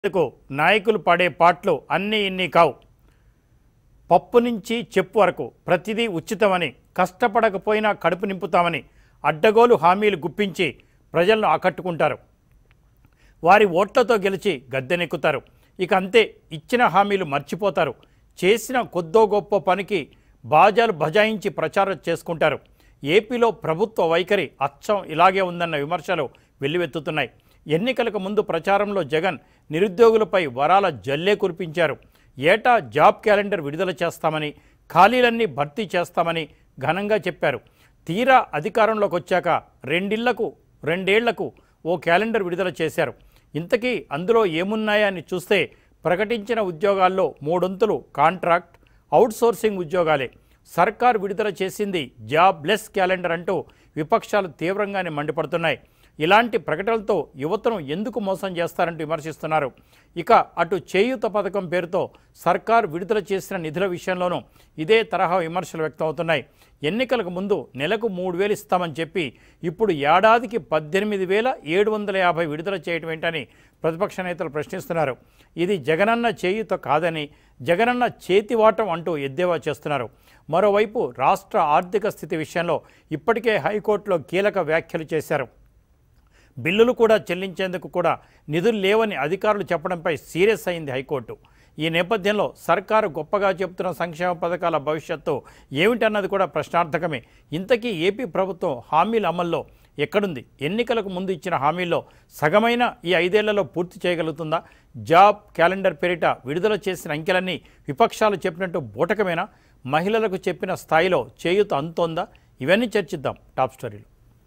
కు నాయకులు పడే పాటలు అన్నీ ఇన్ని కావు పప్పు నుంచి చెప్పు వరకు ప్రతిదీ ఉచితమని కష్టపడకపోయినా కడుపు నింపుతామని అడ్డగోలు హామీలు గుప్పించి ప్రజలను ఆకట్టుకుంటారు వారి ఓట్లతో గెలిచి గద్దెనెక్కుతారు ఇక అంతే ఇచ్చిన హామీలు మర్చిపోతారు చేసిన కొద్దో గొప్ప పనికి బాజాలు బజాయించి ప్రచారం చేసుకుంటారు ఏపీలో ప్రభుత్వ వైఖరి అచ్చం ఇలాగే ఉందన్న విమర్శలు వెల్లువెత్తుతున్నాయి ఎన్నికలకు ముందు ప్రచారంలో జగన్ నిరుద్యోగులపై వరాల జల్లే కురిపించారు ఏటా జాబ్ క్యాలెండర్ విడుదల చేస్తామని ఖాళీలన్నీ భర్తీ చేస్తామని ఘనంగా చెప్పారు తీరా అధికారంలోకి వచ్చాక రెండిళ్లకు రెండేళ్లకు ఓ క్యాలెండర్ విడుదల చేశారు ఇంతకీ అందులో ఏమున్నాయా అని చూస్తే ప్రకటించిన ఉద్యోగాల్లో మూడొంతులు కాంట్రాక్ట్ అవుట్సోర్సింగ్ ఉద్యోగాలే సర్కార్ విడుదల చేసింది జాబ్ లెస్ క్యాలెండర్ అంటూ విపక్షాలు తీవ్రంగానే మండిపడుతున్నాయి ఇలాంటి ప్రకటనలతో యువతను ఎందుకు మోసం చేస్తారంటూ విమర్శిస్తున్నారు ఇక అటు చేయూత పథకం పేరుతో సర్కార్ విడుదల చేసిన నిధుల విషయంలోనూ ఇదే తరహా విమర్శలు వ్యక్తమవుతున్నాయి ఎన్నికలకు ముందు నెలకు మూడు వేలు ఇస్తామని చెప్పి ఇప్పుడు ఏడాదికి పద్దెనిమిది వేల ఏడు వందల యాభై విడుదల చేయటం ఏంటని ప్రతిపక్ష నేతలు ప్రశ్నిస్తున్నారు ఇది జగనన్న చేయూత కాదని జగనన్న చేతివాటం అంటూ ఎద్దేవా చేస్తున్నారు మరోవైపు రాష్ట్ర ఆర్థిక స్థితి విషయంలో ఇప్పటికే హైకోర్టులో కీలక వ్యాఖ్యలు చేశారు బిల్లులు కూడా చెల్లించేందుకు కూడా నిధులు లేవని అధికారులు చెప్పడంపై సీరియస్ అయింది హైకోర్టు ఈ నేపథ్యంలో సర్కారు గొప్పగా చెబుతున్న సంక్షేమ పథకాల భవిష్యత్తు ఏమిటన్నది కూడా ప్రశ్నార్థకమే ఇంతకీ ఏపీ ప్రభుత్వం హామీల అమల్లో ఎక్కడుంది ఎన్నికలకు ముందు ఇచ్చిన హామీల్లో సగమైన ఈ ఐదేళ్లలో పూర్తి చేయగలుగుతుందా జాబ్ క్యాలెండర్ పేరిట విడుదల చేసిన అంకెలన్నీ విపక్షాలు చెప్పినట్టు బూటకమేనా మహిళలకు చెప్పిన స్థాయిలో చేయూత అందుతోందా ఇవన్నీ చర్చిద్దాం టాప్ స్టోరీలో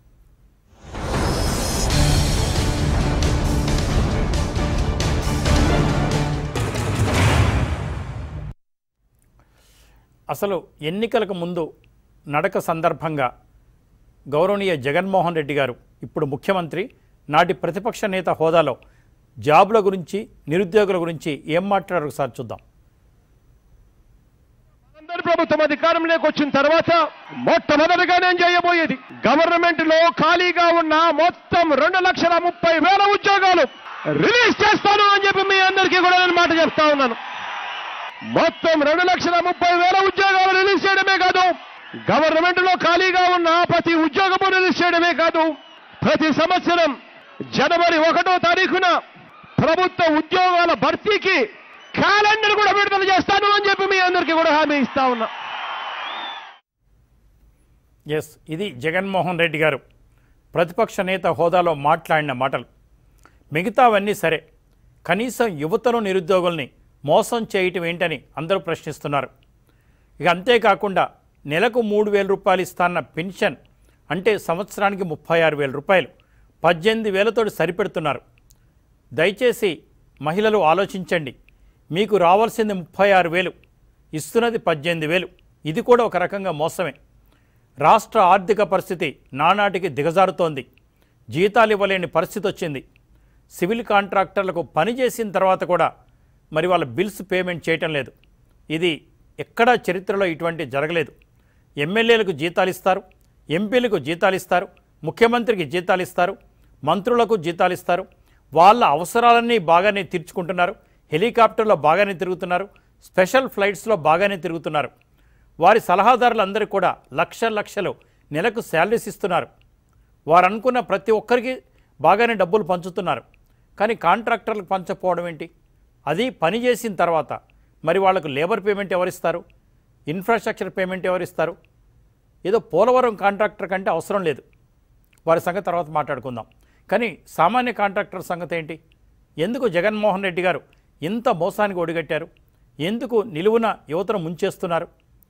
అసలు ఎన్నికలకు ముందు నడక సందర్భంగా గౌరవనీయ జగన్మోహన్ రెడ్డి గారు ఇప్పుడు ముఖ్యమంత్రి నాటి ప్రతిపక్ష నేత హోదాలో జాబుల గురించి నిరుద్యోగుల గురించి ఏం మాట్లాడారు ఒకసారి చూద్దాం అందరి ప్రభుత్వం అధికారంలోకి వచ్చిన తర్వాత మొట్టమొదటిగా నేను చేయబోయేది గవర్నమెంట్ లో ఖాళీగా ఉన్న మొత్తం రెండు లక్షల ముప్పై వేల ఉద్యోగాలు రిలీజ్ చేస్తాను అని చెప్పి మీ అందరికీ కూడా నేను మాట చెప్తా ఉన్నాను మొత్తం రెండు లక్షల ముప్పై వేల ఉద్యోగాలు రిలీజ్ చేయడమే కాదు గవర్నమెంట్ లో ఖాళీగా ఉన్న ప్రతి ఉద్యోగము రిలీజ్ చేయడమే కాదు ప్రతి సంవత్సరం జనవరి ఒకటో తారీఖున ప్రభుత్వ ఉద్యోగాల భర్తీకి క్యాలెండర్ కూడా విడుదల చేస్తాను అని చెప్పి మీ అందరికీ కూడా హామీ ఇస్తా ఉన్నా ఎస్ ఇది జగన్మోహన్ రెడ్డి గారు ప్రతిపక్ష నేత హోదాలో మాట్లాడిన మాటలు మిగతావన్నీ సరే కనీసం యువతను నిరుద్యోగుల్ని మోసం చేయటం ఏంటని అందరూ ప్రశ్నిస్తున్నారు ఇక అంతేకాకుండా నెలకు మూడు వేల రూపాయలు ఇస్తాన్న పెన్షన్ అంటే సంవత్సరానికి ముప్పై ఆరు వేల రూపాయలు పద్దెనిమిది వేలతో సరిపెడుతున్నారు దయచేసి మహిళలు ఆలోచించండి మీకు రావాల్సింది ముప్పై ఆరు వేలు ఇస్తున్నది పద్దెనిమిది వేలు ఇది కూడా ఒక రకంగా మోసమే రాష్ట్ర ఆర్థిక పరిస్థితి నానాటికి దిగజారుతోంది జీతాలు ఇవ్వలేని పరిస్థితి వచ్చింది సివిల్ కాంట్రాక్టర్లకు పని చేసిన తర్వాత కూడా మరి వాళ్ళ బిల్స్ పేమెంట్ చేయటం లేదు ఇది ఎక్కడా చరిత్రలో ఇటువంటి జరగలేదు ఎమ్మెల్యేలకు జీతాలు ఇస్తారు ఎంపీలకు జీతాలు ఇస్తారు ముఖ్యమంత్రికి జీతాలు ఇస్తారు మంత్రులకు జీతాలు ఇస్తారు వాళ్ళ అవసరాలన్నీ బాగానే తీర్చుకుంటున్నారు హెలికాప్టర్లో బాగానే తిరుగుతున్నారు స్పెషల్ ఫ్లైట్స్లో బాగానే తిరుగుతున్నారు వారి సలహాదారులందరికీ కూడా లక్ష లక్షలు నెలకు శాలరీస్ ఇస్తున్నారు వారు అనుకున్న ప్రతి ఒక్కరికి బాగానే డబ్బులు పంచుతున్నారు కానీ కాంట్రాక్టర్లకు పంచకపోవడం ఏంటి అది పని చేసిన తర్వాత మరి వాళ్ళకు లేబర్ పేమెంట్ ఎవరిస్తారు ఇన్ఫ్రాస్ట్రక్చర్ పేమెంట్ ఎవరిస్తారు ఏదో పోలవరం కాంట్రాక్టర్ కంటే అవసరం లేదు వారి సంగతి తర్వాత మాట్లాడుకుందాం కానీ సామాన్య కాంట్రాక్టర్ సంగతి ఏంటి ఎందుకు జగన్మోహన్ రెడ్డి గారు ఇంత మోసానికి ఒడిగట్టారు ఎందుకు నిలువున యువతను ముంచేస్తున్నారు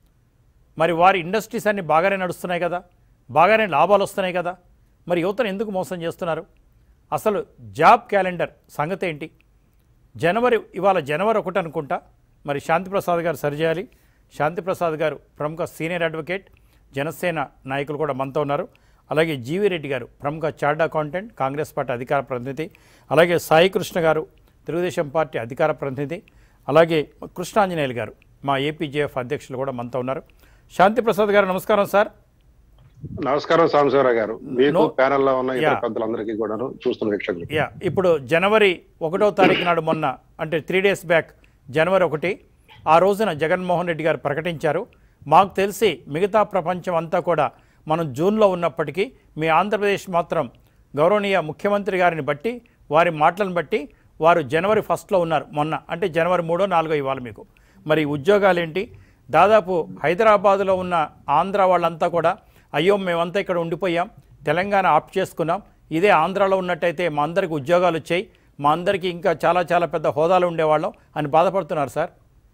మరి వారి ఇండస్ట్రీస్ అన్నీ బాగానే నడుస్తున్నాయి కదా బాగానే లాభాలు వస్తున్నాయి కదా మరి యువతను ఎందుకు మోసం చేస్తున్నారు అసలు జాబ్ క్యాలెండర్ సంగతి ఏంటి జనవరి ఇవాళ జనవరి ఒకటి అనుకుంటా మరి శాంతిప్రసాద్ గారు సరిచేయాలి శాంతిప్రసాద్ గారు ప్రముఖ సీనియర్ అడ్వకేట్ జనసేన నాయకులు కూడా మనతో ఉన్నారు అలాగే జీవి రెడ్డి గారు ప్రముఖ చార్డ్ అకౌంటెంట్ కాంగ్రెస్ పార్టీ అధికార ప్రతినిధి అలాగే సాయి కృష్ణ గారు తెలుగుదేశం పార్టీ అధికార ప్రతినిధి అలాగే కృష్ణాంజనేయులు గారు మా ఏపీజేఎఫ్ అధ్యక్షులు కూడా మనతో ఉన్నారు శాంతిప్రసాద్ గారు నమస్కారం సార్ నమస్కారం సాంబశివరావు గారు మీకు No. ప్యానెల్లో ఉన్న ఇతర Yeah. పెద్దలందరికీ కూడాను చూస్తున్న వీక్షకులు యా ఇప్పుడు జనవరి ఒకటో తారీఖు నాడు మొన్న అంటే త్రీ డేస్ బ్యాక్ జనవరి ఒకటి ఆ రోజున జగన్మోహన్ రెడ్డి గారు ప్రకటించారు మాకు తెలిసి మిగతా ప్రపంచం అంతా కూడా మనం జూన్లో ఉన్నప్పటికీ మీ ఆంధ్రప్రదేశ్ మాత్రం గౌరవనీయ ముఖ్యమంత్రి గారిని బట్టి వారి మాటలను బట్టి వారు జనవరి ఫస్ట్లో ఉన్నారు మొన్న అంటే జనవరి మూడో నాలుగో ఇవ్వాలి మీకు మరి ఉద్యోగాలు ఏంటి దాదాపు హైదరాబాదులో ఉన్న ఆంధ్ర వాళ్ళంతా కూడా అయ్యో మేమంతా ఇక్కడ ఉండిపోయాం తెలంగాణ ఆప్ చేసుకున్నాం ఇదే ఆంధ్రాలో ఉన్నట్టయితే మా అందరికి ఉద్యోగాలు వచ్చాయి మా అందరికీ ఇంకా చాలా చాలా పెద్ద హోదాలు ఉండేవాళ్ళం అని బాధపడుతున్నారు సార్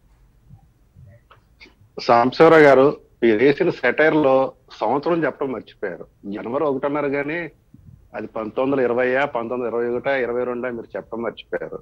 సాంబశివరావు గారు మీరు వేసిన సెటైర్ లో సంవత్సరం చెప్పడం మర్చిపోయారు జనవరి ఒకటన్నారు కానీ అది పంతొమ్మిది వందల ఇరవైయా పంతొమ్మిది వందల ఇరవై ఒకటా ఇరవై రెండా మీరు చెప్పడం మర్చిపోయారు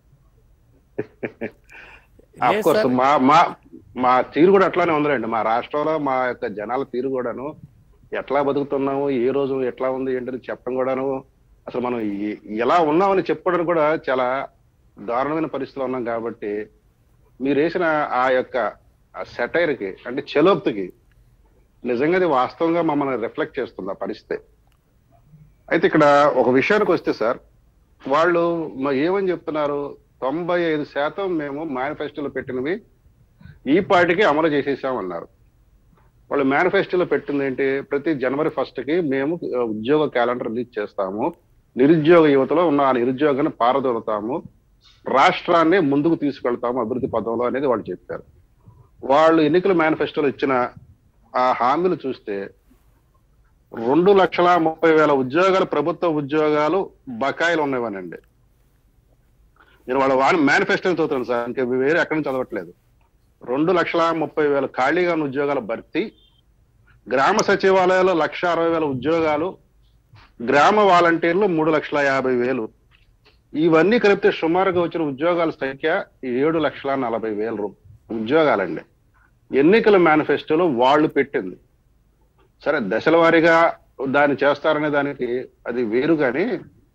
ఆఫ్ లేదు కోర్స్ సార్. మా మా మా తీరు కూడా అట్లానే ఉందండి మా రాష్ట్రంలో మా యొక్క జనాల తీరు కూడాను ఎట్లా బతుకుతున్నాము ఏ రోజు ఎట్లా ఉంది ఏంటని చెప్పడం కూడాను అసలు మనం ఎ- ఎలా ఉన్నామని చెప్పుకోవడానికి కూడా చాలా దారుణమైన పరిస్థితిలో ఉన్నాం కాబట్టి మీరు వేసిన ఆ యొక్క సెటైర్ కి అంటే చెలోక్తికి నిజంగా అది వాస్తవంగా మమ్మల్ని రిఫ్లెక్ట్ చేస్తుంది ఆ పరిస్థితి అయితే ఇక్కడ ఒక విషయానికి వస్తే సార్ వాళ్ళు మ- ఏమని చెప్తున్నారు తొంభై ఐదు శాతం మేము మేనిఫెస్టోలో పెట్టినవి ఈ పార్టీకి అమలు చేసేసామన్నారు వాళ్ళు మేనిఫెస్టోలో పెట్టింది ఏంటి ప్రతి జనవరి ఫస్ట్ కి మేము ఆ, ఉద్యోగ క్యాలెండర్ రిలీజ్ చేస్తాము నిరుద్యోగ యువతలో ఉన్న ఆ నిరుద్యోగాన్ని పారదోలుతాము రాష్ట్రాన్ని ముందుకు తీసుకెళ్తాము అభివృద్ధి పదంలో అనేది వాళ్ళు చెప్పారు వాళ్ళు ఎన్నికల మేనిఫెస్టోలో ఇచ్చిన ఆ హామీలు చూస్తే రెండు లక్షల ముప్పై వేల ఉద్యోగాలు ప్రభుత్వ ఉద్యోగాలు బకాయిలు ఉన్నవనండి నేను వాళ్ళ వాళ్ళ మేనిఫెస్టోని చదువుతాను సార్ ఇంకా వేరే ఎక్కడి నుంచి చదవట్లేదు రెండు లక్షల ముప్పై వేల ఖాళీగా ఉన్న ఉద్యోగాల భర్తీ గ్రామ సచివాలయాల్లో లక్ష అరవై వేల ఉద్యోగాలు గ్రామ వాలంటీర్లు మూడు లక్షల యాభై వేలు ఇవన్నీ కలిపితే సుమారుగా వచ్చిన ఉద్యోగాల సంఖ్య ఏడు లక్షల నలభై వేల రూ- ఉద్యోగాలండి ఎన్నికల మేనిఫెస్టోలో వాళ్ళు పెట్టింది సరే దశల వారీగా దాన్ని చేస్తారనే దానికి అది వేరు కానీ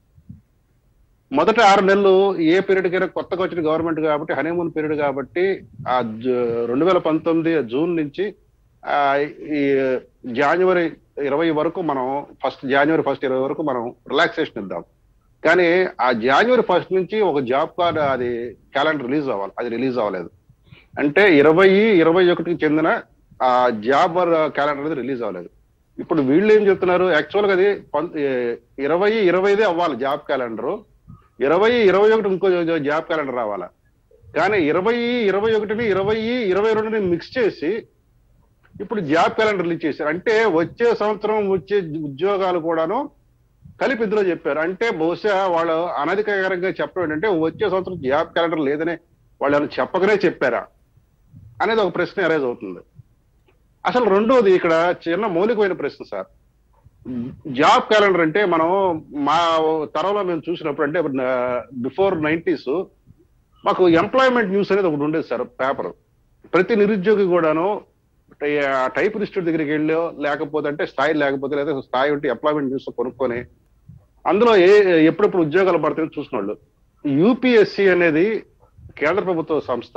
మొదట ఆరు నెలలు ఏ పీరియడ్ కైనా కొత్తగా వచ్చిన గవర్నమెంట్ కాబట్టి హనీమూన్ పీరియడ్ కాబట్టి ఆ రెండు వేల పంతొమ్మిది జూన్ నుంచి ఆ ఈ జనవరి ఇరవై వరకు మనం ఫస్ట్ జనవరి ఫస్ట్ ఇరవై వరకు మనం రిలాక్సేషన్ ఇద్దాం కానీ ఆ జనవరి ఫస్ట్ నుంచి ఒక జాబ్ కార్డ్ అది క్యాలెండర్ రిలీజ్ అవ్వాలి అది రిలీజ్ అవ్వలేదు అంటే ఇరవై ఇరవై ఒకటికి చెందిన ఆ జాబ్ క్యాలెండర్ అనేది రిలీజ్ అవ్వలేదు ఇప్పుడు వీళ్ళు ఏం చెప్తున్నారు యాక్చువల్ గా అది పం- ఏ- ఇరవై ఇరవైదే అవ్వాలి జాబ్ క్యాలెండర్ ఇరవై ఇరవై ఒకటి ఇంకో జా- జాబ్ క్యాలెండర్ రావాలా కానీ ఇరవై ఇరవై ఒకటిని ఇరవై ఇరవై రెండుని మిక్స్ చేసి ఇప్పుడు జాబ్ క్యాలెండర్ రిలీజ్ చేశారు అంటే వచ్చే సంవత్సరం వచ్చే ఉద్యోగాలు కూడాను కలిపి ఇందులో చెప్పారు అంటే బహుశా వాళ్ళు అనధికారికంగా చెప్పడం ఏంటంటే వచ్చే సంవత్సరం జాబ్ క్యాలెండర్ లేదని వాళ్ళు ఏమైనా చెప్పకనే చెప్పారా అనేది ఒక ప్రశ్న అరైజ్ అవుతుంది అసలు రెండోది ఇక్కడ చిన్న మౌలికమైన ప్రశ్న సార్ జాబ్ క్యాలెండర్ అంటే మనం మా తరంలో మేము చూసినప్పుడు అంటే బిఫోర్ నైన్టీస్ మాకు ఎంప్లాయ్మెంట్ న్యూస్ అనేది ఒకటి ఉండేది సార్ పేపర్ ప్రతి నిరుద్యోగి కూడాను టైప్ ఇన్స్టిట్యూట్ దగ్గరికి వెళ్ళో లేకపోతే అంటే స్థాయి లేకపోతే లేదా స్థాయి ఉంటే ఎంప్లాయ్మెంట్ న్యూస్ కొనుక్కొని అందులో ఏ ఎప్పుడెప్పుడు ఉద్యోగాలు పడతాయో చూసిన వాళ్ళు యూపీఎస్సి అనేది కేంద్ర ప్రభుత్వ సంస్థ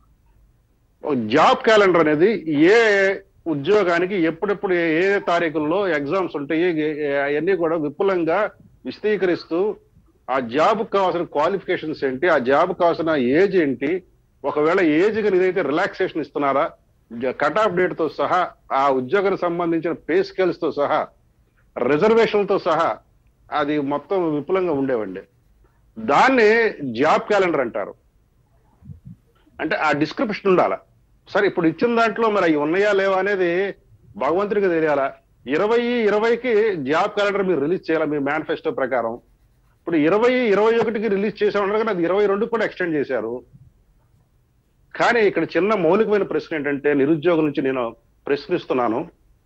జాబ్ క్యాలెండర్ అనేది ఏ ఉద్యోగానికి ఎప్పుడెప్పుడు ఏ ఏ తారీఖుల్లో ఎగ్జామ్స్ ఉంటాయి అవన్నీ కూడా విపులంగా విశదీకరిస్తూ ఆ జాబ్ కావాల్సిన క్వాలిఫికేషన్స్ ఏంటి ఆ జాబ్ కావాల్సిన ఏజ్ ఏంటి ఒకవేళ ఏజ్ కి ఏదైతే రిలాక్సేషన్ ఇస్తున్నారా కట్ ఆఫ్ డేట్ తో సహా ఆ ఉద్యోగానికి సంబంధించిన పే స్కేల్స్ తో సహా రిజర్వేషన్లతో సహా అది మొత్తం విపులంగా ఉండేవండి దాన్ని జాబ్ క్యాలెండర్ అంటారు అంటే ఆ డిస్క్రిప్షన్ ఉండాలా సరే ఇప్పుడు ఇచ్చిన దాంట్లో మరి అవి ఉన్నాయా లేవా అనేది భగవంతుడికి తెలియాలా ఇరవై ఇరవైకి జాబ్ క్యాలెండర్ మీరు రిలీజ్ చేయాలా మీ మేనిఫెస్టో ప్రకారం ఇప్పుడు ఇరవై ఇరవై ఒకటికి రిలీజ్ చేసామన్నారు కానీ అది ఇరవై రెండు కూడా ఎక్స్టెండ్ చేశారు కానీ ఇక్కడ చిన్న మౌలికమైన ప్రశ్న ఏంటంటే నిరుద్యోగుల నుంచి నేను ప్రశ్నిస్తున్నాను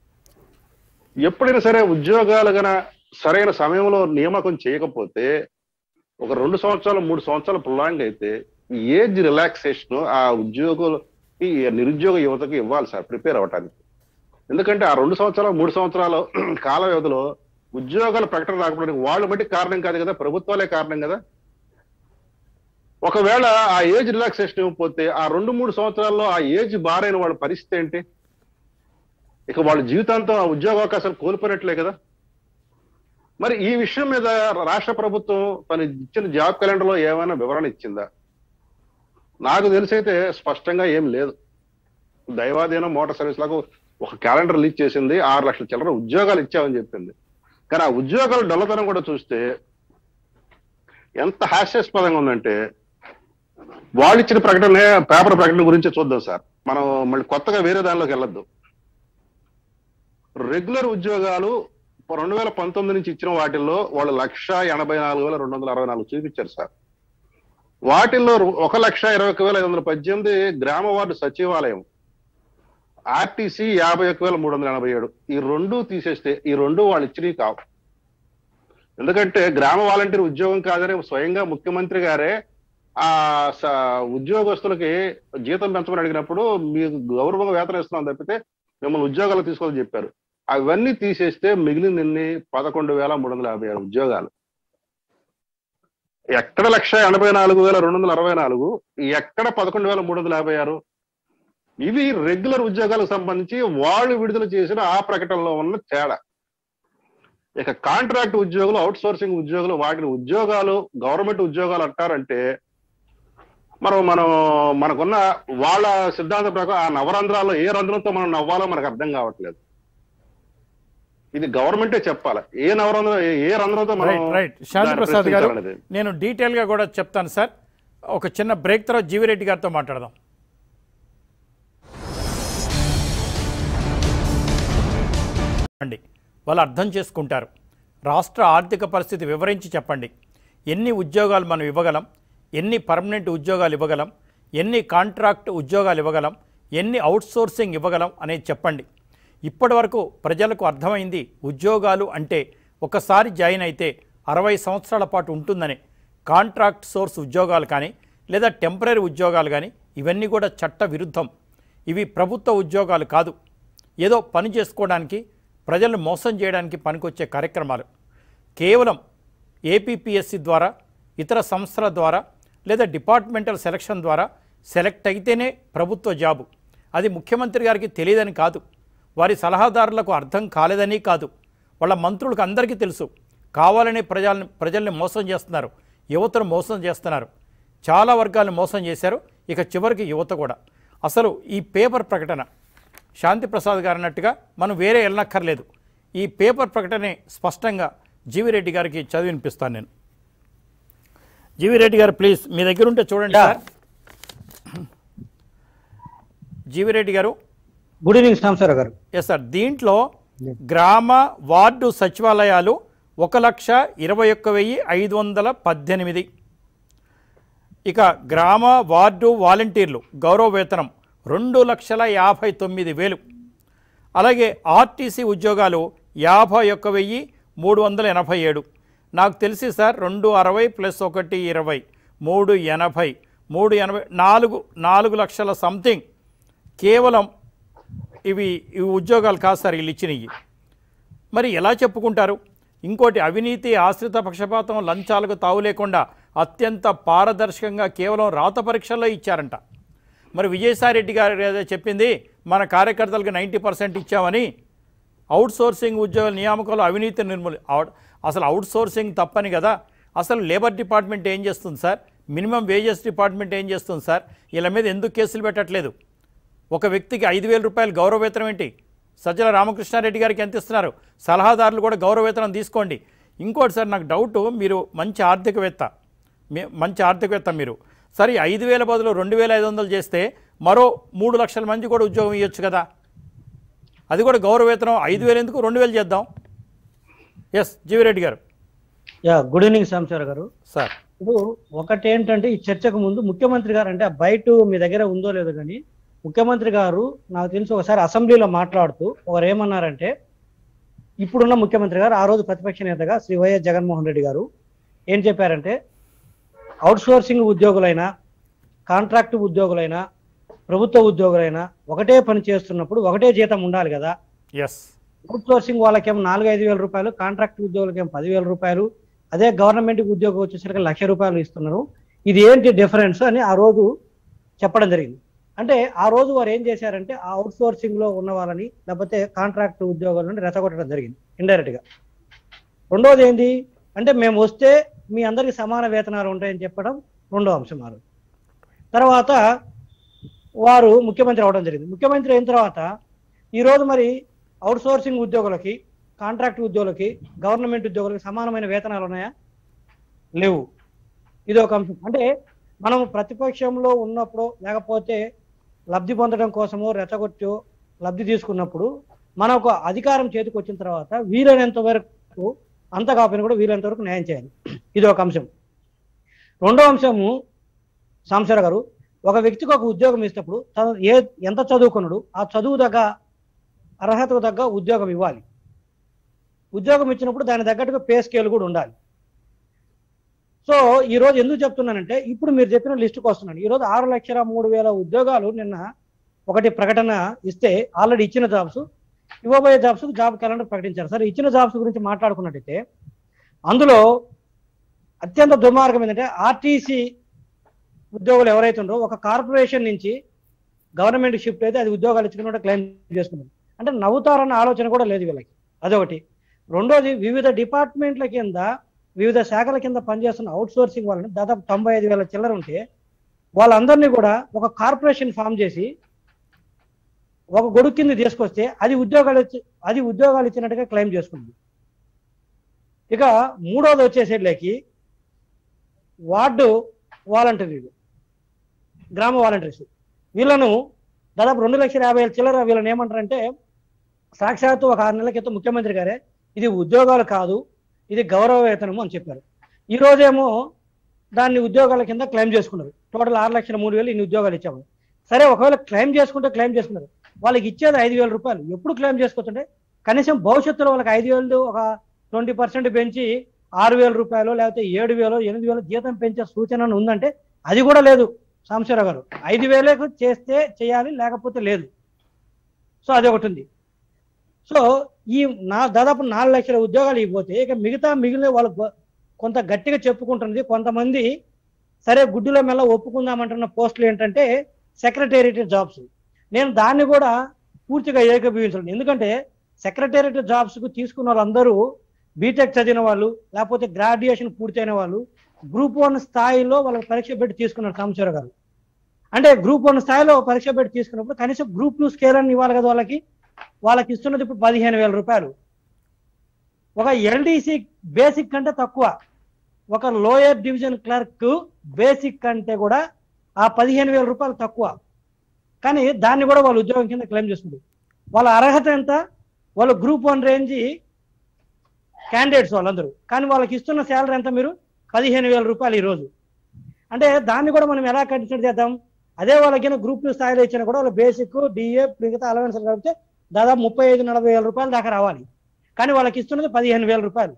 ఎప్పుడైనా సరే ఉద్యోగాలు గన సరైన సమయంలో నియామకం చేయకపోతే ఒక రెండు సంవత్సరాలు మూడు సంవత్సరాలు ప్రొలాంగ్ అయితే ఏజ్ రిలాక్సేషన్ ఆ ఉద్యోగులకి నిరుద్యోగ యువతకి ఇవ్వాలి సార్ ప్రిపేర్ అవ్వటానికి ఎందుకంటే ఆ రెండు సంవత్సరాలు మూడు సంవత్సరాలు కాల వ్యవధిలో ఉద్యోగాల ప్రకటన రాకపోవడానికి వాళ్ళు బట్టి కారణం కాదు కదా ప్రభుత్వాలే కారణం కదా ఒకవేళ ఆ ఏజ్ రిలాక్సేషన్ ఇవ్వకపోతే ఆ రెండు మూడు సంవత్సరాల్లో ఆ ఏజ్ బారైన వాళ్ళ పరిస్థితి ఏంటి ఇక వాళ్ళ జీవితాంతం ఆ ఉద్యోగావకాశాలు కోల్పోయినట్లే కదా మరి ఈ విషయం మీద రాష్ట్ర ప్రభుత్వం తను ఇచ్చిన జాబ్ క్యాలెండర్ లో ఏమైనా వివరణ ఇచ్చిందా నాకు తెలిసైతే స్పష్టంగా ఏం లేదు దైవాధీనం మోటార్ సర్వీస్ లకు ఒక క్యాలెండర్ రిలీజ్ చేసింది ఆరు లక్షల చిల్లర ఉద్యోగాలు ఇచ్చామని చెప్పింది కానీ ఆ ఉద్యోగాల డొల్లతనం కూడా చూస్తే ఎంత హాస్యాస్పదంగా ఉందంటే వాళ్ళు ఇచ్చిన ప్రకటన పేపర్ ప్రకటన గురించి చూద్దాం సార్ మనం మళ్ళీ కొత్తగా వేరే దానిలోకి వెళ్ళొద్దు రెగ్యులర్ ఉద్యోగాలు రెండు వేల పంతొమ్మిది నుంచి ఇచ్చిన వాటిల్లో వాళ్ళు లక్ష ఎనభై నాలుగు వేల రెండు వందల అరవై నాలుగు చూపించారు సార్ వాటిల్లో ఒక లక్ష ఇరవై ఒక వేల ఐదు వందల పద్దెనిమిది గ్రామ వార్డు సచివాలయం ఆర్టీసీ యాభై ఒక వేల మూడు వందల ఎనభై ఏడు ఈ రెండు తీసేస్తే ఈ రెండు వాళ్ళు ఇచ్చినవి కావు ఎందుకంటే గ్రామ వాలంటీర్ ఉద్యోగం కాదని స్వయంగా ముఖ్యమంత్రి గారే ఆ స- ఉద్యోగస్తులకి జీతం పెంచమని అడిగినప్పుడు మీకు గౌరవంగా వేతనం ఇస్తున్నాం తప్పితే మిమ్మల్ని ఉద్యోగాలు తీసుకోవాలని చెప్పారు అవన్నీ తీసేస్తే మిగిలిన పదకొండు వేల మూడు వందల యాభై ఆరు ఉద్యోగాలు ఎక్కడ లక్ష ఎనభై నాలుగు వేల రెండు వందల అరవై నాలుగు ఎక్కడ పదకొండు వేల మూడు వందల యాభై ఆరు ఇవి రెగ్యులర్ ఉద్యోగాలకు సంబంధించి వాళ్ళు విడుదల చేసిన ఆ ప్రకటనలో ఉన్న తేడా ఇక కాంట్రాక్ట్ ఉద్యోగులు అవుట్ సోర్సింగ్ ఉద్యోగులు వాటిని ఉద్యోగాలు గవర్నమెంట్ ఉద్యోగాలు అంటారంటే మనం మనం మనకున్న వాళ్ళ సిద్ధాంత ప్రకారం ఆ నవరంధ్రాల్లో ఏ రంధ్రంతో మనం నవ్వాలో మనకు అర్థం కావట్లేదు ఇది గవర్నమెంటే చెప్పాలి ఏ నవరంధ్రం ఏ- ఏ రంధ్రంతో మనం రైట్ రైట్ శాంతి దాన్ని ప్రసాద్ గారు ప్రశ్నించాలనేది. నేను డీటెయిల్గా కూడా చెప్తాను సార్ ఒక చిన్న బ్రేక్ తర్వాత జీవిరెడ్డి గారితో మాట్లాడదాం అండి వాళ్ళు అర్థం చేసుకుంటారు రాష్ట్ర ఆర్థిక పరిస్థితి వివరించి చెప్పండి ఎన్ని ఉద్యోగాలు మనం ఇవ్వగలం ఎన్ని పర్మనెంట్ ఉద్యోగాలు ఇవ్వగలం ఎన్ని కాంట్రాక్ట్ ఉద్యోగాలు ఇవ్వగలం ఎన్ని అవుట్సోర్సింగ్ ఇవ్వగలం అనేది చెప్పండి ఇప్పటి వరకు ప్రజలకు అర్థమైంది ఉద్యోగాలు అంటే ఒకసారి జాయిన్ అయితే అరవై సంవత్సరాల పాటు ఉంటుందని కాంట్రాక్ట్ సోర్స్ ఉద్యోగాలు కానీ లేదా టెంపరీ ఉద్యోగాలు కానీ ఇవన్నీ కూడా చట్ట విరుద్ధం ఇవి ప్రభుత్వ ఉద్యోగాలు కాదు ఏదో పని చేసుకోవడానికి ప్రజలను మోసం చేయడానికి పనికొచ్చే కార్యక్రమాలు కేవలం ఏపీపీఎస్సి ద్వారా ఇతర సంస్థల ద్వారా లేదా డిపార్ట్మెంటల్ సెలక్షన్ ద్వారా సెలెక్ట్ అయితేనే ప్రభుత్వ జాబు అది ముఖ్యమంత్రి గారికి తెలియదని కాదు వారి సలహాదారులకు అర్థం కాలేదని కాదు వాళ్ళ మంత్రులకు అందరికీ తెలుసు కావాలనే ప్రజల్ని ప్రజల్ని మోసం చేస్తున్నారు యువతను మోసం చేస్తున్నారు చాలా వర్గాలను మోసం చేశారు ఇక చివరికి యువత కూడా అసలు ఈ పేపర్ ప్రకటన శాంతి ప్రసాద్ గారు అన్నట్టుగా మనం వేరే వెళ్ళనక్కర్లేదు ఈ పేపర్ ప్రకటనే స్పష్టంగా జీవిరెడ్డి గారికి చదివి వినిపిస్తాను నేను జీవిరెడ్డి గారు ప్లీజ్ మీ దగ్గర ఉంటే చూడండి సార్ జీవిరెడ్డి గారు గుడ్ ఈవినింగ్ సాంబశివరావు గారు ఎస్ సార్ దీంట్లో గ్రామ వార్డు సచివాలయాలు ఒక లక్ష ఇరవై ఒక్క వెయ్యి ఐదు వందల పద్దెనిమిది ఇక గ్రామ వార్డు వాలంటీర్లు గౌరవ వేతనం రెండు లక్షల యాభై తొమ్మిది వేలు అలాగే ఆర్టీసీ ఉద్యోగాలు యాభై ఒక్క వెయ్యి మూడు వందల ఎనభై ఏడు నాకు తెలిసి సార్ రెండు అరవై ప్లస్ ఒకటి ఇరవై మూడు ఎనభై మూడు ఎనభై నాలుగు నాలుగు లక్షల సంథింగ్ కేవలం ఇవి ఇవి ఉద్యోగాలు కాదు సార్ వీళ్ళు ఇచ్చినవి మరి ఎలా చెప్పుకుంటారు ఇంకోటి అవినీతి ఆశ్రిత పక్షపాతం లంచాలకు తావు లేకుండా అత్యంత పారదర్శకంగా కేవలం రాత పరీక్షల్లో ఇచ్చారంట మరి విజయసాయిరెడ్డి గారు ఏదో చెప్పింది మన కార్యకర్తలకు నైంటీ పర్సెంట్ ఇచ్చామని అవుట్ సోర్సింగ్ ఉద్యోగుల నియామకంలో అవినీతి నిర్మూలి అవుట్ అసలు అవుట్ సోర్సింగ్ తప్పని కదా అసలు లేబర్ డిపార్ట్మెంట్ ఏం చేస్తుంది సార్ మినిమం వేజెస్ డిపార్ట్మెంట్ ఏం చేస్తుంది సార్ వీళ్ళ మీద ఎందుకు కేసులు పెట్టట్లేదు ఒక వ్యక్తికి ఐదు వేల రూపాయలు గౌరవ వేతనం ఏంటి సజ్జల రామకృష్ణారెడ్డి గారికి ఎంత ఇస్తున్నారు సలహాదారులు కూడా గౌరవ వేతనం తీసుకోండి ఇంకోటి సార్ నాకు డౌట్ మీరు మంచి ఆర్థికవేత్త మీ మంచి ఆర్థికవేత్త మీరు సరే ఐదు వేల బదులు రెండు వేల ఐదు వందలు చేస్తే మరో మూడు లక్షల మంది కూడా ఉద్యోగం ఇవ్వచ్చు కదా అది కూడా గౌరవ వేతనం ఐదు వేలు ఎందుకు రెండు వేలు చేద్దాం ఎస్ జీవిరెడ్డి గారు యా గుడ్ ఈవినింగ్ సాంబశివరావు గారు సార్ ఇప్పుడు ఒకటి ఏంటంటే ఈ చర్చకు ముందు ముఖ్యమంత్రి గారు అంటే ఆ బయట మీ దగ్గర ఉందో లేదో కానీ ముఖ్యమంత్రి గారు నాకు తెలిసి ఒకసారి అసెంబ్లీలో మాట్లాడుతూ ఒకరు ఏమన్నారంటే ఇప్పుడున్న ముఖ్యమంత్రి గారు ఆ రోజు ప్రతిపక్ష నేతగా శ్రీ వైఎస్ జగన్మోహన్ రెడ్డి గారు ఏం చెప్పారంటే అవుట్ సోర్సింగ్ ఉద్యోగులైనా కాంట్రాక్ట్ ఉద్యోగులైనా ప్రభుత్వ ఉద్యోగులైనా ఒకటే పని చేస్తున్నప్పుడు ఒకటే జీతం ఉండాలి కదా ఎస్ అవుట్ సోర్సింగ్ వాళ్ళకేమో నాలుగు ఐదు వేల రూపాయలు కాంట్రాక్ట్ ఉద్యోగులకేమో పదివేల రూపాయలు అదే గవర్నమెంట్ ఉద్యోగం వచ్చేసరికి లక్ష రూపాయలు ఇస్తున్నారు ఇది ఏంటి డిఫరెన్స్ అని ఆ రోజు చెప్పడం జరిగింది అంటే ఆ రోజు వారు ఏం చేశారంటే ఆ అవుట్ సోర్సింగ్ లో ఉన్న వాళ్ళని లేకపోతే కాంట్రాక్ట్ ఉద్యోగాలను రెచ్చగొట్టడం జరిగింది ఇండైరెక్ట్ గా రెండోది ఏంది అంటే మేము వస్తే మీ అందరికి సమాన వేతనాలు ఉంటాయని చెప్పడం రెండో అంశం ఆ రోజు. తర్వాత వారు ముఖ్యమంత్రి అవడం జరిగింది ముఖ్యమంత్రి అయిన తర్వాత ఈ రోజు మరి అవుట్ సోర్సింగ్ ఉద్యోగులకి కాంట్రాక్ట్ ఉద్యోగులకి గవర్నమెంట్ ఉద్యోగులకి సమానమైన వేతనాలు ఉన్నాయా లేవు ఇది ఒక అంశం అంటే మనం ప్రతిపక్షంలో ఉన్నప్పుడు లేకపోతే లబ్ధి పొందడం కోసమో రెచ్చగొట్టో లబ్ధి తీసుకున్నప్పుడు మన ఒక అధికారం చేతికి వచ్చిన తర్వాత వీలైనంత వరకు అంత కాకపోయినా కూడా వీలైనంత వరకు న్యాయం చేయాలి ఇది ఒక అంశం రెండో అంశము సాంసర గారు ఒక వ్యక్తికి ఒక ఉద్యోగం ఇచ్చినప్పుడు తను ఏ ఎంత చదువుకున్నాడు ఆ చదువు తగ్గ అర్హతకు తగ్గ ఉద్యోగం ఇవ్వాలి ఉద్యోగం ఇచ్చినప్పుడు దాని తగ్గట్టుగా పే స్కేల్ కూడా ఉండాలి సో ఈ రోజు ఎందుకు చెప్తున్నానంటే ఇప్పుడు మీరు చెప్పిన లిస్టుకు వస్తున్నాను ఈ రోజు ఆరు లక్షల మూడు వేల ఉద్యోగాలు నిన్న ఒకటి ప్రకటన ఇస్తే ఆల్రెడీ ఇచ్చిన జాబ్స్ ఇవ్వబోయే జాబ్స్ జాబ్ క్యాలెండర్ ప్రకటించారు సరే ఇచ్చిన జాబ్స్ గురించి మాట్లాడుకున్నట్టయితే అందులో అత్యంత దుర్మార్గం ఏంటంటే ఆర్టీసీ ఉద్యోగులు ఎవరైతే ఉన్నారో ఒక కార్పొరేషన్ నుంచి గవర్నమెంట్ షిఫ్ట్ అయితే అది ఉద్యోగాలు ఇచ్చుకుని క్లెయిమ్ చేసుకున్నారు అంటే నవ్వుతారన్న ఆలోచన కూడా లేదు వీళ్ళకి అదొకటి రెండోది వివిధ డిపార్ట్మెంట్ల కింద వివిధ శాఖల కింద పనిచేస్తున్న అవుట్ సోర్సింగ్ వాళ్ళని దాదాపు తొంభై ఐదు వేల చిల్లర ఉంటే వాళ్ళందరినీ కూడా ఒక కార్పొరేషన్ ఫామ్ చేసి ఒక గొడుగు కింద తీసుకొస్తే అది ఉద్యోగాలు ఇచ్చి అది ఉద్యోగాలు ఇచ్చినట్టుగా క్లెయిమ్ చేసుకుంది ఇక మూడోది వచ్చేసేట్లకి వార్డు వాలంటీర్లు గ్రామ వాలంటీర్స్ వీళ్ళను దాదాపు రెండు లక్షల యాభై వేల చిల్లర వీళ్ళని ఏమంటారంటే సాక్షాత్తు ఒక ఆరు నెలల క్రితం ముఖ్యమంత్రి గారే ఇది ఉద్యోగాలు కాదు ఇది గౌరవ వేతనము అని చెప్పారు ఈ రోజేమో దాన్ని ఉద్యోగాల కింద క్లెయిమ్ చేసుకున్నారు టోటల్ ఆరు లక్షల మూడు వేలు ఇన్ని ఉద్యోగాలు ఇచ్చాము సరే ఒకవేళ క్లెయిమ్ చేసుకుంటే క్లెయిమ్ చేసుకున్నారు వాళ్ళకి ఇచ్చేది ఐదు వేల రూపాయలు ఎప్పుడు క్లెయిమ్ చేసుకోవచ్చుంటే కనీసం భవిష్యత్తులో వాళ్ళకి ఐదు వేలు ఒక ట్వంటీ పర్సెంట్ పెంచి ఆరు వేల రూపాయలు లేకపోతే ఏడు వేలు ఎనిమిది వేలు జీతం పెంచే సూచన ఉందంటే అది కూడా లేదు సాంబశివరావు గారు ఐదు వేలకు చేస్తే చేయాలి లేకపోతే లేదు సో అది ఒకటి ఉంది సో ఈ నా దాదాపు నాలుగు లక్షల ఉద్యోగాలు ఇవ్వకపోతే ఇక మిగతా మిగిలిన వాళ్ళు గొ- కొంత గట్టిగా చెప్పుకుంటున్నది కొంతమంది సరే గుడ్డులో మెల్ల ఒప్పుకుందామంటున్న పోస్టులు ఏంటంటే సెక్రటేరియట్ జాబ్స్ నేను దాన్ని కూడా పూర్తిగా ఏకీభవించను ఎందుకంటే సెక్రటేరియట్ జాబ్స్కు తీసుకున్న వాళ్ళందరూ బీటెక్ చదివిన వాళ్ళు లేకపోతే గ్రాడ్యుయేషన్ పూర్తయిన వాళ్ళు గ్రూప్ వన్ స్థాయిలో వాళ్ళకి పరీక్ష పెట్టి తీసుకున్నారు సాంబశివరావు గారు అంటే గ్రూప్ వన్ స్థాయిలో పరీక్ష పెట్టి తీసుకున్నప్పుడు కనీసం గ్రూప్ టూ స్కేల్ అని ఇవ్వాలి కదా వాళ్ళకి వాళ్ళకి ఇస్తున్నది ఇప్పుడు పదిహేను వేల రూపాయలు ఒక ఎల్డీసీ బేసిక్ కంటే తక్కువ ఒక లోయర్ డివిజన్ క్లర్క్ బేసిక్ కంటే కూడా ఆ పదిహేను వేల రూపాయలు తక్కువ కానీ దాన్ని కూడా వాళ్ళు ఉద్యోగం కింద క్లెయిమ్ చేస్తుంది వాళ్ళ అర్హత ఎంత వాళ్ళు గ్రూప్ వన్ రేంజ్ క్యాండిడేట్స్ వాళ్ళందరూ కానీ వాళ్ళకి ఇస్తున్న శాలరీ ఎంత మీరు పదిహేను వేల రూపాయలు ఈరోజు అంటే దాన్ని కూడా మనం ఎలా కన్సిడర్ చేద్దాం అదే వాళ్ళకి గ్రూప్ టూ స్థాయిలో ఇచ్చినా కూడా వాళ్ళ బేసిక్ డిఏ మిగతా అలవెన్స్ కలిపితే దాదాపు ముప్పై ఐదు నలభై వేల రూపాయల దాకా రావాలి కానీ వాళ్ళకి ఇస్తున్నది పదిహేను వేల రూపాయలు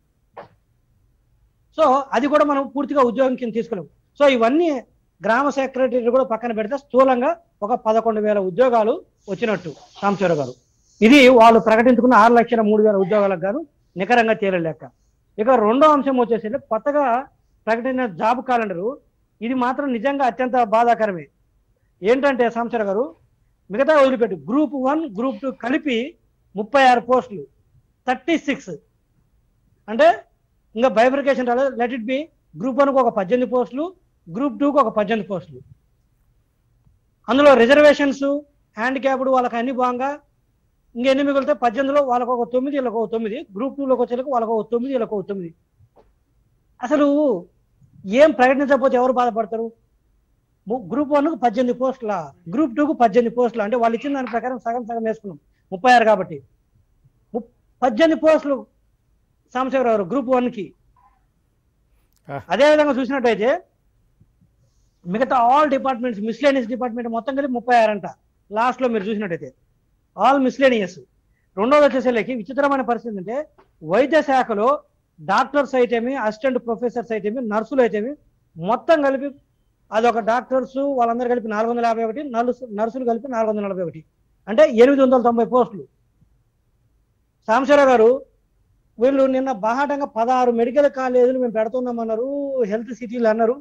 సో అది కూడా మనం పూర్తిగా ఉద్యోగం కింద తీసుకోలేము సో ఇవన్నీ గ్రామ సెక్రటరీ కూడా పక్కన పెడితే స్థూలంగా ఒక పదకొండు వేల ఉద్యోగాలు వచ్చినట్టు సాంబశివరావు గారు ఇది వాళ్ళు ప్రకటించుకున్న ఆరు లక్షల మూడు వేల ఉద్యోగాలకు గాను నికరంగా తేలలేక ఇక రెండో అంశం వచ్చేసి కొత్తగా ప్రకటించిన జాబ్ క్యాలెండరు ఇది మాత్రం నిజంగా అత్యంత బాధాకరమే ఏంటంటే సాంబశివరావు గారు మిగతా వదిలిపెట్టి గ్రూప్ వన్ గ్రూప్ టూ కలిపి ముప్పై ఆరు పోస్టులు థర్టీ సిక్స్ అంటే ఇంకా బైఫర్కేషన్ రాలేదు లెట్ ఇట్ బి గ్రూప్ వన్కి ఒక పద్దెనిమిది పోస్టులు గ్రూప్ టూకి ఒక పద్దెనిమిది పోస్టులు అందులో రిజర్వేషన్స్ హ్యాండిక్యాప్డ్ వాళ్ళకి అన్ని బాగా ఇంకెన్ని మిగిలితే పద్దెనిమిదిలో వాళ్ళకు ఒక తొమ్మిది వీళ్ళకి ఒక తొమ్మిది గ్రూప్ టూలోకి వచ్చేలకు వాళ్ళకు ఒక తొమ్మిది వీళ్ళకి ఒక తొమ్మిది అసలు ఏం ప్రకటించకపోతే ఎవరు బాధపడతారు ము- గ్రూప్ వన్కు పద్దెనిమిది పోస్టుల గ్రూప్ టూకు పద్దెనిమిది పోస్టులు అంటే వాళ్ళు ఇచ్చిన దాని ప్రకారం సగం సగం వేసుకున్నాం ముప్పై ఆరు కాబట్టి ము- పద్దెనిమిది పోస్టులు సాంబశివరావు గారు గ్రూప్ వన్కి ఆ. అదే విధంగా చూసినట్టయితే మిగతా ఆల్ డిపార్ట్మెంట్స్ మిస్లేనియస్ డిపార్ట్మెంట్ మొత్తం కలిపి ముప్పై ఆరు అంట లాస్ట్ లో మీరు చూసినట్టయితే ఆల్ మిస్లేనియస్ రెండోది వచ్చేసరికి విచిత్రమైన పరిస్థితి అంటే వైద్య శాఖలో డాక్టర్స్ అయితేమి అసిస్టెంట్ ప్రొఫెసర్స్ అయితేమి నర్సులు అయితేమి మొత్తం కలిపి అదొక డాక్టర్స్ వాళ్ళందరూ కలిపి నాలుగు వందల యాభై ఒకటి నర్సు నర్సులు కలిపి నాలుగు వందల నలభై ఒకటి అంటే ఎనిమిది వందల తొంభై పోస్టులు సాంబశివరావు గారు వీళ్ళు నిన్న బాహాటంగా పదహారు మెడికల్ కాలేజీలు మేము పెడుతున్నామన్నారు హెల్త్ సిటీలు అన్నారు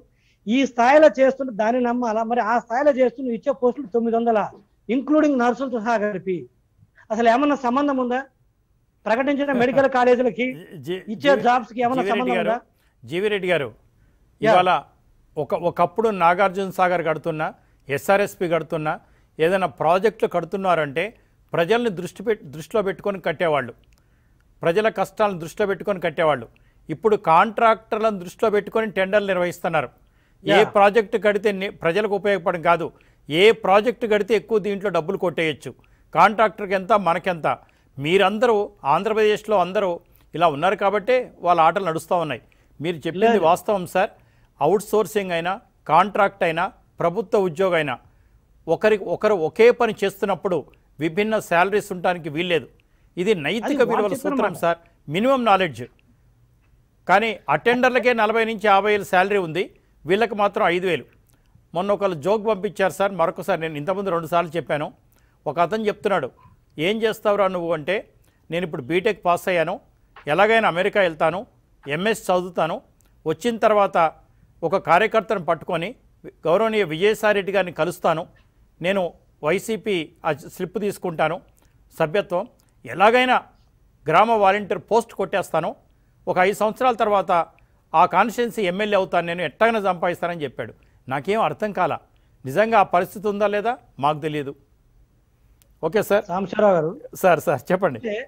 ఈ స్థాయిలో చేస్తుంటే దాన్ని నమ్మాలా మరి ఆ స్థాయిలో చేస్తూ నువ్వు ఇచ్చే పోస్టులు తొమ్మిది వందల ఇంక్లూడింగ్ నర్సులతో సహా కలిపి అసలు ఏమన్నా సంబంధం ఉందా ప్రకటించిన మెడికల్ కాలేజీలకి జి- ఇచ్చే జి- jobs కి ఏమన్నా జీవిరెడ్డి సంబంధం గారు ఉందా? జీవిరెడ్డి గారు యా. ఇవాళ ఒక ఒకప్పుడు నాగార్జున సాగర్ కడుతున్నా ఎస్ఆర్ఎస్పి కడుతున్నా ఏదైనా ప్రాజెక్టులు కడుతున్నారంటే ప్రజల్ని దృష్టి పెట్ దృష్టిలో పెట్టుకొని కట్టేవాళ్ళు ప్రజల కష్టాలను దృష్టిలో పెట్టుకొని కట్టేవాళ్ళు ఇప్పుడు కాంట్రాక్టర్లను దృష్టిలో పెట్టుకొని టెండర్లు నిర్వహిస్తున్నారు ఏ యా. ప్రాజెక్టు కడితే ని- ప్రజలకు ఉపయోగపడం కాదు ఏ ప్రాజెక్టు కడితే ఎక్కువ దీంట్లో డబ్బులు కొట్టేయచ్చు కాంట్రాక్టర్కి ఎంత మనకెంత మీరందరూ ఆంధ్రప్రదేశ్లో అందరూ ఇలా ఉన్నారు కాబట్టే వాళ్ళ ఆటలు నడుస్తూ ఉన్నాయి మీరు చెప్పింది వాస్తవం సార్ అవుట్ సోర్సింగ్ అయినా కాంట్రాక్ట్ అయినా ప్రభుత్వ ఉద్యోగం అయినా ఒకరికి ఒకరు ఒకే పని చేస్తున్నప్పుడు విభిన్న శాలరీస్ ఉండడానికి వీల్లేదు ఇది నైతిక వాళ్ళు విలువల చెప్పిన సూత్రం మాట. సార్ మినిమం నాలెడ్జ్ కానీ అటెండర్లకే నలభై నుంచి యాభై వేలు శాలరీ ఉంది వీళ్ళకి మాత్రం ఐదు వేలు మొన్న ఒకళ్ళు జోక్ పంపించారు సార్ మరొకసారి నేను ఇంతకుముందు రెండు సార్లు చెప్పాను ఒక అతను చెప్తున్నాడు ఏం చేస్తావురా నువ్వు అంటే నేను ఇప్పుడు బీటెక్ పాస్ అయ్యాను ఎలాగైనా అమెరికా వెళ్తాను ఎంఎస్ చదువుతాను వచ్చిన తర్వాత ఒక కార్యకర్తను పట్టుకొని గౌరవనీయ విజయసాయిరెడ్డి గారిని కలుస్తాను నేను వైసీపీ ఆ స్లిప్ తీసుకుంటాను సభ్యత్వం ఎలాగైనా గ్రామ వాలంటీర్ పోస్ట్ కొట్టేస్తాను ఒక ఐదు సంవత్సరాల తర్వాత ఆ కాన్స్టిట్యున్సీ ఎమ్మెల్యే అవుతాను నేను ఎట్టగైనా సంపాదిస్తానని చెప్పాడు నాకేం అర్థం కాల నిజంగా ఆ పరిస్థితి ఉందా లేదా మాకు తెలియదు ఓకే సార్ సాంబశివరావు గారు సార్ సార్ చెప్పండి అంటే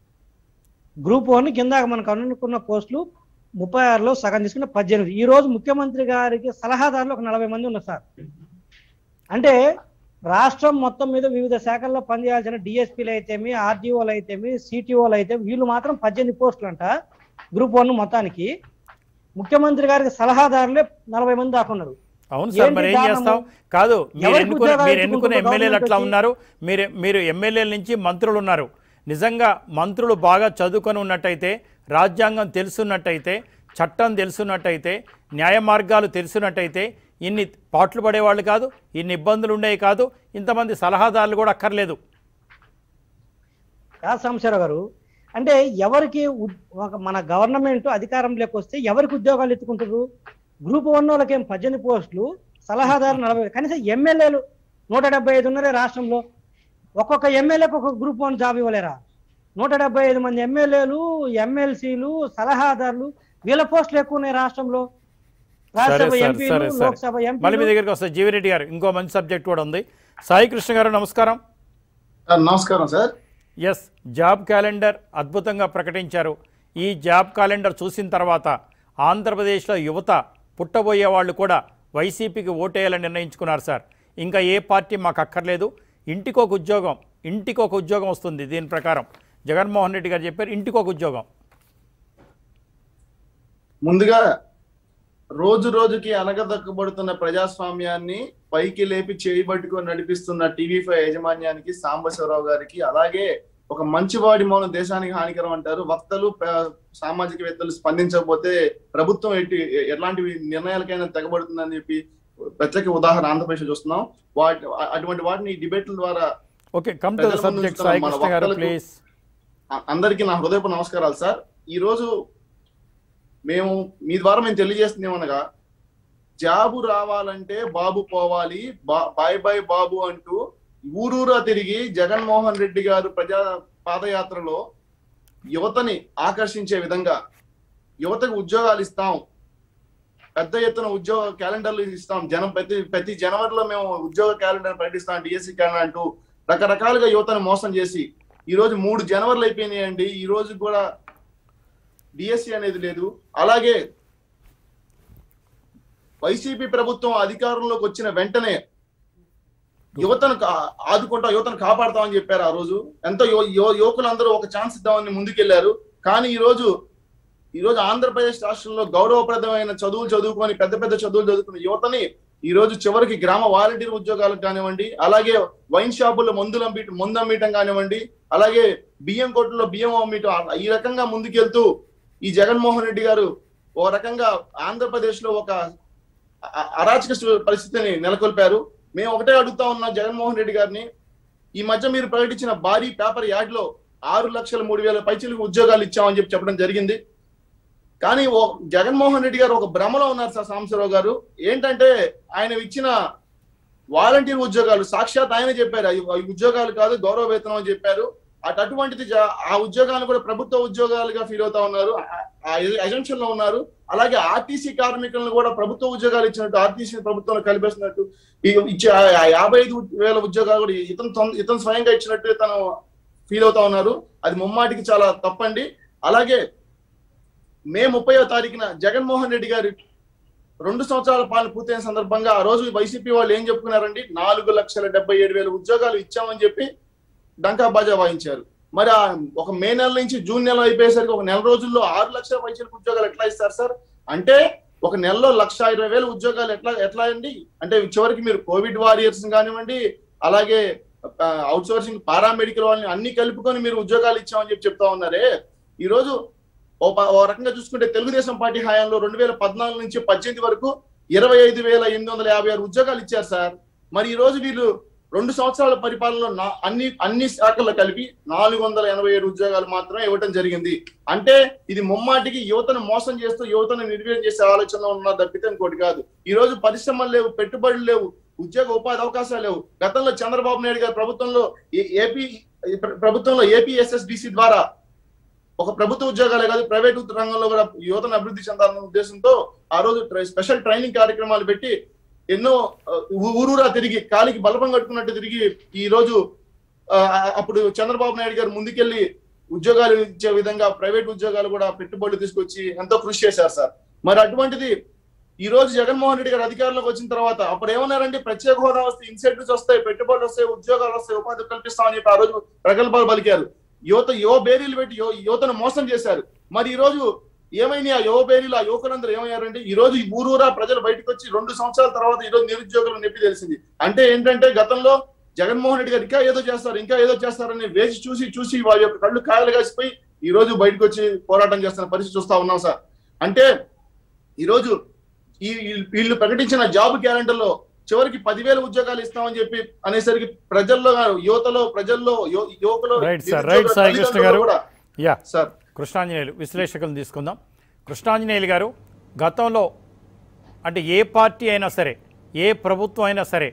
గ్రూప్ వన్ కింద మనకు అనుకున్న పోస్టులు ముప్పై ఆరులో సగం తీసుకున్న పద్దెనిమిది ఈ రోజు ముఖ్యమంత్రి గారికి సలహాదారులు ఒక నలభై మంది ఉన్నారు సార్ అంటే రాష్ట్రం మొత్తం మీద వివిధ శాఖల్లో పనిచేయాల్సిన డిఎస్పీలు అయితేమి ఆర్డీఓలు అయితేమి సిటీఓలు అయితే వీళ్ళు మాత్రం పద్దెనిమిది పోస్టులు అంట గ్రూప్ వన్ మొత్తానికి ముఖ్యమంత్రి గారికి సలహాదారులే నలభై మంది దాకా ఉన్నారు అవును సార్ మరి ఏం ఏంటి చేస్తాం కారణము? కాదు మీరు ఎవరికి ఎన్నుకునే ఉద్యోగాలు మీరు ఎన్నుకునే ఇచ్చుకుంటున్న ఎమ్మెల్యేలు అట్లా గవర్నమెంట్ ఉన్నారు మీరు మీరు ఎమ్మెల్యేల నుంచి మంత్రులు ఉన్నారు నిజంగా మంత్రులు బాగా చదువుకొని ఉన్నట్టయితే రాజ్యాంగం తెలుసున్నట్టయితే చట్టం తెలుసున్నట్టయితే న్యాయ మార్గాలు తెలుసున్నట్టయితే ఇన్ని పాటలు పడేవాళ్ళు కాదు ఇన్ని ఇబ్బందులు ఉండేవి కాదు ఇంతమంది సలహాదారులు కూడా అక్కర్లేదు కాదు సాంబశివరావు గారు అంటే ఎవరికి ఉద్- ఒక మన గవర్నమెంట్ అధికారంలోకి వస్తే ఎవరికి ఉద్యోగాలు ఎత్తుకుంటారు గ్రూప్ వన్ వాళ్ళకి ఏం పద్దెనిమిది పోస్టులు సలహాదారు నలభై కనీసం ఎమ్మెల్యేలు నూట డెబ్బై ఐదు ఉన్నారే రాష్ట్రంలో ఒక్కొక్క ఎమ్మెల్యేకి ఒక గ్రూప్ వన్ జాబ్ ఇవ్వలేరా నూట డెబ్బై ఐదు మంది ఎమ్మెల్యేలు ఎమ్మెల్సీలు సలహాదారులు వీళ్ళ పోస్టులు ఎక్కువ ఉన్నాయి రాష్ట్రంలో సరే రాజ్యసభ సార్ ఎంపీలు సరే సరే లోక్సభ మళ్ళీ మీ ఎంపీలు దగ్గరికి వస్తే జీవిరెడ్డి గారు ఇంకో మంచి సబ్జెక్ట్ కూడా ఉంది సాయి కృష్ణ గారు నమస్కారం సార్ నమస్కారం సార్ ఎస్ జాబ్ క్యాలెండర్ అద్భుతంగా ప్రకటించారు ఈ జాబ్ క్యాలెండర్ చూసిన తర్వాత ఆంధ్రప్రదేశ్లో యువత పుట్టబోయే వాళ్ళు కూడా వైసీపీకి ఓటేయాలని నిర్ణయించుకున్నారు సార్ ఇంకా ఏ పార్టీ మాకు అక్కర్లేదు ఇంటికి ఒక ఉద్యోగం ఇంటికి ఒక ఉద్యోగం వస్తుంది దీని ప్రకారం జగన్మోహన్ రెడ్డి గారు చెప్పారు ఇంటికి ఒక ఉద్యోగం ముందుగా రోజు రోజుకి అనగదక్కబడుతున్న ప్రజాస్వామ్యాన్ని పైకి లేపి చేయబట్టుకొని నడిపిస్తున్న టీవీ ఫైవ్ యాజమాన్యానికి సాంబశివరావు గారికి అలాగే ఒక మంచివాడి మౌనం దేశానికి హానికరం అంటారు వక్తలు ప- సామాజికవేత్తలు స్పందించకపోతే ప్రభుత్వం ఎట్టి ఎలాంటి నిర్ణయాలకైనా తెగబడుతుందని చెప్పి ప్రత్యేక ఉదాహరణ ఆంధ్రప్రదేశ్ చూస్తున్నాం వాటి అటువంటి వాటిని డిబేట్ల ద్వారా ఓకే కమ్ టు ద ప్రజల ముందు సబ్జెక్ట్ ఉంచుతున్న సాయి మన కృష్ణ గారు వక్తలకు ప్లీజ్ అ- అందరికీ నా హృదయపు నమస్కారాలు సార్ ఈ రోజు మేము మీ ద్వారా మేము తెలియజేస్తుంది ఏమనగా జాబు రావాలంటే బాబు పోవాలి బా- బాయ్ బాయ్ బాబు అంటూ ఊరూరా తిరిగి జగన్మోహన్ రెడ్డి గారు ప్రజా పాదయాత్రలో యువతని ఆకర్షించే విధంగా యువతకు ఉద్యోగాలు ఇస్తాం పెద్ద ఎత్తున ఉద్యోగ క్యాలెండర్లు ఇస్తాం జనం ప్రతి ప్రతి జనవరిలో మేము ఉద్యోగ క్యాలెండర్ ప్రకటిస్తాం డిఎస్సి క్యాలెండర్ అంటూ రకరకాలుగా యువతను మోసం చేసి ఈ రోజు మూడు జనవరిలు అయిపోయినాయండి ఈ రోజు కూడా డిఎస్సి అనేది లేదు అలాగే వైసీపీ ప్రభుత్వం అధికారంలోకి వచ్చిన వెంటనే యువతను కా- ఆదుకుంటాం యువతను కాపాడుతామని చెప్పారు ఆ రోజు ఎంతో యువ- యువ- యువకులందరూ ఒక ఛాన్స్ ఇద్దామని ముందుకెళ్లారు కానీ ఈ రోజు ఈ రోజు ఆంధ్రప్రదేశ్ రాష్ట్రంలో గౌరవప్రదమైన చదువులు చదువుకొని పెద్ద పెద్ద చదువులు చదువుకున్న యువతని ఈ రోజు చివరికి గ్రామ వాలంటీర్ ఉద్యోగాలకు కానివ్వండి అలాగే వైన్ షాపుల్లో మందులు అమ్మి మందు అమ్మటం కానివ్వండి అలాగే బియ్యం కొట్టులో బియ్యం అమ్మటం ఆ- ఈ రకంగా ముందుకెళ్తూ ఈ జగన్మోహన్ రెడ్డి గారు ఓ రకంగా ఆంధ్రప్రదేశ్ లో ఒక అ- అరాచక స్థితి- పరిస్థితిని నెలకొల్పారు మేము ఒకటే అడుగుతా ఉన్నాం జగన్మోహన్ రెడ్డి గారిని ఈ మధ్య మీరు ప్రకటించిన భారీ పేపర్ యాడ్ లో ఆరు లక్షల మూడు వేల పైచీలకు ఉద్యోగాలు ఇచ్చామని చెప్పి చెప్పడం జరిగింది కానీ ఓ జగన్మోహన్ రెడ్డి గారు ఒక భ్రమలో ఉన్నారు సార్ సాంబశివరావు గారు ఏంటంటే ఆయన ఇచ్చిన వాలంటీర్ ఉద్యోగాలు సాక్షాత్ ఆయన చెప్పారు అవి అవి ఉద్యోగాలు కాదు గౌరవ వేతనం అని చెప్పారు అటు అటువంటిది జ- ఆ ఉద్యోగాలు కూడా ప్రభుత్వ ఉద్యోగాలుగా ఫీల్ అవుతా ఉన్నారు ఆ ఎజెన్షన్ లో ఉన్నారు అలాగే ఆర్టీసీ కార్మికులను కూడా ప్రభుత్వ ఉద్యోగాలు ఇచ్చినట్టు ఆర్టీసీ ప్రభుత్వంలో కలిపేసినట్టు ఈ ఇచ్చే ఆ- ఆ యాభై ఐదు వేల ఉద్యోగాలు కూడా ఇతను తొం- ఇతను స్వయంగా ఇచ్చినట్టు తను ఫీల్ అవుతా ఉన్నారు అది ముమ్మాటికి చాలా తప్పండి అలాగే మే ముప్పైవ తారీఖున జగన్మోహన్ రెడ్డి గారు రెండు సంవత్సరాల పాలన పూర్తయిన సందర్భంగా ఆ రోజు వైసీపీ వాళ్ళు ఏం చెప్పుకున్నారండి నాలుగు లక్షల డెబ్బై ఏడు వేల ఉద్యోగాలు ఇచ్చామని చెప్పి డంకా బాజా వాయించారు మరి ఆ ఒక మే నెల నుంచి జూన్ నెల అయిపోయేసరికి ఒక నెల రోజుల్లో ఆరు లక్షల పైసలకు ఉద్యోగాలు ఎట్లా ఇస్తారు సార్ అంటే ఒక నెలలో లక్ష ఇరవై వేల ఉద్యోగాలు ఎట్లా ఎట్లా అండి అంటే చివరికి మీరు కోవిడ్ వారియర్స్ కానివ్వండి అలాగే అవుట్ సోర్సింగ్ పారామెడికల్ వాళ్ళని అన్ని కలుపుకొని మీరు ఉద్యోగాలు ఇచ్చామని చెప్పి చెప్తా ఉన్నారే ఈ రోజు ఓ ప- ఓ రకంగా చూసుకుంటే తెలుగుదేశం పార్టీ హయాంలో రెండు వేల పద్నాలుగు నుంచి పద్దెనిమిది వరకు ఇరవై ఐదు వేల ఎనిమిది వందల యాభై ఆరు ఉద్యోగాలు ఇచ్చారు సార్ మరి ఈ రోజు వీళ్ళు రెండు సంవత్సరాల పరిపాలనలో నా- అన్ని అన్ని శాఖల్లో కలిపి నాలుగు వందల ఎనభై ఏడు ఉద్యోగాలు మాత్రమే ఇవ్వటం జరిగింది అంటే ఇది ముమ్మాటికి యువతను మోసం చేస్తూ యువతను నిర్వీర్యం చేసే ఆలోచనలో ఉన్న తప్పితే ఇంకోటి కాదు ఈ రోజు పరిశ్రమలు లేవు పెట్టుబడులు లేవు ఉద్యోగ ఉపాధి అవకాశాలు లేవు గతంలో చంద్రబాబు నాయుడు గారి ప్రభుత్వంలో ఏ- ఏపీ ప్ర- ప్రభుత్వంలో ఏపీఎస్ఎస్డిసి ద్వారా ఒక ప్రభుత్వ ఉద్యోగాలే కాదు ప్రైవేట్ రంగంలో కూడా యువతను అభివృద్ధి చెందాలన్న ఉద్దేశంతో ఆ రోజు ట్రై- స్పెషల్ ట్రైనింగ్ కార్యక్రమాలు పెట్టి ఎన్నో ఆ, ఊ- ఊరూరా తిరిగి కాలికి బలపం కట్టుకున్నట్టు తిరిగి ఈ రోజు ఆ, అప్పుడు చంద్రబాబు నాయుడు గారు ముందుకెళ్లి ఉద్యోగాలు ఇచ్చే విధంగా ప్రైవేట్ ఉద్యోగాలు కూడా పెట్టుబడులు తీసుకొచ్చి ఎంతో కృషి చేశారు సార్ మరి అటువంటిది ఈ రోజు జగన్మోహన్ రెడ్డి గారు అధికారంలోకి వచ్చిన తర్వాత అప్పుడు ఏమన్నారంటే ప్రత్యేక హోదా వస్తే ఇన్సెంటివ్స్ వస్తాయి పెట్టుబడులు వస్తాయి ఉద్యోగాలు వస్తాయి ఉపాధి కల్పిస్తామని చెప్పి ఆ రోజు ప్రగల్భాలు పలికారు యువత యువ బేరీలు పెట్టి యువ- యువతను మోసం చేశారు మరి ఈ రోజు ఏమైనా ఆ యువ బేరీలు ఆ యువకులందరూ ఏమయ్యారంటే ఈ రోజు ఈ ఊరూరా ప్రజలు బయటకు వచ్చి రెండు సంవత్సరాల తర్వాత ఈ రోజు నిరుద్యోగులు నొప్పి తెలిసింది అంటే ఏంటంటే గతంలో జగన్మోహన్ రెడ్డి గారు ఇంకా ఏదో చేస్తారు ఇంకా ఏదో చేస్తారని వేచి చూసి చూసి వారి యొక్క కళ్ళు కాయలు కాసిపోయి ఈ రోజు బయటకు వచ్చి పోరాటం చేస్తున్న పరిస్థితి చూస్తా ఉన్నాం సార్ అంటే ఈ రోజు ఈ ఈ- వీళ్ళు ప్రకటించిన జాబ్ క్యాలెండర్ లో చివరికి పదివేల ఉద్యోగాలు ఇస్తామని చెప్పి అనేసరికి ప్రజల్లో యువతలో ప్రజల్లో యు- యువకులు రైట్ సార్ నిరుద్యోగ రైట్ సాయి కృష్ణ తల్లిదండ్రులు గారు కూడా యా సార్ కృష్ణాంజనేయులు విశ్లేషకులను తీసుకుందాం కృష్ణాంజనేయులు గారు గతంలో అంటే ఏ పార్టీ అయినా సరే ఏ ప్రభుత్వం అయినా సరే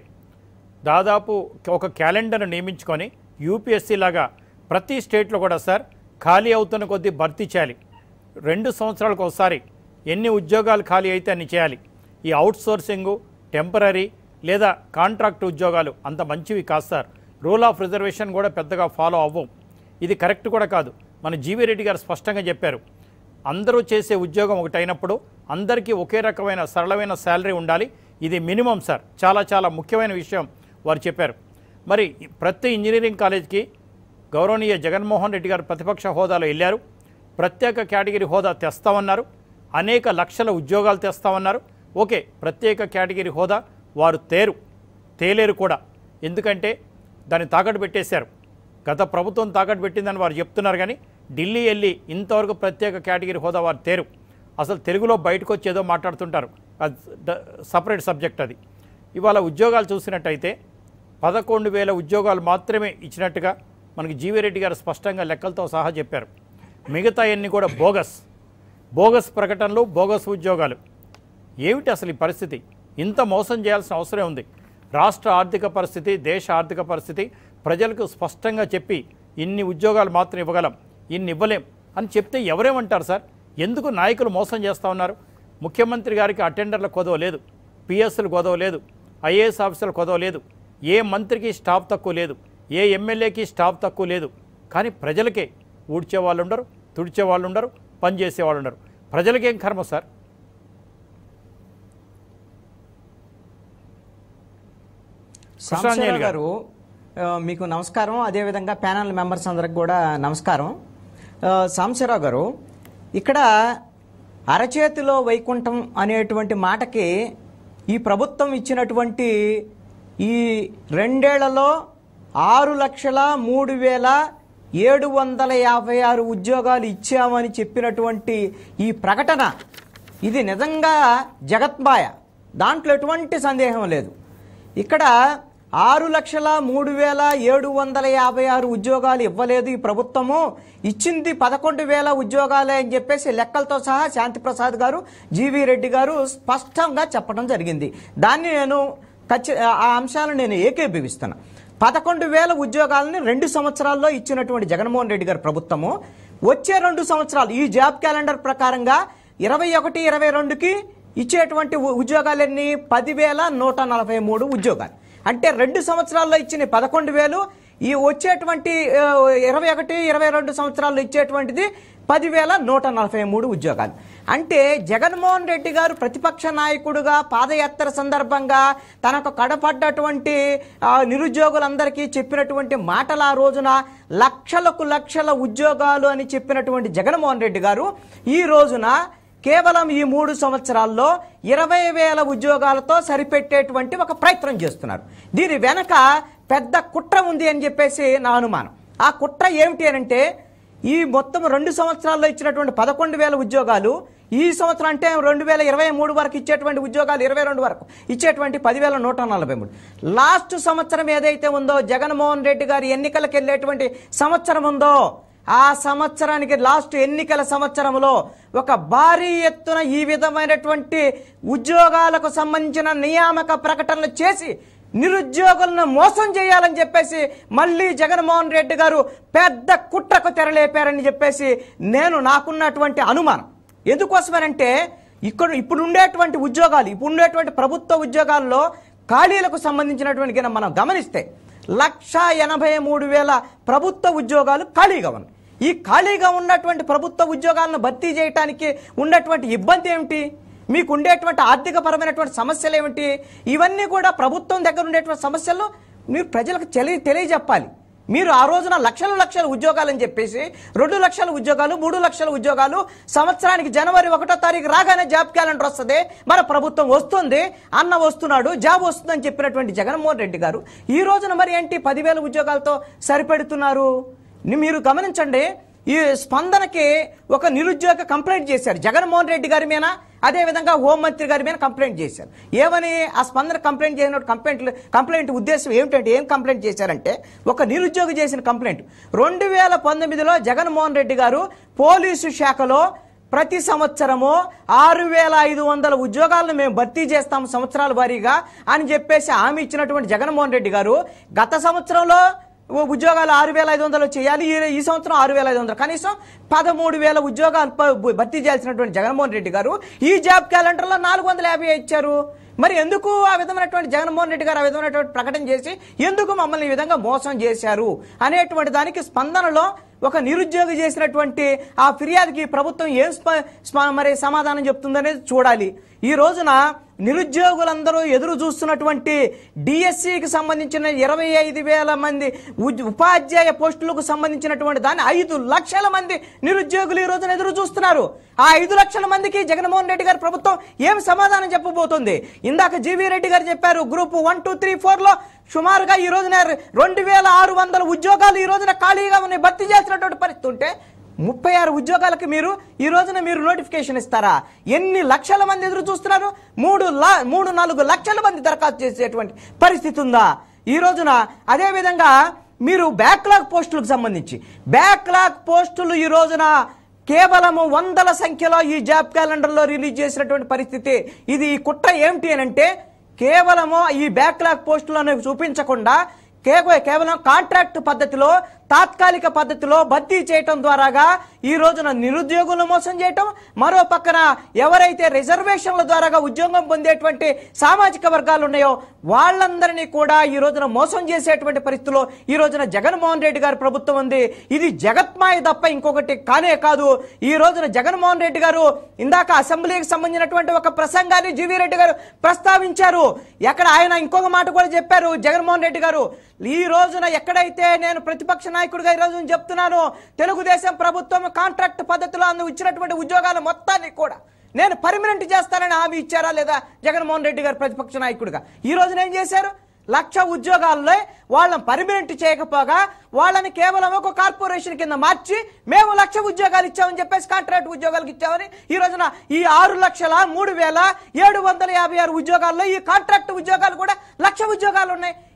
దాదాపు ఒక క్యాలెండర్ను నియమించుకొని యూపీఎస్సీ లాగా ప్రతి స్టేట్లో కూడా సార్ ఖాళీ అవుతున్న కొద్దీ భర్తీ చేయాలి రెండు సంవత్సరాలకు ఒకసారి ఎన్ని ఉద్యోగాలు ఖాళీ అయితే అన్ని చేయాలి ఈ అవుట్ సోర్సింగు టెంపరీ లేదా కాంట్రాక్ట్ ఉద్యోగాలు అంత మంచివి కాదు సార్ రూల్ ఆఫ్ రిజర్వేషన్ కూడా పెద్దగా ఫాలో అవ్వం ఇది కరెక్ట్ కూడా కాదు మన జీవీ రెడ్డి గారు స్పష్టంగా చెప్పారు అందరూ చేసే ఉద్యోగం ఒకటి అయినప్పుడు అందరికీ ఒకే రకమైన సరళమైన శాలరీ ఉండాలి ఇది మినిమం సార్ చాలా చాలా ముఖ్యమైన విషయం వారు చెప్పారు మరి ప్రతి ఇంజనీరింగ్ కాలేజ్కి గౌరవనీయ జగన్మోహన్ రెడ్డి గారు ప్రతిపక్ష హోదాలో వెళ్ళారు ప్రత్యేక కేటగిరీ హోదా తెస్తామన్నారు అనేక లక్షల ఉద్యోగాలు తెస్తామన్నారు ఓకే ప్రత్యేక కేటగిరీ హోదా వారు తేరు తేలేరు కూడా ఎందుకంటే దాన్ని తాకట్టు పెట్టేశారు గత ప్రభుత్వం తాకట్టు పెట్టిందని వారు చెప్తున్నారు కానీ ఢిల్లీ వెళ్ళి ఇంతవరకు ప్రత్యేక కేటగిరీ హోదా వారు తేరు అసలు తెలుగులో బయటకు వచ్చి ఏదో మాట్లాడుతుంటారు అది సపరేట్ సబ్జెక్ట్ అది ఇవాళ ఉద్యోగాలు చూసినట్టయితే పదకొండు వేల ఉద్యోగాలు మాత్రమే ఇచ్చినట్టుగా మనకి జీవిరెడ్డి గారు స్పష్టంగా లెక్కలతో సహా చెప్పారు మిగతా అన్ని కూడా బోగస్ బోగస్ ప్రకటనలు బోగస్ ఉద్యోగాలు ఏమిటి అసలు ఈ పరిస్థితి ఇంత మోసం చేయాల్సిన అవసరం ఉంది రాష్ట్ర ఆర్థిక పరిస్థితి దేశ ఆర్థిక పరిస్థితి ప్రజలకు స్పష్టంగా చెప్పి ఇన్ని ఉద్యోగాలు మాత్రం ఇవ్వగలం ఇన్ని ఇవ్వలేం అని చెప్తే ఎవరేమంటారు సార్ ఎందుకు నాయకులు మోసం చేస్తూ ఉన్నారు ముఖ్యమంత్రి గారికి అటెండర్ల కొదవ లేదు పిఎస్లు కొదవ లేదు ఐఏఎస్ ఆఫీసర్ల కొదవ లేదు ఏ మంత్రికి స్టాఫ్ తక్కువ లేదు ఏ ఎమ్మెల్యేకి స్టాఫ్ తక్కువ లేదు కానీ ప్రజలకే ఊడ్చే వాళ్ళు ఉండరు తుడిచే వాళ్ళు ఉండరు పని చేసే వాళ్ళు ఉండరు ప్రజలకేం కర్మ సార్ సాంబశివరావు కృష్ణాంజలి గారు ఆ, మీకు నమస్కారం అదేవిధంగా ప్యానల్ మెంబర్స్ అందరికి కూడా నమస్కారం ఆ, సాంబశివరావు గారు ఇక్కడ అరచేతిలో వైకుంఠం అనేటువంటి మాటకి ఈ ప్రభుత్వం ఇచ్చినటువంటి ఈ రెండేళ్లలో ఆరు లక్షల మూడు వేల ఏడు వందల యాభై ఆరు ఉద్యోగాలు ఇచ్చామని చెప్పినటువంటి ఈ ప్రకటన ఇది నిజంగా జగత్మాయ దాంట్లో ఎటువంటి సందేహం లేదు ఇక్కడ ఆరు లక్షల మూడు వేల ఏడు వందల యాభై ఆరు ఉద్యోగాలు ఇవ్వలేదు ఈ ప్రభుత్వము ఇచ్చింది పదకొండు వేల ఉద్యోగాలే అని చెప్పేసి లెక్కలతో సహా శాంతిప్రసాద్ గారు జీవి రెడ్డి గారు స్పష్టంగా చెప్పడం జరిగింది దాన్ని నేను ఖచ్చి ఆ అంశాలను నేను ఏకీభవిస్తున్నా పదకొండు వేల ఉద్యోగాలని రెండు సంవత్సరాల్లో ఇచ్చినటువంటి జగన్మోహన్ రెడ్డి గారి ప్రభుత్వము వచ్చే రెండు సంవత్సరాలు ఈ జాబ్ క్యాలెండర్ ప్రకారంగా ఇరవై ఒకటి ఇరవై రెండుకి ఇచ్చేటువంటి ఉ- ఉద్యోగాలన్నీ పదివేల నూట నలభై మూడు ఉద్యోగాలు అంటే రెండు సంవత్సరాల్లో ఇచ్చిన పదకొండు వేలు ఈ వచ్చేటువంటి ఆ, ఇరవై ఒకటి ఇరవై రెండు సంవత్సరాల్లో ఇచ్చేటువంటిది పదివేల నూట నలభై మూడు ఉద్యోగాలు అంటే జగన్మోహన్ రెడ్డి గారు ప్రతిపక్ష నాయకుడుగా పాదయాత్ర సందర్భంగా తనకు కడపడ్డటువంటి ఆ, నిరుద్యోగులందరికీ చెప్పినటువంటి మాటలు ఆ రోజున లక్షలకు లక్షల ఉద్యోగాలు అని చెప్పినటువంటి జగన్మోహన్ రెడ్డి గారు ఈ రోజున కేవలం ఈ మూడు సంవత్సరాల్లో ఇరవై వేల ఉద్యోగాలతో సరిపెట్టేటువంటి ఒక ప్రయత్నం చేస్తున్నారు దీని వెనక పెద్ద కుట్ర ఉంది అని చెప్పేసి నా అనుమానం ఆ కుట్ర ఏమిటి అని అంటే ఈ మొత్తం రెండు సంవత్సరాల్లో ఇచ్చినటువంటి పదకొండు వేల ఉద్యోగాలు ఈ సంవత్సరం అంటే రెండు వేల ఇరవై మూడు వరకు ఇచ్చేటువంటి ఉద్యోగాలు ఇరవై రెండు వరకు ఇచ్చేటువంటి పదివేల నూట నలభై మూడు లాస్ట్ సంవత్సరం ఏదైతే ఉందో జగన్మోహన్ రెడ్డి గారి ఎన్నికలకు వెళ్ళేటువంటి సంవత్సరం ఉందో ఆ సంవత్సరానికి లాస్ట్ ఎన్నికల సంవత్సరంలో ఒక భారీ ఎత్తున ఈ విధమైనటువంటి ఉద్యోగాలకు సంబంధించిన నియామక ప్రకటనలు చేసి నిరుద్యోగులను మోసం చేయాలని చెప్పేసి మళ్ళీ జగన్మోహన్ రెడ్డి గారు పెద్ద కుట్రకు తెరలేపారని చెప్పేసి నేను నాకున్నటువంటి అనుమానం ఎందుకోసమనంటే ఇక్కడ ఇప్పుడు ఉండేటువంటి ఉద్యోగాలు ఇప్పుడు ఉండేటువంటి ప్రభుత్వ ఉద్యోగాల్లో ఖాళీలకు సంబంధించినటువంటి గిన మనం గమనిస్తే లక్ష ఎనభై మూడు వేల ప్రభుత్వ ఉద్యోగాలు ఖాళీగా ఉన్నాయి ఈ ఖాళీగా ఉన్నటువంటి ప్రభుత్వ ఉద్యోగాలను భర్తీ చేయడానికి ఉన్నటువంటి ఇబ్బంది ఏమిటి మీకు ఉండేటువంటి ఆర్థికపరమైనటువంటి సమస్యలు ఏమిటి ఇవన్నీ కూడా ప్రభుత్వం దగ్గర ఉండేటువంటి సమస్యలు మీరు ప్రజలకు తెలియ తెలియజెప్పాలి మీరు ఆ రోజున లక్షల లక్షల ఉద్యోగాలని చెప్పేసి రెండు లక్షల ఉద్యోగాలు మూడు లక్షల ఉద్యోగాలు సంవత్సరానికి జనవరి ఒకటో తారీఖు రాగానే జాబ్ క్యాలెండర్ వస్తుంది మన ప్రభుత్వం వస్తుంది అన్న వస్తున్నాడు జాబ్ వస్తుందని చెప్పినటువంటి జగన్మోహన్ రెడ్డి గారు ఈ రోజున మరి ఏంటి పదివేల ఉద్యోగాలతో సరిపెడుతున్నారు ని- మీరు గమనించండి ఈ స్పందనకి ఒక నిరుద్యోగ కంప్లైంట్ చేశారు జగన్మోహన్ రెడ్డి గారి మీద అదేవిధంగా హోంమంత్రి గారి మీద కంప్లైంట్ చేశారు ఏమని ఆ స్పందన కంప్లైంట్ చేసిన కంప్లైంట్ కంప్లైంట్ ఉద్దేశం ఏమిటంటే ఏం కంప్లైంట్ చేశారంటే ఒక నిరుద్యోగి చేసిన కంప్లైంట్ రెండు వేల పంతొమ్మిదిలో జగన్మోహన్ రెడ్డి గారు పోలీసు శాఖలో ప్రతి సంవత్సరము ఆరు వేల ఐదు వందల ఉద్యోగాలను మేము భర్తీ చేస్తాము సంవత్సరాల వారీగా అని చెప్పేసి హామీ ఇచ్చినటువంటి జగన్మోహన్ రెడ్డి గారు గత సంవత్సరంలో ఉ- ఉద్యోగాలు ఆరు వేల ఐదు వందలు చేయాలి ఈ ఈ సంవత్సరం ఆరు వేల ఐదు వందలు కనీసం పదమూడు వేల ఉద్యోగాలు ప- భర్తీ చేయాల్సినటువంటి జగన్మోహన్ రెడ్డి గారు ఈ జాబ్ క్యాలెండర్లో నాలుగు వందల యాభై ఇచ్చారు మరి ఎందుకు ఆ విధమైనటువంటి జగన్మోహన్ రెడ్డి గారు ఆ విధమైనటువంటి ప్రకటన చేసి ఎందుకు మమ్మల్ని ఈ విధంగా మోసం చేశారు అనేటువంటి దానికి స్పందనలో ఒక నిరుద్యోగి చేసినటువంటి ఆ ఫిర్యాదుకి ప్రభుత్వం ఏం స్ప- స్ప- మరి సమాధానం చెప్తుందనేది చూడాలి ఈ రోజున నిరుద్యోగులందరూ ఎదురు చూస్తున్నటువంటి డిఎస్సికి సంబంధించిన ఇరవై ఐదు వేల మంది ఉద్- ఉపాధ్యాయ పోస్టులకు సంబంధించినటువంటి దాన్ని ఐదు లక్షల మంది నిరుద్యోగులు ఈ రోజున ఎదురు చూస్తున్నారు ఆ ఐదు లక్షల మందికి జగన్మోహన్ రెడ్డి గారి ప్రభుత్వం ఏం సమాధానం చెప్పబోతుంది ఇందాక జీవీ రెడ్డి గారు చెప్పారు group one two three four లో సుమారుగా ఈ రోజున రెండు వేల ఆరు వందల ఉద్యోగాలు ఈ రోజున ఖాళీగా ఉన్నాయి భర్తీ చేసినటువంటి పరిస్థితి ఉంటే ముప్పై ఆరు ఉద్యోగాలకు మీరు ఈ రోజున మీరు నోటిఫికేషన్ ఇస్తారా ఎన్ని లక్షల మంది ఎదురు చూస్తున్నారు మూడు లా- మూడు నాలుగు లక్షల మంది దరఖాస్తు చేసేటువంటి పరిస్థితి ఉందా ఈ రోజున అదే విధంగా మీరు బ్యాక్లాగ్ పోస్టులకు సంబంధించి బ్యాక్లాగ్ పోస్టులు ఈ రోజున కేవలము వందల సంఖ్యలో ఈ జాబ్ క్యాలెండర్లో రిలీజ్ చేసినటువంటి పరిస్థితి ఇది ఈ కుట్ర ఏమిటి అని అంటే కేవలము ఈ బ్యాక్లాగ్ పోస్టులను చూపించకుండా కేవ- కేవలం కాంట్రాక్ట్ పద్ధతిలో తాత్కాలిక పద్ధతిలో భర్తీ చేయటం ద్వారాగా ఈ రోజున నిరుద్యోగులను మోసం చేయటం మరో పక్కన ఎవరైతే రిజర్వేషన్ల ద్వారాగా ఉద్యోగం పొందేటువంటి సామాజిక వర్గాలు ఉన్నాయో వాళ్ళందరినీ కూడా ఈ రోజున మోసం చేసేటువంటి పరిస్థితిలో ఈ రోజున జగన్మోహన్ రెడ్డి గారి ప్రభుత్వం ఉంది ఇది జగత్మాయ తప్ప ఇంకొకటి కానే కాదు ఈ రోజున జగన్మోహన్ రెడ్డి గారు ఇందాక అసెంబ్లీకి సంబంధించినటువంటి ఒక ప్రసంగాన్ని జీవీ రెడ్డి గారు ప్రస్తావించారు ఎక్కడ ఆయన ఇంకొక మాట కూడా చెప్పారు జగన్మోహన్ రెడ్డి గారు ఈ రోజున ఎక్కడైతే నేను ప్రతిపక్ష నాయకుడిగా ఈ రోజు చెప్తున్నాను తెలుగుదేశం ప్రభుత్వం కాంట్రాక్ట్ పద్ధతిలో అందు ఇచ్చినటువంటి ఉద్యోగాలు మొత్తాన్ని కూడా నేను పర్మనెంట్ చేస్తానని హామీ ఇచ్చారా లేదా జగన్మోహన్ రెడ్డి గారు ప్రతిపక్ష నాయకుడిగా ఈ రోజున ఏం చేశారు లక్ష ఉద్యోగాల్లో వాళ్ళని పర్మనెంట్ చేయకపోగా వాళ్ళని కేవలం ఒక కార్పొరేషన్ కింద మార్చి మేము లక్ష ఉద్యోగాలు ఇచ్చామని చెప్పేసి కాంట్రాక్ట్ ఉద్యోగాలకు ఇచ్చామని ఈ రోజున ఈ ఆరు లక్షల మూడు వేల ఏడు వందల యాభై ఆరు ఉద్యోగాల్లో ఈ కాంట్రాక్ట్ ఉద్యోగాలు కూడా లక్ష ఉద్యోగాలు ఉన్నాయి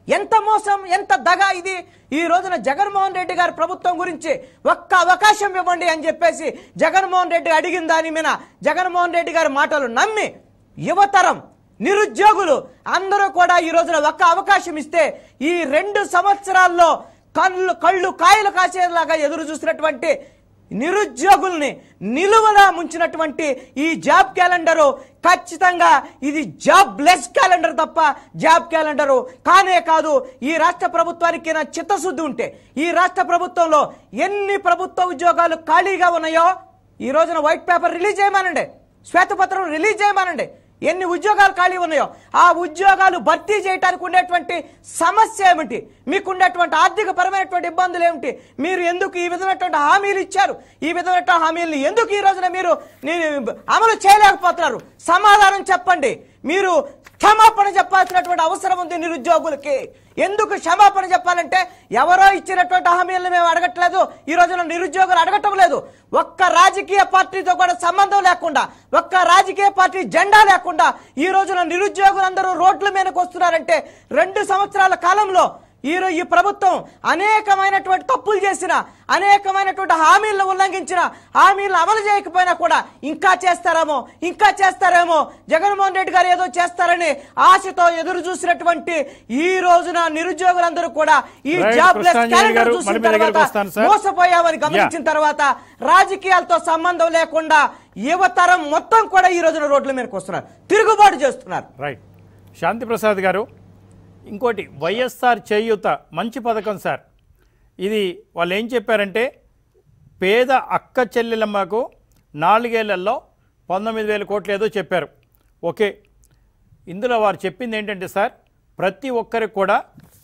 ఎంత మోసం ఎంత దగ ఇది ఈ రోజున జగన్మోహన్ రెడ్డి గారి ప్రభుత్వం గురించి ఒక్క అవకాశం ఇవ్వండి అని చెప్పేసి జగన్మోహన్ రెడ్డి అడిగిన దాని మీద జగన్మోహన్ రెడ్డి గారి మాటలు నమ్మి యువతరం నిరుద్యోగులు అందరూ కూడా ఈ రోజున ఒక్క అవకాశం ఇస్తే ఈ రెండు సంవత్సరాల్లో కళ్ళు కళ్ళు కాయలు కాసేలాగా ఎదురు చూసినటువంటి నిరుద్యోగుల్ని నిలువలా ముంచినటువంటి ఈ జాబ్ క్యాలెండరు ఖచ్చితంగా ఇది జాబ్ లెస్ క్యాలెండర్ తప్ప జాబ్ క్యాలెండరు కానే కాదు ఈ రాష్ట్ర ప్రభుత్వానికి నా చిత్తశుద్ధి ఉంటే ఈ రాష్ట్ర ప్రభుత్వంలో ఎన్ని ప్రభుత్వ ఉద్యోగాలు ఖాళీగా ఉన్నాయో ఈ రోజున వైట్ పేపర్ రిలీజ్ చేయమనండి శ్వేతపత్రం రిలీజ్ చేయమనండి ఎన్ని ఉద్యోగాలు ఖాళీ ఉన్నాయో ఆ ఉద్యోగాలు భర్తీ చేయడానికి ఉండేటువంటి సమస్య ఏమిటి మీకు ఉండేటువంటి ఆర్థిక పరమైనటువంటి ఇబ్బందులు ఏమిటి మీరు ఎందుకు ఈ విధమైనటువంటి హామీలు ఇచ్చారు ఈ విధమైనటువంటి హామీలను ఎందుకు ఈ రోజున మీరు నీ- అమలు చేయలేకపోతున్నారు సమాధానం చెప్పండి మీరు క్షమాపణ చెప్పాల్సినటువంటి అవసరం ఉంది నిరుద్యోగులకి ఎందుకు క్షమాపణ చెప్పాలంటే ఎవరో ఇచ్చినటువంటి హామీలను మేము అడగట్లేదు ఈ రోజున నిరుద్యోగులు అడగటం లేదు ఒక్క రాజకీయ పార్టీతో కూడా సంబంధం లేకుండా ఒక్క రాజకీయ పార్టీ జెండా లేకుండా ఈ రోజున నిరుద్యోగులందరూ రోడ్ల మీదకి వస్తున్నారంటే రెండు సంవత్సరాల కాలంలో ఈ రో- ఈ ప్రభుత్వం అనేకమైనటువంటి తప్పులు చేసిన అనేకమైనటువంటి హామీలను ఉల్లంఘించిన హామీలను అమలు చేయకపోయినా కూడా ఇంకా చేస్తారేమో ఇంకా చేస్తారేమో జగన్మోహన్ రెడ్డి గారు ఏదో చేస్తారని ఆశతో ఎదురు చూసినటువంటి ఈ రోజున నిరుద్యోగులందరూ కూడా ఈ Right, jobless Krishnanjali calendar గారు, చూసిన మళ్ళీ మీ దగ్గరికి తర్వాత వస్తాను, sir. మోసపోయామని గమనించిన తర్వాత రాజకీయాలతో సంబంధం లేకుండా యువతరం మొత్తం కూడా ఈ రోజున రోడ్ల మీదకి వస్తున్నారు తిరుగుబాటు చేస్తున్నారు రైట్ శాంతి ప్రసాద్ గారు ఇంకోటి వైఎస్ఆర్ చేయూత మంచి పథకం సార్ ఇది వాళ్ళు ఏం చెప్పారంటే పేద అక్క చెల్లెలమ్మకు నాలుగేళ్లలో పంతొమ్మిది వేల కోట్లు ఏదో చెప్పారు ఓకే ఇందులో వారు చెప్పింది ఏంటంటే సార్ ప్రతి ఒక్కరికి కూడా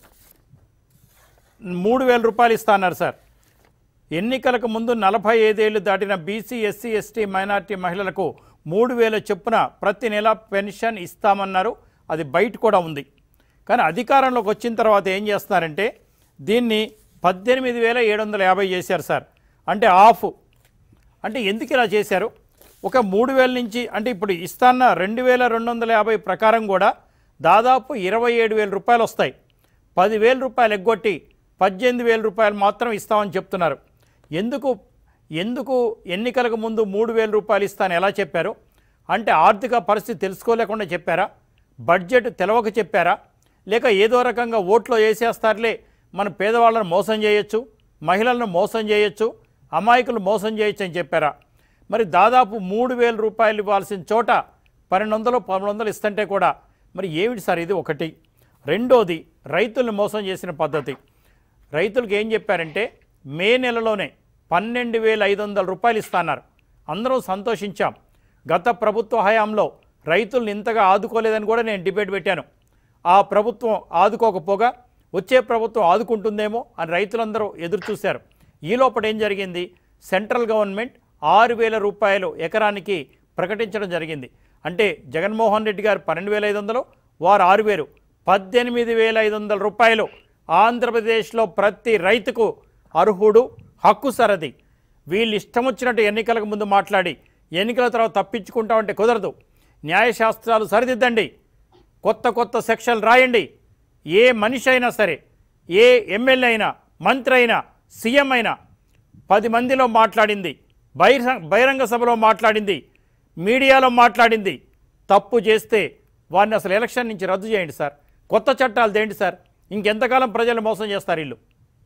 మూడు వేల రూపాయలు ఇస్తా అన్నారు సార్ ఎన్నికలకు ముందు నలభై ఐదేళ్లు దాటిన బీసీ ఎస్సీ ఎస్టీ మైనార్టీ మహిళలకు మూడు వేల చొప్పున ప్రతి నెల పెన్షన్ ఇస్తామన్నారు అది బయట కూడా ఉంది కానీ అధికారంలోకి వచ్చిన తర్వాత ఏం చేస్తున్నారంటే దీన్ని పద్దెనిమిది వేల ఏడు వందల యాభై చేశారు సార్ అంటే ఆఫ్ అంటే ఎందుకు ఇలా చేశారు ఒక మూడు వేల నుంచి అంటే ఇప్పుడు ఇస్తాన్న రెండు వేల రెండు వందల యాభై ప్రకారం కూడా దాదాపు ఇరవై ఏడు వేల రూపాయలు వస్తాయి పదివేల రూపాయలు ఎగ్గొట్టి పద్దెనిమిది వేల రూపాయలు మాత్రం ఇస్తామని చెప్తున్నారు ఎందుకు ఎందుకు ఎన్నికలకు ముందు మూడు వేల రూపాయలు ఇస్తాను ఎలా చెప్పారు అంటే ఆర్థిక పరిస్థితి తెలుసుకోలేకుండా చెప్పారా బడ్జెట్ తెలవక చెప్పారా లేక ఏదో రకంగా ఓట్లో వేసేస్తారులే మన పేదవాళ్ళను మోసం చేయొచ్చు మహిళలను మోసం చేయొచ్చు అమాయకులు మోసం చేయొచ్చు అని చెప్పారా మరి దాదాపు మూడు వేల రూపాయలు ఇవ్వాల్సిన చోట పన్నెండు వందలు పన్నెండు వందలు ఇస్తుంటే కూడా మరి ఏమిటి సార్ ఇది ఒకటి రెండోది రైతులను మోసం చేసిన పద్ధతి రైతులకు ఏం చెప్పారంటే మే నెలలోనే పన్నెండు వేల ఐదు వందల రూపాయలు ఇస్తున్నారు అందరం సంతోషించాం గత ప్రభుత్వ హయాంలో రైతులను ఇంతగా ఆదుకోలేదని కూడా నేను డిబేట్ పెట్టాను ఆ ప్రభుత్వం ఆదుకోకపోగా వచ్చే ప్రభుత్వం ఆదుకుంటుందేమో అని రైతులందరూ ఎదురు చూశారు ఈ లోపల ఏం జరిగింది సెంట్రల్ గవర్నమెంట్ ఆరు వేల రూపాయలు ఎకరానికి ప్రకటించడం జరిగింది అంటే జగన్మోహన్ రెడ్డి గారు పన్నెండు వేల ఐదు వందలు వారు ఆరు వేలు పద్దెనిమిది వేల ఐదు వందల రూపాయలు ఆంధ్రప్రదేశ్లో ప్రతి రైతుకు అర్హుడు హక్కు సరది వీళ్ళు ఇష్టం వచ్చినట్టు ఎన్నికలకు ముందు మాట్లాడి ఎన్నికల తర్వాత తప్పించుకుంటామంటే కుదరదు న్యాయశాస్త్రాలు సరిదిద్దండి కొత్త కొత్త సెక్షన్లు రాయండి ఏ మనిషి అయినా సరే ఏ ఎమ్మెల్యే అయినా మంత్రి అయినా సీఎం అయినా పది మందిలో మాట్లాడింది బహిరంగ బహిరంగ సభలో మాట్లాడింది మీడియాలో మాట్లాడింది తప్పు చేస్తే వారిని అసలు ఎలక్షన్ నుంచి రద్దు చేయండి సార్ కొత్త చట్టాలు తేండి సార్ ఇంకెంతకాలం ప్రజలు మోసం చేస్తారు వీళ్ళు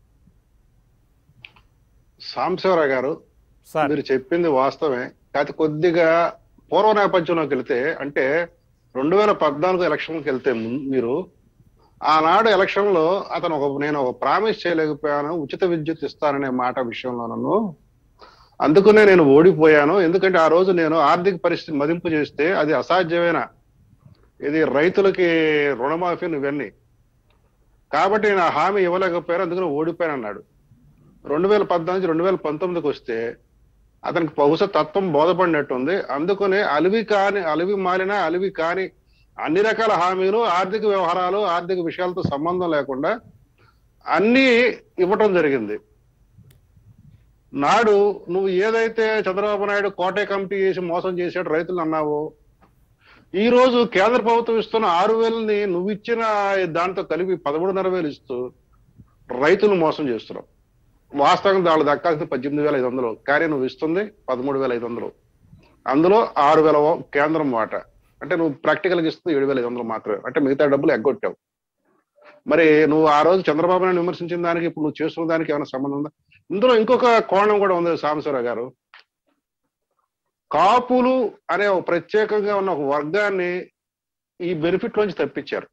సాంబశివరావు గారు సార్ మీరు చెప్పింది వాస్తవమే కాకపోతే కొద్దిగా పూర్వ నేపథ్యంలోకి వెళ్తే అంటే రెండు వేల పద్నాలుగు ఎలక్షన్కి వెళ్తే ముం- మీరు ఆనాడు ఎలక్షన్ లో అతను ఒక నేను ఒక ప్రామిస్ చేయలేకపోయాను ఉచిత విద్యుత్ ఇస్తాననే మాట విషయంలో నన్ను అందుకనే నేను ఓడిపోయాను ఎందుకంటే ఆ రోజు నేను ఆర్థిక పరిస్థితి మదింపు చేస్తే అది అసాధ్యమైన ఇది రైతులకి రుణమాఫీ ఇవన్నీ కాబట్టి నేను ఆ హామీ ఇవ్వలేకపోయాను అందుకని ఓడిపోయాను అన్నాడు రెండు వేల పద్నాలుగు రెండు వేల పంతొమ్మిదికి వస్తే అతనికి బహుశా తత్వం బోధపడినట్టుంది అందుకనే అలివి కాని అలివి మాలిన అలివి కాని అన్ని రకాల హామీలు ఆర్థిక వ్యవహారాలు ఆర్థిక విషయాలతో సంబంధం లేకుండా అన్ని ఇవ్వటం జరిగింది నాడు నువ్వు ఏదైతే చంద్రబాబు నాయుడు కోటే కమిటీ చేసి మోసం చేసాడు రైతులు అన్నావో ఈ రోజు కేంద్ర ప్రభుత్వం ఇస్తున్న ఆరు వేలని నువ్వు ఇచ్చిన దాంతో కలిపి పదమూడున్నర వేలు ఇస్తూ రైతును మోసం చేస్తున్నావు వాస్తవంగా వాళ్ళు దక్కాల్సింది పద్దెనిమిది వేల ఐదు వందలు కానీ నువ్వు ఇస్తుంది పదమూడు వేల ఐదు వందలు అందులో ఆరు వేల కేంద్రం వాట అంటే నువ్వు ప్రాక్టికల్గా ఇస్తుంది ఏడు వేల ఐదు వందలు మాత్రమే అంటే మిగతా డబ్బులు ఎగ్గొట్టావు మరి నువ్వు ఆ రోజు చంద్రబాబు నాయుడు విమర్శించిన దానికి ఇప్పుడు నువ్వు చేస్తున్న దానికి ఏమైనా సంబంధం ఉందా ఇందులో ఇంకొక కోణం కూడా ఉంది సాంబశివరావు గారు కాపులు అనే ఒక ప్రత్యేకంగా ఉన్న ఒక వర్గాన్ని ఈ బెనిఫిట్ లోంచి తప్పించారు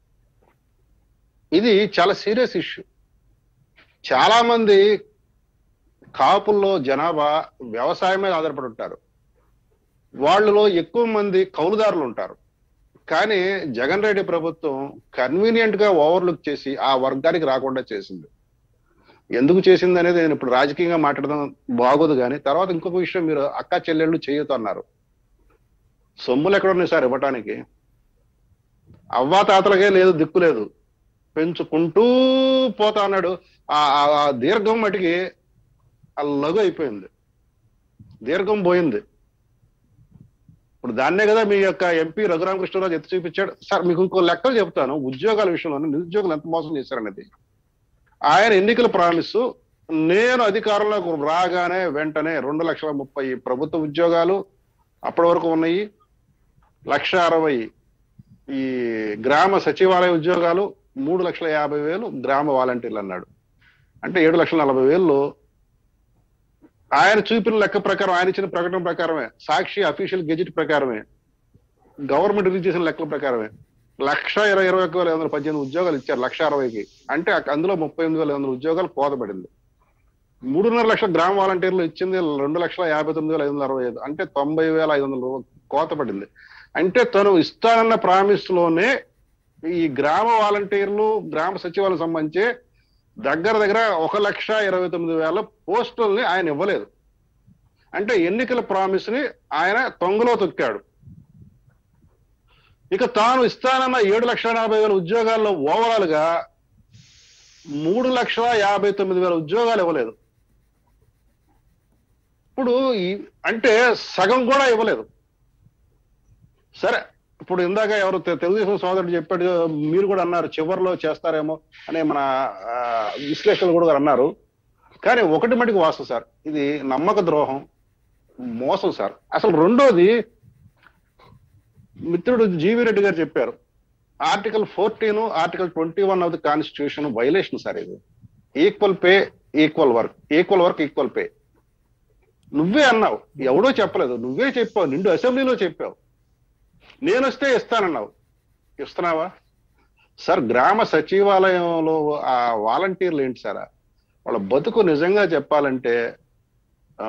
ఇది చాలా సీరియస్ ఇష్యూ చాలా మంది కాపుల్లో జనాభా వ్యవసాయం మీద ఆధారపడి ఉంటారు వాళ్ళలో ఎక్కువ మంది కౌలుదారులు ఉంటారు కానీ జగన్ రెడ్డి ప్రభుత్వం కన్వీనియంట్ గా ఓవర్లుక్ చేసి ఆ వర్గానికి రాకుండా చేసింది ఎందుకు చేసింది అనేది నేను ఇప్పుడు రాజకీయంగా మాట్లాడడం బాగోదు కానీ తర్వాత ఇంకొక విషయం మీరు అక్క చెల్లెళ్ళు చేయొద్దు అన్నారు సొమ్ములు ఎక్కడ ఉన్నాయి సార్ ఇవ్వటానికి అవ్వా తాతలకే లేదు దిక్కు లేదు పెంచుకుంటూ పోతా అన్నాడు ఆ ఆ- ఆ దీర్ఘం మటుకి ఆ లఘు అయిపోయింది దీర్ఘం పోయింది ఇప్పుడు దాన్నే కదా మీ యొక్క ఎంపీ రఘురామకృష్ణరాజు ఎత్తి చూపించాడు సార్ మీకు ఇంకో లెక్కలు చెప్తాను ఉద్యోగాల విషయంలో నిరుద్యోగులు ఎంత మోసం చేశారనేది ఆయన ఎన్నికల ప్రామిస్ నేను అధికారంలోకి రాగానే వెంటనే రెండు లక్షల ముప్పై ప్రభుత్వ ఉద్యోగాలు అప్పటి వరకు ఉన్నాయి లక్ష అరవై ఈ గ్రామ సచివాలయ ఉద్యోగాలు మూడు లక్షల యాభై వేలు గ్రామ వాలంటీర్లు అన్నాడు అంటే ఏడు లక్షల నలభై వేలు ఆయన చూపిన లెక్క ప్రకారం ఆయన ఇచ్చిన ప్రకటన ప్రకారమే సాక్షి అఫీషియల్ గెజిట్ ప్రకారమే గవర్నమెంట్ రిలీజ్ చేసిన లెక్కల ప్రకారమే లక్ష ఇరవై ఇరవై ఒక్క వేల ఐదు వందల పద్దెనిమిది ఉద్యోగాలు ఇచ్చారు లక్ష అరవైకి అంటే అక్- అందులో ముప్పై ఎనిమిది వేల ఐదు వందల ఉద్యోగాలు కోతపడింది మూడున్నర లక్షల గ్రామ వాలంటీర్లు ఇచ్చింది రెండు లక్షల యాభై తొమ్మిది వేల ఐదు వందల అరవై ఐదు అంటే తొంభై వేల ఐదు వందల రూ- కోతపడింది అంటే తను ఇస్తానన్న ప్రామిస్ లోనే ఈ గ్రామ వాలంటీర్లు గ్రామ సచివాలయం సంబంధించి దగ్గర దగ్గర ఒక లక్ష ఇరవై తొమ్మిది వేల పోస్టుల్ని ఆయన ఇవ్వలేదు అంటే ఎన్నికల ప్రామిస్ ని ఆయన తొంగలో తొక్కాడు ఇక తాను ఇస్తానన్న ఏడు లక్షల నలభై వేల ఉద్యోగాల్లో ఓవరాల్ గా మూడు లక్షల యాభై తొమ్మిది వేల ఉద్యోగాలు ఇవ్వలేదు ఇప్పుడు ఈ అంటే సగం కూడా ఇవ్వలేదు సరే ఇప్పుడు ఇందాక ఎవరు తె- తెలుగుదేశం సోదరుడు చెప్పాడు మీరు కూడా అన్నారు చివరిలో చేస్తారేమో అనే మన ఆ, విశ్లేషకులు కూడా అన్నారు కానీ ఒకటి మటుకు వాస్తవం సార్ ఇది నమ్మక ద్రోహం మోసం సార్ అసలు రెండోది మిత్రుడు జీవి రెడ్డి గారు చెప్పారు article fourteen article twenty one of the constitution violation sir ఇది equal pay equal work equal work equal pay నువ్వే అన్నావు ఎవడో చెప్పలేదు నువ్వే చెప్పావు నిండు అసెంబ్లీలో చెప్పావు నేను వస్తే ఇస్తానన్నావు ఇస్తున్నావా సార్ గ్రామ సచివాలయంలో ఆ వాలంటీర్లు ఏంటి సార్ వాళ్ళ బతుకు నిజంగా చెప్పాలంటే ఆ,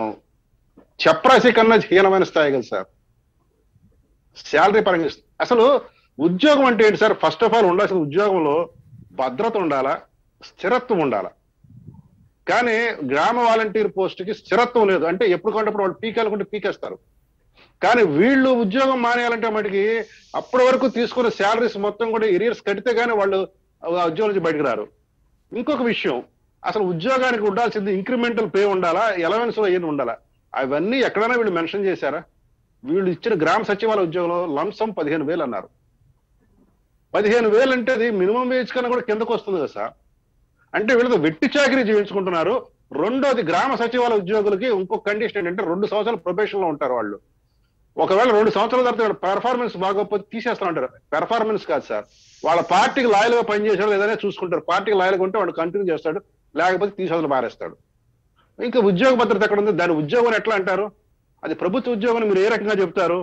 చప్రాసి కన్నా హీనమైన స్థాయి కదా సార్ శాలరీ పరంగా ఇస్త- అసలు ఉద్యోగం అంటే ఏంటి సార్ ఫస్ట్ ఆఫ్ ఆల్ ఉండాల్సిన ఉద్యోగంలో భద్రత ఉండాలా స్థిరత్వం ఉండాలా కానీ గ్రామ వాలంటీర్ పోస్ట్ కి స్థిరత్వం లేదు అంటే ఎప్పుడు కొంటప్పుడు వాళ్ళు పీకాలకుంటే పీకేస్తారు కానీ వీళ్ళు ఉద్యోగం మానేయాలంటే మటుకి అప్పటి వరకు తీసుకున్న శాలరీస్ మొత్తం కూడా ఎరియర్స్ కడితే గానీ వాళ్ళు ఆ ఉద్యోగం నుంచి బయటకు రారు ఇంకొక విషయం అసలు ఉద్యోగానికి ఉండాల్సింది ఇంక్రిమెంటల్ పే ఉండాలా ఎలవెన్స్ లో ఏమి ఉండాలా అవన్నీ ఎక్కడైనా వీళ్ళు మెన్షన్ చేశారా వీళ్ళు ఇచ్చిన గ్రామ సచివాలయ ఉద్యోగంలో లంసం పదిహేను వేలు అన్నారు పదిహేను వేలు అంటే అది మినిమం వేజ్ కన్నా కూడా కిందకు వస్తుంది కదా సార్ అంటే వీళ్ళతో వెట్టి చాకరీ చేయించుకుంటున్నారు రెండోది గ్రామ సచివాలయ ఉద్యోగులకి ఇంకొక కండిషన్ ఏంటంటే రెండు సంవత్సరాలు ప్రొబేషన్ లో ఉంటారు వాళ్ళు ఒకవేళ రెండు సంవత్సరాల తర్వాత వాళ్ళ పెర్ఫార్మెన్స్ బాగోకపోతే తీసేస్తా ఉంటారు పెర్ఫార్మెన్స్ కాదు సార్ వాళ్ళ పార్టీకి లాయల్ గా పనిచేసాడు ఏదైనా చూసుకుంటారు పార్టీకి లాయల్ ఉంటే వాడు కంటిన్యూ చేస్తాడు లేకపోతే తీసేదలు మారేస్తాడు ఇంకా ఉద్యోగ భద్రత ఎక్కడ ఉంది దాని ఉద్యోగం అని ఎట్లా అంటారు అది ప్రభుత్వ ఉద్యోగం అని మీరు ఏ రకంగా చెప్తారు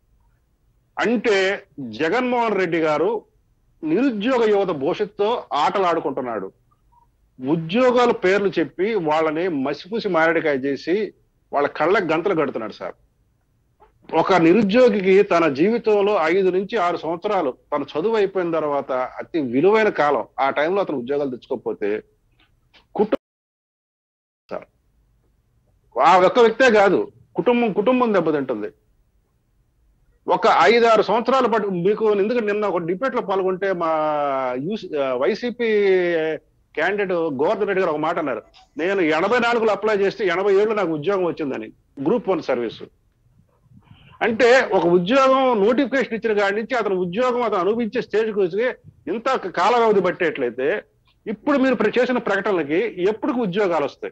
అంటే జగన్మోహన్ రెడ్డి గారు నిరుద్యోగ యువత భవిష్యత్తుతో ఆటలు ఆడుకుంటున్నాడు ఉద్యోగాల పేర్లు చెప్పి వాళ్ళని మసిపూసి మారడికాయ చేసి వాళ్ళ కళ్ళకి గంతలు కడుతున్నాడు సార్ ఒక నిరుద్యోగికి తన జీవితంలో ఐదు నుంచి ఆరు సంవత్సరాలు తన చదువు అయిపోయిన తర్వాత అతి విలువైన కాలం ఆ టైంలో అతను ఉద్యోగాలు తెచ్చుకోకపోతే కుటుంబం సార్ ఆ ఒక్క వ్యక్తే కాదు కుటుంబం కుటుంబం దెబ్బతింటుంది ఒక ఐదారు సంవత్సరాల పాటు మీకు ఎందుకంటే నిన్న ఒక డిబేట్ లో పాల్గొంటే మా యూస్ వైసీపీ క్యాండిడేట్ గోవర్ధన్ రెడ్డి గారు ఒక మాట అన్నారు నేను ఎనభై నాలుగులో అప్లై చేస్తే ఎనభై ఏళ్ళు నాకు ఉద్యోగం వచ్చిందని గ్రూప్ వన్ సర్వీస్ అంటే ఒక ఉద్యోగం నోటిఫికేషన్ ఇచ్చిన కాడి నుంచి అతను ఉద్యోగం అతను అనుభవించే స్టేజ్కి వచ్చి ఇంత కాల వ్యవధి పట్టేట్లయితే ఇప్పుడు మీరు ప్ర- చేసిన ప్రకటనలకి ఎప్పుడు ఉద్యోగాలు వస్తాయి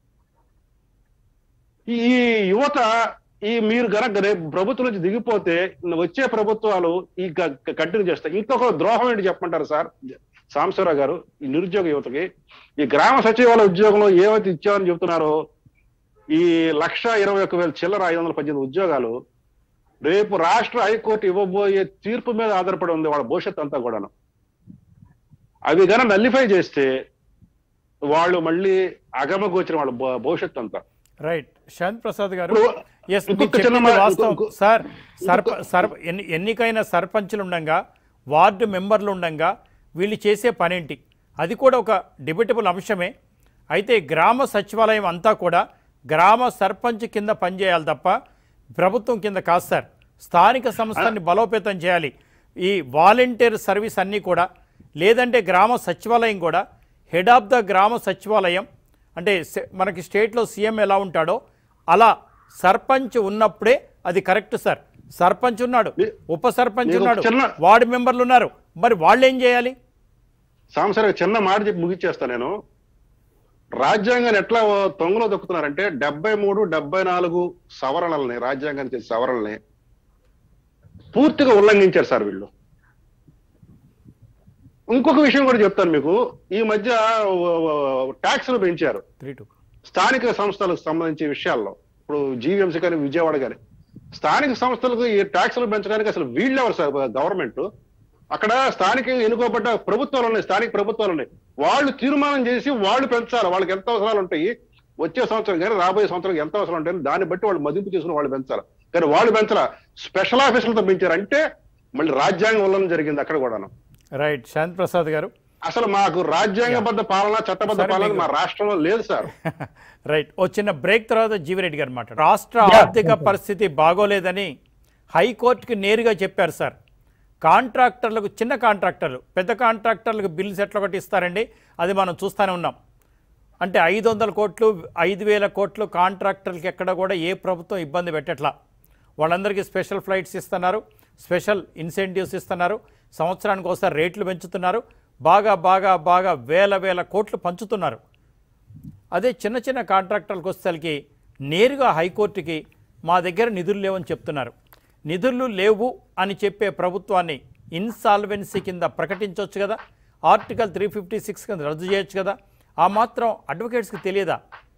ఈ యువత ఈ మీరు గనక రేపు ప్రభుత్వం నుంచి దిగిపోతే వచ్చే ప్రభుత్వాలు ఈ కంటిన్యూ చేస్తాయి ఇంకొక ద్రోహం ఏంటి చెప్పమంటారు సార్ సాంబశివరావు గారు ఈ నిరుద్యోగ యువతకి ఈ గ్రామ సచివాలయ ఉద్యోగంలో ఏమైతే ఇచ్చామని చెబుతున్నారో ఈ లక్ష ఇరవై ఒక్క వేల చిల్లర ఐదు వందల పద్దెనిమిది ఉద్యోగాలు రేపు రాష్ట్ర హైకోర్టు ఇవ్వబోయే తీర్పు మీద ఆధారపడి ఉంది వాళ్ళ భవిష్యత్తు అంతా కూడాను అవి గన నల్లిఫై చేస్తే వాళ్ళు మళ్ళీ అగమగోచిన వాళ్ళ భ- భవిష్యత్తు అంతా రైట్ శాంత్ ప్రసాద్ గారు ఇప్పుడు ఎస్ మీరు ఇంకొక చిన్న చెప్పింది మా- వాస్తవం ఇంకొక- సార్ సర్ప సర్ప ఎన్ని ఎన్నికైన సర్పంచులు ఉండంగా వార్డు మెంబర్లు ఉండంగా వీళ్ళు చేసే పనేంటి అది కూడా ఒక డిబేటబుల్ అంశమే అయితే గ్రామ సచివాలయం అంతా కూడా గ్రామ సర్పంచ్ కింద పనిచేయాలి తప్ప ప్రభుత్వం కింద కాదు సార్ స్థానిక సంస్థని బలోపేతం చేయాలి ఈ వాలంటీర్ సర్వీస్ అన్నీ కూడా లేదంటే గ్రామ సచివాలయం కూడా హెడ్ ఆఫ్ ద గ్రామ సచివాలయం అంటే సె- మనకి స్టేట్లో సీఎం ఎలా ఉంటాడో అలా సర్పంచ్ ఉన్నప్పుడే అది కరెక్ట్ సార్ సర్పంచ్ ఉన్నాడు మీ- ఉప సర్పంచ్ మీకు ఉన్నాడు చిన్న- వార్డు మెంబర్లు ఉన్నారు మరి వాళ్ళు ఏం చేయాలి సంవత్సరం చిన్న మాట చెప్పి ముగిచ్చేస్తా నేను రాజ్యాంగాన్ని ఎట్లా తొంగలో దొక్కుతున్నారంటే డెబ్బై మూడు డెబ్బై నాలుగు సవరణల్ని రాజ్యాంగానికి చేసే సవరణల్ని పూర్తిగా ఉల్లంఘించారు సార్ వీళ్ళు ఇంకొక విషయం కూడా చెప్తాను మీకు ఈ మధ్య ట్యాక్స్లు పెంచారు త్రీ టూ స్థానిక సంస్థలకు సంబంధించి విషయాల్లో ఇప్పుడు జీవీఎంసీ కానీ విజయవాడ కానీ స్థానిక సంస్థలకు ఈ ట్యాక్సులు పెంచడానికి అసలు వీళ్ళెవరు సార్ గవర్నమెంట్ అక్కడ స్థానిక ఎన్నుకోబడ్డ ప్రభుత్వాలు ఉన్నాయి స్థానిక ప్రభుత్వాలు ఉన్నాయి వాళ్ళు తీర్మానం చేసి వాళ్ళు పెంచాలి వాళ్ళకి ఎంత అవసరాలు ఉంటాయి వచ్చే సంవత్సరం కానీ రాబోయే సంవత్సరం ఎంత అవసరం ఉంటాయి దాన్ని బట్టి వాళ్ళు మదింపు చేసుకుని వాళ్ళు పెంచాలి కానీ వాళ్ళు పెంచాల స్పెషల్ ఆఫీసులతో పెంచారు అంటే మళ్ళీ రాజ్యాంగ ఉల్లంఘన జరిగింది అక్కడ కూడాను రైట్ శాంత్ ప్రసాద్ గారు అసలు మాకు రాజ్యాంగబద్ధ పాలన చట్టబద్ధ సరే, పాలన మీకు- మా రాష్ట్రంలో లేదు సార్ రైట్ ఓ చిన్న బ్రేక్ తర్వాత జీవిరెడ్డి గారు మాట రాష్ట్ర ఆర్థిక పరిస్థితి బాగోలేదని హైకోర్టుకి నేరుగా చెప్పారు సార్ కాంట్రాక్టర్లకు చిన్న కాంట్రాక్టర్లు పెద్ద కాంట్రాక్టర్లకు బిల్స్ ఎట్లా ఒకటి ఇస్తారండి అది మనం చూస్తూనే ఉన్నాం అంటే ఐదు వందల కోట్లు ఐదు వేల కోట్లు కాంట్రాక్టర్లకి ఎక్కడ కూడా ఏ ప్రభుత్వం ఇబ్బంది పెట్టట్లా వాళ్ళందరికీ స్పెషల్ ఫ్లైట్స్ ఇస్తున్నారు స్పెషల్ ఇన్సెంటివ్స్ ఇస్తున్నారు సంవత్సరానికి ఒకసారి రేట్లు పెంచుతున్నారు బాగా బాగా బాగా వేల వేల కోట్లు పంచుతున్నారు అదే చిన్న చిన్న కాంట్రాక్టర్లకు వచ్చేసరికి నేరుగా హైకోర్టుకి మా దగ్గర నిధులు లేవని చెప్తున్నారు నిధులు లేవు అని చెప్పే ప్రభుత్వాన్ని ఇన్సాల్వెన్సీ కింద ప్రకటించవచ్చు కదా ఆర్టికల్ త్రీ ఫిఫ్టీ సిక్స్ కింద రద్దు చేయొచ్చు కదా ఆ మాత్రం అడ్వకేట్స్కి తెలియదా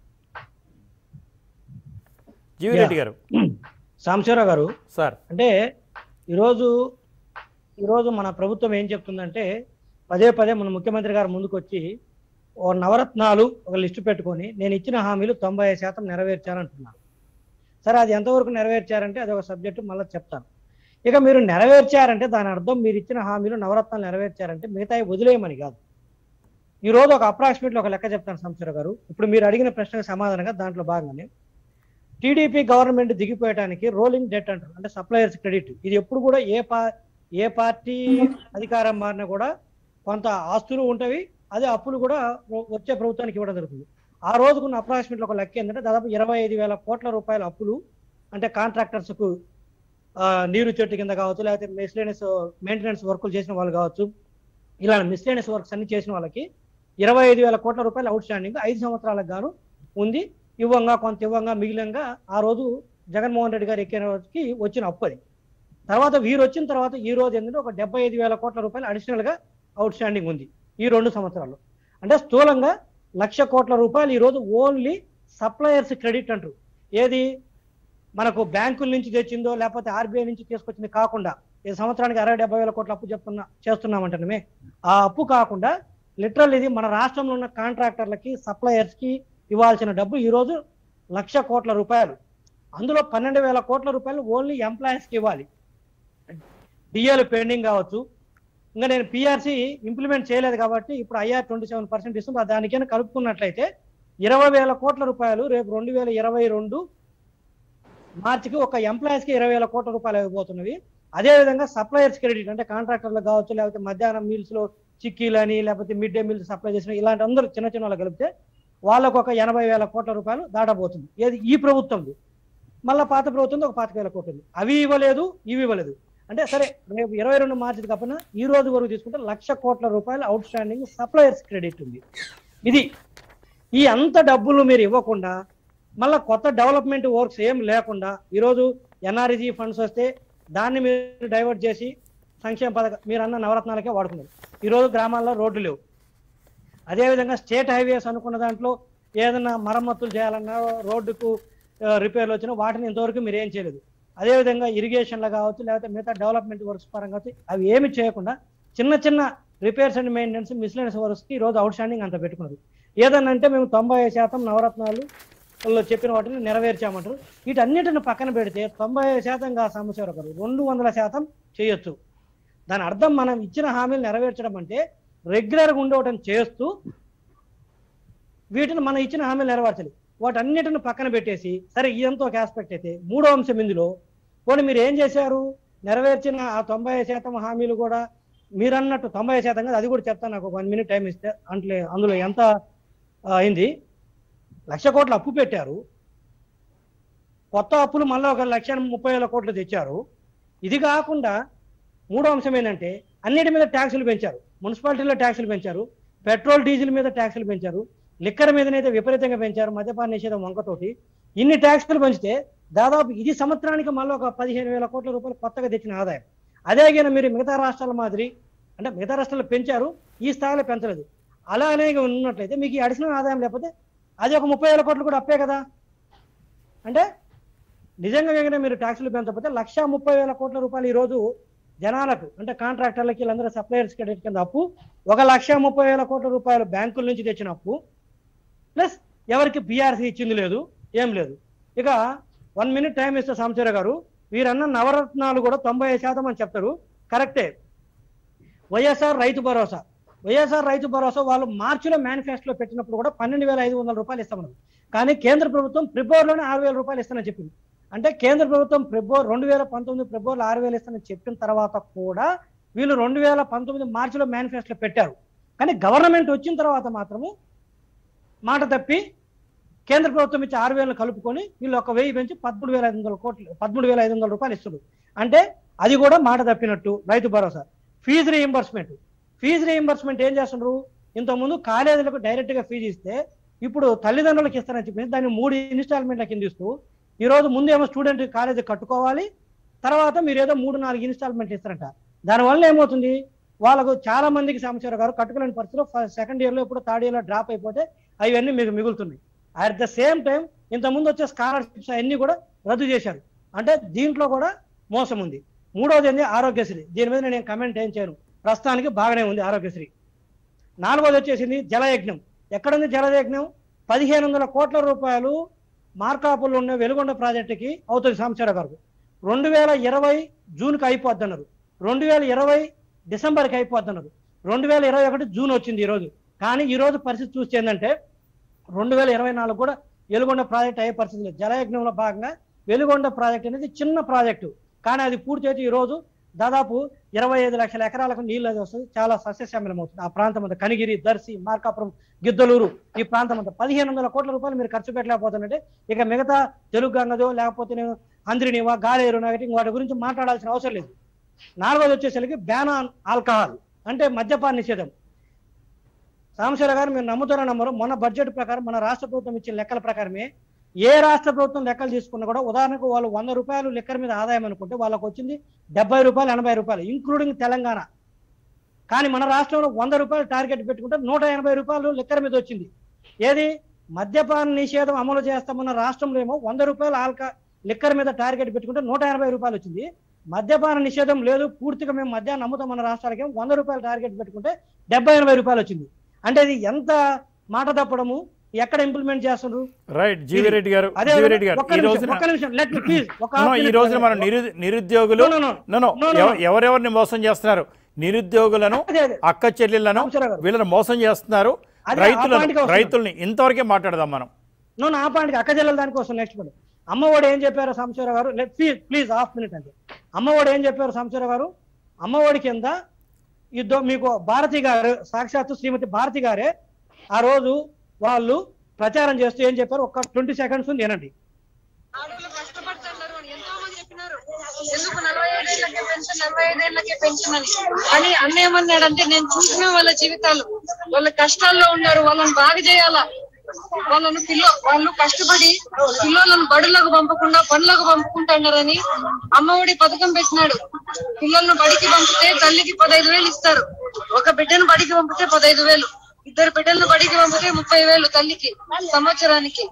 జీవిరెడ్డి గారు సాంబశివరావు గారు సార్ అంటే ఈరోజు ఈరోజు మన ప్రభుత్వం ఏం చెప్తుందంటే పదే పదే మన ముఖ్యమంత్రి గారు ముందుకు వచ్చి ఓ నవరత్నాలు ఒక లిస్టు పెట్టుకొని నేను ఇచ్చిన హామీలు తొంభై ఐదు శాతం నెరవేర్చానంటున్నారు సరే అది ఎంతవరకు నెరవేర్చారంటే అది ఒక సబ్జెక్టు మళ్ళీ చెప్తాను ఇక మీరు నెరవేర్చారంటే దాని అర్థం మీరు ఇచ్చిన హామీలు నవరత్నాలు నెరవేర్చారంటే మిగతాయి వదిలేయమని కాదు ఈ రోజు ఒక అప్రాక్సిమేట్లీ ఒక లెక్క చెప్తాను సంవత్సరం గారు ఇప్పుడు మీరు అడిగిన ప్రశ్నకు సమాధానంగా దాంట్లో భాగంగానే టీడీపీ గవర్నమెంట్ దిగిపోయడానికి రోలింగ్ డెట్ అంటారు అంటే సప్లయర్స్ క్రెడిట్ ఇది ఎప్పుడు కూడా ఏ పా ఏ పార్టీ అధికారం మారినా కూడా కొంత ఆస్తులు ఉంటవి అదే అప్పులు కూడా వ- వచ్చే ప్రభుత్వానికి ఇవ్వడం జరుగుతుంది ఆ రోజుకున్న అప్రాక్సిమేట్ ఒక లెక్క ఏంటంటే దాదాపు ఇరవై ఐదు వేల కోట్ల రూపాయల అప్పులు అంటే కాంట్రాక్టర్స్కు నీరు చెట్టు కింద కావచ్చు లేకపోతే మిస్లేనియస్ మెయింటెనెన్స్ వర్కులు చేసిన వాళ్ళు కావచ్చు ఇలా మిస్లేనియస్ వర్క్స్ అన్ని చేసిన వాళ్ళకి ఇరవై ఐదు వేల కోట్ల రూపాయలు అవుట్ స్టాండింగ్ ఐదు సంవత్సరాలకు గాను ఉంది ఇవ్వంగా కొంత ఇవ్వంగా మిగిలినంగా ఆ రోజు జగన్మోహన్ రెడ్డి గారు ఎక్కిన రోజుకి వచ్చిన అప్పు అది తర్వాత వీరు వచ్చిన తర్వాత ఈ రోజు ఏంటంటే ఒక డెబ్బై ఐదు వేల కోట్ల రూపాయలు అడిషనల్ గా అవుట్ స్టాండింగ్ ఉంది ఈ రెండు సంవత్సరాలు అంటే స్థూలంగా లక్ష కోట్ల రూపాయలు ఈ రోజు ఓన్లీ సప్లయర్స్ క్రెడిట్ అంటారు ఏది మనకు బ్యాంకుల నుంచి తెచ్చిందో లేకపోతే ఆర్బీఐ నుంచి తీసుకొచ్చింది కాకుండా ఈ సంవత్సరానికి అరవై డెబ్బై వేల కోట్ల అప్పు చెప్తున్నా చేస్తున్నామంటే ఆ అప్పు కాకుండా లిటరల్ ఇది మన రాష్ట్రంలో ఉన్న కాంట్రాక్టర్లకి సప్లయర్స్ కి ఇవ్వాల్సిన డబ్బు ఈ రోజు లక్ష కోట్ల రూపాయలు అందులో పన్నెండు వేల కోట్ల రూపాయలు ఓన్లీ ఎంప్లాయీస్ కి ఇవ్వాలి డిఏలు పెండింగ్ కావచ్చు ఇంకా నేను పిఆర్సి ఇంప్లిమెంట్ చేయలేదు కాబట్టి ఇప్పుడు ఐఆర్ ట్వంటీ సెవెన్ పర్సెంట్ ఇస్తుంది దానికైనా కలుపుకున్నట్లయితే ఇరవై వేల కోట్ల రూపాయలు రేపు రెండు వేల ఇరవై రెండు మార్చికి ఒక ఎంప్లాయీస్ కి ఇరవై వేల కోట్ల రూపాయలు ఇవ్వబోతున్నవి అదేవిధంగా సప్లయర్స్ క్రెడిట్ అంటే కాంట్రాక్టర్లు కావచ్చు లేకపోతే మధ్యాహ్నం మీల్స్ లో చిక్కీలని లేకపోతే మిడ్ డే మీల్స్ సప్లై చేసిన ఇలాంటి అందరూ చిన్న చిన్న వాళ్ళు కలిపితే వాళ్ళకు ఒక ఎనభై వేల కోట్ల రూపాయలు దాటబోతుంది ఏది ఈ ప్రభుత్వంది మళ్ళీ పాత ప్రభుత్వం ఒక పాతిక వేల కోట్లు ఉంది అవి ఇవ్వలేదు ఇవి ఇవ్వలేదు అంటే సరే రేపు ఇరవై రెండు మార్చి కాకుండా ఈ రోజు వరకు తీసుకుంటే లక్ష కోట్ల రూపాయలు అవుట్ స్టాండింగ్ సప్లయర్స్ క్రెడిట్ ఉంది ఇది ఈ అంత డబ్బులు మీరు ఇవ్వకుండా మళ్ళీ కొత్త డెవలప్మెంట్ వర్క్స్ ఏం లేకుండా ఈరోజు ఎన్ఆర్జీ ఫండ్స్ వస్తే దాన్ని మీరు డైవర్ట్ చేసి సంక్షేమ పథకం మీరు అన్న నవరత్నాలకే వాడుకున్నారు ఈరోజు గ్రామాల్లో రోడ్లు లేవు అదేవిధంగా స్టేట్ హైవేస్ అనుకున్న దాంట్లో ఏదైనా మరమ్మతులు చేయాలన్నా రోడ్డుకు ఆ, రిపేర్లు వచ్చినా వాటిని ఇంతవరకు మీరు ఏం చేయలేదు అదేవిధంగా ఇరిగేషన్లో కావచ్చు లేకపోతే మిగతా డెవలప్మెంట్ వర్క్స్ పరంగా కావచ్చు అవి ఏమి చేయకుండా చిన్న చిన్న రిపేర్స్ అండ్ మెయింటెనెన్స్ మిస్లెనెస్ వర్క్స్కి ఈరోజు అవుట్ స్టాండింగ్ అంత పెట్టుకున్నారు ఏదన్నా అంటే మేము తొంభై శాతం నవరత్నాలు వాళ్ళు చెప్పిన వాటిని నెరవేర్చామంటారు వీటన్నిటిని పక్కన పెడితే తొంభై శాతంగా సమస్య ఒకరు రెండు వందల శాతం చేయొచ్చు దాని అర్థం మనం ఇచ్చిన హామీలు నెరవేర్చడం అంటే రెగ్యులర్గా ఉండవటం చేస్తూ వీటిని మనం ఇచ్చిన హామీలు నెరవేర్చాలి వాటన్నిటిని పక్కన పెట్టేసి సరే ఇదంతా ఒక ఆస్పెక్ట్ అయితే మూడో అంశం ఇందులో పోనీ మీరు ఏం చేశారు నెరవేర్చిన ఆ తొంభై శాతం హామీలు కూడా మీరు అన్నట్టు తొంభై శాతం కదా అది కూడా చెప్తాను నాకు వన్ మినిట్ టైం ఇస్తే అంటే అందులో ఎంత ఆ, అయింది లక్ష కోట్ల అప్పు పెట్టారు కొత్త అప్పులు మళ్ళీ ఒక లక్ష ముప్పై వేల కోట్లు తెచ్చారు ఇది కాకుండా మూడో అంశం ఏంటంటే అన్నిటి మీద ట్యాక్సులు పెంచారు మున్సిపాలిటీలో ట్యాక్సులు పెంచారు పెట్రోల్ డీజిల్ మీద ట్యాక్సులు పెంచారు లిక్కర్ మీదనైతే విపరీతంగా పెంచారు మద్యపాన నిషేధం వంకతోటి ఇన్ని ట్యాక్సులు పెంచితే దాదాపు ఇది సంవత్సరానికి మళ్ళీ ఒక పదిహేను వేల కోట్ల రూపాయలు కొత్తగా తెచ్చిన ఆదాయం అదే గిన మీరు మిగతా రాష్ట్రాల మాదిరి అంటే మిగతా రాష్ట్రాలు పెంచారు ఈ స్థాయిలో పెంచలేదు అలానే ఉన్నట్లయితే మీకు ఈ అడిషనల్ ఆదాయం లేకపోతే అది ఒక ముప్పై వేల కోట్లు కూడా అప్పే కదా అంటే నిజంగా కనుక మీరు ట్యాక్సులు పెంచకపోతే లక్ష ముప్పై వేల కోట్ల రూపాయలు ఈ రోజు జనాలకు అంటే కాంట్రాక్టర్లకి వీళ్ళందరూ సప్లయర్స్ క్రెడిట్ కింద అప్పు ఒక లక్ష ముప్పై వేల కోట్ల రూపాయలు బ్యాంకుల నుంచి తెచ్చిన అప్పు ప్లస్ ఎవరికి బీఆర్సీ ఇచ్చింది లేదు ఏం లేదు ఇక వన్ మినిట్ టైం ఇస్తే సాంబశివర గారు వీరన్న నవరత్నాలు కూడా తొంభై శాతం అని చెప్తారు కరెక్టే వైఎస్ఆర్ రైతు భరోసా వైఎస్ఆర్ రైతు భరోసా వాళ్ళు మార్చిలో మేనిఫెస్టోలో పెట్టినప్పుడు కూడా పన్నెండు వేల ఐదు వందల రూపాయలు ఇస్తామన్నారు కానీ కేంద్ర ప్రభుత్వం ఫిబ్రవరిలోనే ఆరు వేల రూపాయలు ఇస్తానని చెప్పింది అంటే కేంద్ర ప్రభుత్వం ఫిబ్రవరి రెండు వేల పంతొమ్మిది ఫిబ్రవరిలో ఆరు వేలు ఇస్తానని చెప్పిన తర్వాత కూడా వీళ్ళు రెండు వేల పంతొమ్మిది మార్చిలో మేనిఫెస్టోలో పెట్టారు కానీ గవర్నమెంట్ వచ్చిన తర్వాత మాత్రము మాట తప్పి కేంద్ర ప్రభుత్వం ఇచ్చి ఆరు వేలను కలుపుకొని వీళ్ళు ఒక వెయ్యి పెంచి పదమూడు వేల ఐదు వందల కోట్లు పదమూడు వేల ఐదు వందల రూపాయలు ఇస్తున్నారు అంటే అది కూడా మాట తప్పినట్టు రైతు భరోసా ఫీజు రీయింబర్స్మెంట్ ఫీజు రీయింబర్స్మెంట్ ఏం చేస్తున్నారు ఇంతకుముందు కాలేజీలకు డైరెక్ట్ గా ఫీజు ఇస్తే ఇప్పుడు తల్లిదండ్రులకు ఇస్తారని చెప్పి దాన్ని మూడు ఇన్స్టాల్మెంట్ల కింద ఇస్తూ ఈ రోజు ముందేమో స్టూడెంట్ కాలేజీ కట్టుకోవాలి తర్వాత మీరు ఏదో మూడు నాలుగు ఇన్స్టాల్మెంట్ ఇస్తారంట దానివల్ల ఏమవుతుంది వాళ్ళకు చాలా మందికి సమస్య గారు కట్టుకోలేని పరిస్థితిలో సెకండ్ ఇయర్ లో ఇప్పుడు థర్డ్ ఇయర్ లో డ్రాప్ అయిపోతే అవన్నీ మీకు మిగులుతున్నాయి అట్ ద సేమ్ టైం ఇంతకుముందు వచ్చే స్కాలర్షిప్స్ అన్ని కూడా రద్దు చేశారు అంటే దీంట్లో కూడా మోసం ఉంది మూడవది ఏంది ఆరోగ్యశ్రీ దీని మీద నేను కమెంట్ ఏం చేయను ప్రస్తుతానికి బాగానే ఉంది ఆరోగ్యశ్రీ నాలుగోది వచ్చేసింది జలయజ్ఞం ఎక్కడుంది జలయజ్ఞం పదిహేను వందల కోట్ల రూపాయలు మార్కాపుల్లో ఉన్న వెలుగొండ ప్రాజెక్టుకి అవుతుంది సాంబశివరావు గారు రెండు వేల ఇరవై జూన్కి అయిపోద్ది అన్నారు రెండు వేల ఇరవై డిసెంబర్కి అయిపోద్ది అన్నారు రెండు వేల ఇరవై ఒకటి జూన్ వచ్చింది ఈరోజు కానీ ఈ రోజు పరిస్థితి చూస్తే ఏంటంటే రెండు వేల ఇరవై నాలుగు కూడా వెలుగొండ ప్రాజెక్ట్ అయ్యే పరిస్థితి లేదు జలయజ్ఞంలో భాగంగా వెలుగొండ ప్రాజెక్ట్ అనేది చిన్న ప్రాజెక్టు కానీ అది పూర్తి అయితే ఈ రోజు దాదాపు ఇరవై ఐదు లక్షల ఎకరాలకు నీళ్ళు అది వస్తుంది చాలా సస్యశ్యామలం అవుతుంది ఆ ప్రాంతం అంతా కనిగిరి దర్శి మార్కాపురం గిద్దలూరు ఈ ప్రాంతం అంతా పదిహేను వందల కోట్ల రూపాయలు మీరు ఖర్చు పెట్టలేకపోతున్నట్టే ఇక మిగతా తెలుగు గంగదో లేకపోతే నేను అంద్రినివా గాలేరు నగటి వాటి గురించి మాట్లాడాల్సిన అవసరం లేదు నాలుగోది వచ్చేసరికి బ్యాన్ ఆన్ ఆల్కహాల్ అంటే మద్యపాన నిషేధం సాంబశివరావు గారు మీరు నమ్ముతారో నమ్మరు మొన్న బడ్జెట్ ప్రకారం మన రాష్ట్ర ప్రభుత్వం ఇచ్చిన లెక్కల ప్రకారమే ఏ రాష్ట్ర ప్రభుత్వం లెక్కలు తీసుకున్నా కూడా ఉదాహరణకు వాళ్ళు వంద రూపాయలు లెక్కల మీద ఆదాయం అనుకుంటే వాళ్ళకి వచ్చింది డెబ్బై రూపాయలు ఎనభై రూపాయలు ఇంక్లూడింగ్ తెలంగాణ కానీ మన రాష్ట్రంలో వంద రూపాయలు టార్గెట్ పెట్టుకుంటే నూట ఎనభై రూపాయలు లెక్కల మీద వచ్చింది ఏది మద్యపాన నిషేధం అమలు చేస్తామన్న రాష్ట్రంలో ఏమో వంద రూపాయలు ఆల్క లిక్కర్ మీద టార్గెట్ పెట్టుకుంటే నూట ఎనభై రూపాయలు వచ్చింది మద్యపాన నిషేధం లేదు పూర్తిగా మేము మద్యాన్ని నమ్ముతాం మన రాష్ట్రాలకి వంద రూపాయలు టార్గెట్ పెట్టుకుంటే డెబ్బై ఎనభై రూపాయలు వచ్చింది అంటే ఇది ఎంత మాట తప్పడము ఎక్కడ ఇంప్లిమెంట్ చేస్తున్నారు రైట్ జీవి రెడ్డి గారు అదే జీవి రెడ్డి గారు ఒక్క ఈ నిమిషం, రోజున ఒక్క నిమిషం let me please, ఒక No, half ఈ minute రోజున మనం మాట్లాడండి. నిరు నిరుద్యోగులు No, no, no. No, no. No, no, ఎవ- no. ఎవరెవరిని మోసం చేస్తున్నారు నిరుద్యోగులను అదే, అదే. అక్క చెల్లెళ్లను రామచంద్ర గారు. వీళ్ళని మోసం చేస్తున్నారు అదే, ఆ రైతులను పాయింట్కి వస్తున్నాను. రైతుల్ని ఇంతవరకే మాట్లాడదాం మనం నువ్వు నా పాయింట్కి అక్క జిల్లాల దానికోసం నెక్స్ట్ పని అమ్మఒడు ఏం చెప్పారు సంశీరావు గారు let please please half minute అంతే అమ్మఒడు ఏం చెప్పారు సంశీరావు గారు అమ్మఒడి కింద ఇద్దరు మీకు భారతి గారు సాక్షాత్తు శ్రీమతి భారతి గారే ఆ రోజు వాళ్ళు ప్రచారం చేస్తూ ఏం చెప్పారు ఒక ట్వంటీ సెకండ్స్ ఉంది ఏనండి ఆడవాళ్ళు కష్టపడి ఎందుకు నలభై ఐదేళ్లకే పెన్షన్ నలభై ఐదేళ్లకే పెన్షన్ అని కానీ అన్న ఏమన్నాడంటే నేను చూసిన వాళ్ళ జీవితాలు వాళ్ళ కష్టాల్లో ఉన్నారు వాళ్ళని బాగా చేయాలా వాళ్ళను పిల్ల వాళ్ళు కష్టపడి పిల్లలను బడులకు పంపకుండా పనులకు పంపుకుంటున్నారని అమ్మఒడి పథకం పెట్టినాడు పిల్లలను బడికి పంపితే తల్లికి పదహైదు వేలు ఇస్తారు ఒక బిడ్డను బడికి పంపితే పదహైదు వేలు ఇద్దరు బిడ్డలను బడికి పంపితే ముప్పై వేలు తల్లికి సంవత్సరానికి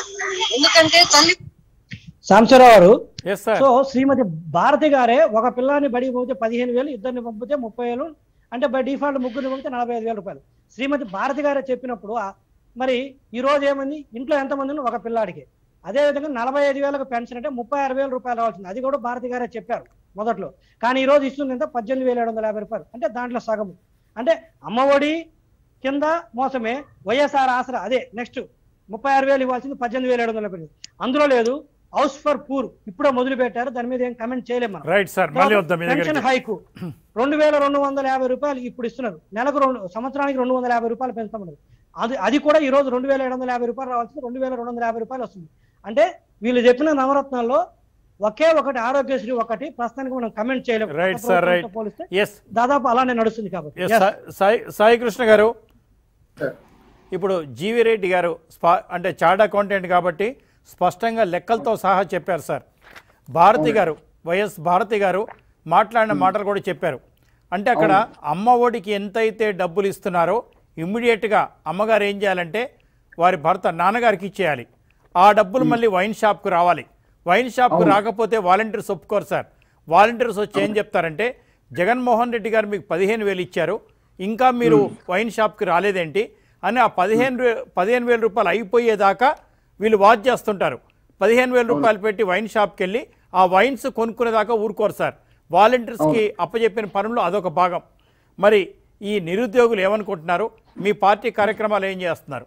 ఎందుకంటే తల్లి సాంబశివరావు గారు yes sir so Shrimati Bharathi గారే ఒక పిల్లాన్ని బడికి పంపితే పదిహేను వేలు ఇద్దరిని పంపితే ముప్పై వేలు అంటే బై డిఫాల్ట్ ముగ్గురిని పంపితే నలభై ఐదు వేల రూపాయలు శ్రీమతి భారతి గారే చెప్పినప్పుడు ఆ- మరి ఈ రోజు ఏమైంది ఇంట్లో ఎంతమంది ఉన్నారు? ఒక పిల్లాడికి అదే విధంగా నలభై ఐదు వేలకు పెన్షన్ అంటే ముప్పై ఆరు వేల రూపాయలు రావాల్సింది అది కూడా భారతి గారే చెప్పారు మొదట్లో కానీ ఈ రోజు ఇస్తుంది ఎంత పద్దెనిమిది వేల ఏడు వందల యాభై రూపాయలు అంటే దాంట్లో సగము అంటే అమ్మఒడి కింద మోసమే వైఎస్ఆర్ ఆసరా అదే నెక్స్ట్ ముప్పై ఆరు వేలు ఇవ్వాల్సింది పద్దెనిమిది వేల ఏడు వందల యాభై అందులో లేదు హౌస్ ఫర్ పూర్ ఇప్పుడే మొదలు పెట్టారు దాని మీద ఏం కమెంట్ చేయలేము మనం రైట్ సార్ మళ్ళీ వద్దాం మీ పెన్షన్ దగ్గరికి హైకు రెండు వేల రెండు వందల యాభై రూపాయలు ఇప్పుడు ఇస్తున్నారు నెలకు రెండు సంవత్సరానికి రెండు వందల యాభై రూపాయలు పెంచుతామన్నారు అది అది కూడా ఈ రోజు రెండు వేల ఏడు వందల యాభై రూపాయలు రావాల్సింది రెండు వేల రెండు వందల యాభై రూపాయలు వస్తుంది అంటే వీళ్ళు చెప్పిన నవరత్నాల్లో ఒకే ఒకటి ఆరోగ్యశ్రీ ఒకటి ప్రస్తుతానికి మనం కమెంట్ చేయలేము Right, గత sir, right. ప్రభుత్వంతో పోలిస్తే ఎస్ దాదాపు అలానే నడుస్తుంది కాబట్టి ఎస్ Yes. సాయి సాయి కృష్ణ గారు Sir. ఇప్పుడు జీవి రెడ్డి గారు స్పా అంటే చార్డ్ అకౌంటెంట్ కాబట్టి స్పష్టంగా లెక్కలతో సహా చెప్పారు సార్ భారతి గారు వైఎస్ భారతి గారు మాట్లాడిన మాటలు కూడా చెప్పారు అంటే అక్కడ అమ్మ ఒడికి ఎంతైతే డబ్బులు ఇస్తున్నారో ఇమ్మీడియట్గా అమ్మగారు ఏం చేయాలంటే వారి భర్త నాన్నగారికి ఇచ్చేయాలి ఆ డబ్బులు మళ్ళీ వైన్ షాప్కు రావాలి వైన్ షాప్కు రాకపోతే వాలంటీర్స్ ఒప్పుకోరు సార్ వాలంటీర్స్ వచ్చి ఏం చెప్తారంటే జగన్మోహన్ రెడ్డి గారు మీకు పదిహేను వేలు ఇచ్చారు ఇంకా మీరు వైన్ షాప్కి రాలేదేంటి అని ఆ పదిహేను వే- పదిహేను వేల రూపాయలు అయిపోయేదాకా వీళ్ళు వాచ్ చేస్తుంటారు పదిహేను వేల రూపాయలు పెట్టి వైన్ షాప్కి వెళ్ళి ఆ వైన్స్ కొనుక్కునేదాకా ఊరుకోరు సార్ వాలంటీర్స్కి అప్పచెప్పిన పనుల్లో అదొక భాగం మరి ఈ నిరుద్యోగులు ఏమనుకుంటున్నారు మీ పార్టీ కార్యక్రమాలు ఏం చేస్తున్నారు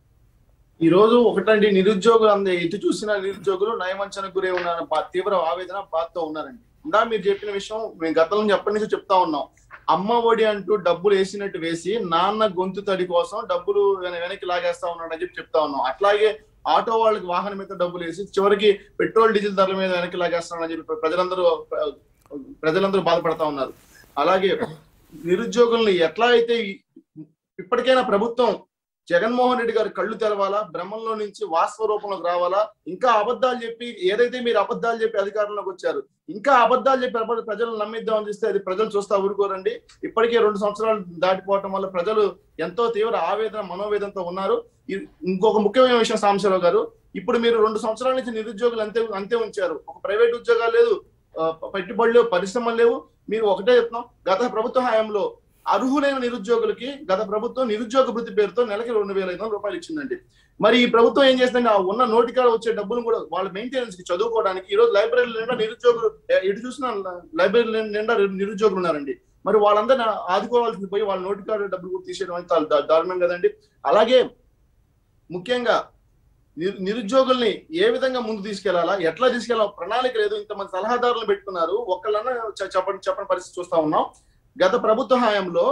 ఈ రోజు ఒకటండి నిరుద్యోగులు అంద ఎటు చూసిన నిరుద్యోగులు నయమంచనకు గురే ఉన్నారని బా- తీవ్ర ఆవేదన బాధతో ఉన్నారండి ఇందా మీరు చెప్పిన విషయం మేము గతంలో నుంచి ఎప్పటి నుంచి చెప్తా ఉన్నాం అమ్మ ఒడి అంటూ డబ్బులు వేసినట్టు వేసి నాన్న గొంతు తడి కోసం డబ్బులు వెన- వెనక్కి లాగేస్తా ఉన్నాడు అని చెప్పి చెప్తా ఉన్నాం అట్లాగే ఆటో వాళ్ళకి వాహనం మీద డబ్బులు వేసి చివరికి పెట్రోల్ డీజిల్ ధరల మీద వెనక్కి లాగేస్తామని చెప్పి ప్రజలందరూ ప్రజలందరూ బాధపడతా ఉన్నారు అలాగే నిరుద్యోగుల్ని ఎట్లా అయితే ఈ- ఇప్పటికైనా ప్రభుత్వం జగన్మోహన్ రెడ్డి గారు కళ్ళు తెరవాలా బ్రహ్మంలో నుంచి వాస్తవ రూపంలోకి రావాలా ఇంకా అబద్ధాలు చెప్పి ఏదైతే మీరు అబద్ధాలు చెప్పి అధికారంలోకి వచ్చారు ఇంకా అబద్ధాలు చెప్పి ప్రజ- ప్రజలను నమ్మిద్దామని చూస్తే అది ప్రజలు చూస్తా ఊరుకోరండి ఇప్పటికే రెండు సంవత్సరాలు దాటిపోవటం వల్ల ప్రజలు ఎంతో తీవ్ర ఆవేదన మనోవేదనతో ఉన్నారు ఇ- ఇంకొక ముఖ్యమైన విషయం సాంబశివరావు గారు ఇప్పుడు మీరు రెండు సంవత్సరాల నుంచి నిరుద్యోగులు అంతే అంతే ఉంచారు ఒక ప్రైవేట్ ఉద్యోగాలు లేదు ఆ, పెట్టుబడులు పరిశ్రమలు లేవు మీరు ఒకటే చెప్తున్నాం గత ప్రభుత్వ హయాంలో అర్హులైన నిరుద్యోగులకి గత ప్రభుత్వం నిరుద్యోగ వృత్తి పేరుతో నెలకి రెండు వేల ఐదు వందల రూపాయలు ఇచ్చిందండి మరి ఈ ప్రభుత్వం ఏం చేస్తుందంటే ఆ ఉన్న నోటికాడ వచ్చే డబ్బులు కూడా వాళ్ళ మెయింటెనెన్స్ కి చదువుకోవడానికి ఈ రోజు లైబ్రరీ నిండా నిరుద్యోగులు ఎ- ఎటు చూసినా లైబ్రరీ నిండా నిరుద్యోగులు ఉన్నారండి మరి వాళ్ళందరినీ ఆదుకోవాల్సింది పోయి వాళ్ళ నోటికాడ డబ్బులు కూడా తీసేయడం అనేది చాలా దా- దారుణం కదండి అలాగే ముఖ్యంగా నిరు- నిరుద్యోగుల్ని ఏ విధంగా ముందు తీసుకెళ్లాలా ఎట్లా తీసుకెళ్ళాలా ప్రణాళిక లేదు ఇంతమంది సలహాదారులను పెట్టుకున్నారు ఒకళ్ళన్నా చె- చెప్పండి చెప్పని పరిస్థితి చూస్తా ఉన్నాం గత ప్రభుత్వ హయాంలో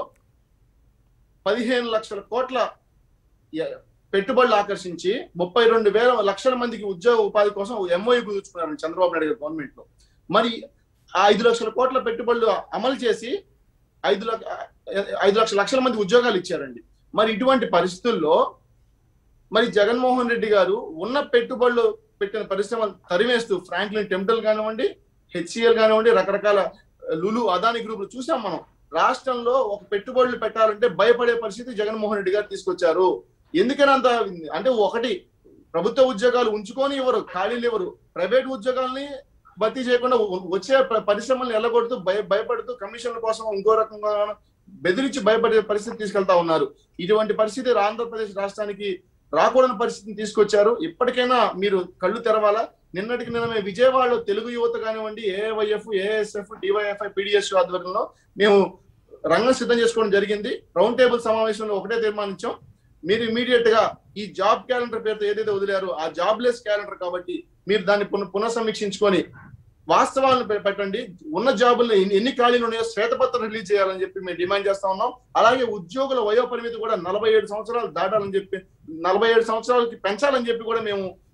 పదిహేను లక్షల కోట్ల ఎ- పెట్టుబడులు ఆకర్షించి ముప్పై రెండు వేల లక్షల మందికి ఉద్యోగ ఉపాధి కోసం ఎంఓయూ కుదుర్చుకున్నారు చంద్రబాబు నాయుడు గారి గవర్నమెంట్ లో మరి ఆ ఐదు లక్షల కోట్ల పెట్టుబడులు అమలు చేసి ఐదు లక్ష ఐదు లక్షల లక్షల మంది ఉద్యోగాలు ఇచ్చారండి మరి ఇటువంటి పరిస్థితుల్లో మరి జగన్మోహన్ రెడ్డి గారు ఉన్న పెట్టుబడులు పెట్టిన పరిశ్రమలు తరిమేస్తూ ఫ్రాంక్లిన్ టెంపుల్ కానివ్వండి హెచ్సిఎల్ కానివ్వండి రకరకాల లులు అదాని గ్రూపులు చూసాం మనం రాష్ట్రంలో ఒక పెట్టుబడులు పెట్టాలంటే భయపడే పరిస్థితి జగన్మోహన్ రెడ్డి గారు తీసుకొచ్చారు ఎందుకని అంత అంటే ఒకటి ప్రభుత్వ ఉద్యోగాలు ఉంచుకొని ఇవ్వరు ఖాళీలు ఇవ్వరు ప్రైవేట్ ఉద్యోగాల్ని భర్తీ చేయకుండా వ- వచ్చే ప్ర- పరిశ్రమల్ని ఎల్లగొడుతూ భయ భయపడుతూ కమిషన్ల కోసం ఇంకో రకంగా బెదిరించి భయపడే పరిస్థితి తీసుకెళ్తా ఉన్నారు ఇటువంటి పరిస్థితి ఆంధ్రప్రదేశ్ రాష్ట్రానికి రాకూడని పరిస్థితిని తీసుకొచ్చారు ఇప్పటికైనా మీరు కళ్ళు తెరవాలా నిన్నటికి నిన్న మేము విజయవాడలో తెలుగు యువత కానివ్వండి ఏవైఎఫ్ ఏఎస్ఎఫ్ డివైఎఫ్ఐ పిడిఎస్ ఆధ్వర్యంలో మేము రంగం సిద్ధం చేసుకోవడం జరిగింది రౌండ్ టేబుల్ సమావేశంలో ఒకటే తీర్మానించాం మీరు ఇమీడియట్ గా ఈ జాబ్ క్యాలెండర్ పేరుతో ఏదైతే వదిలారో ఆ జాబ్ లెస్ క్యాలెండర్ కాబట్టి మీరు దాన్ని పునః పునఃసమీక్షించుకొని వాస్తవాలను పె- పెట్టండి ఉన్న జాబుల్లో ఎన్ని ఎన్ని ఖాళీలు ఉన్నాయో శ్వేతపత్రం రిలీజ్ చేయాలని చెప్పి మేము డిమాండ్ చేస్తా ఉన్నాం అలాగే ఉద్యోగుల వయో పరిమితి కూడా నలభై ఏడు సంవత్సరాలు దాటాలని చెప్పి నలభై ఏడు సంవత్సరాలకి పెంచాలని చెప్పి కూడా మేము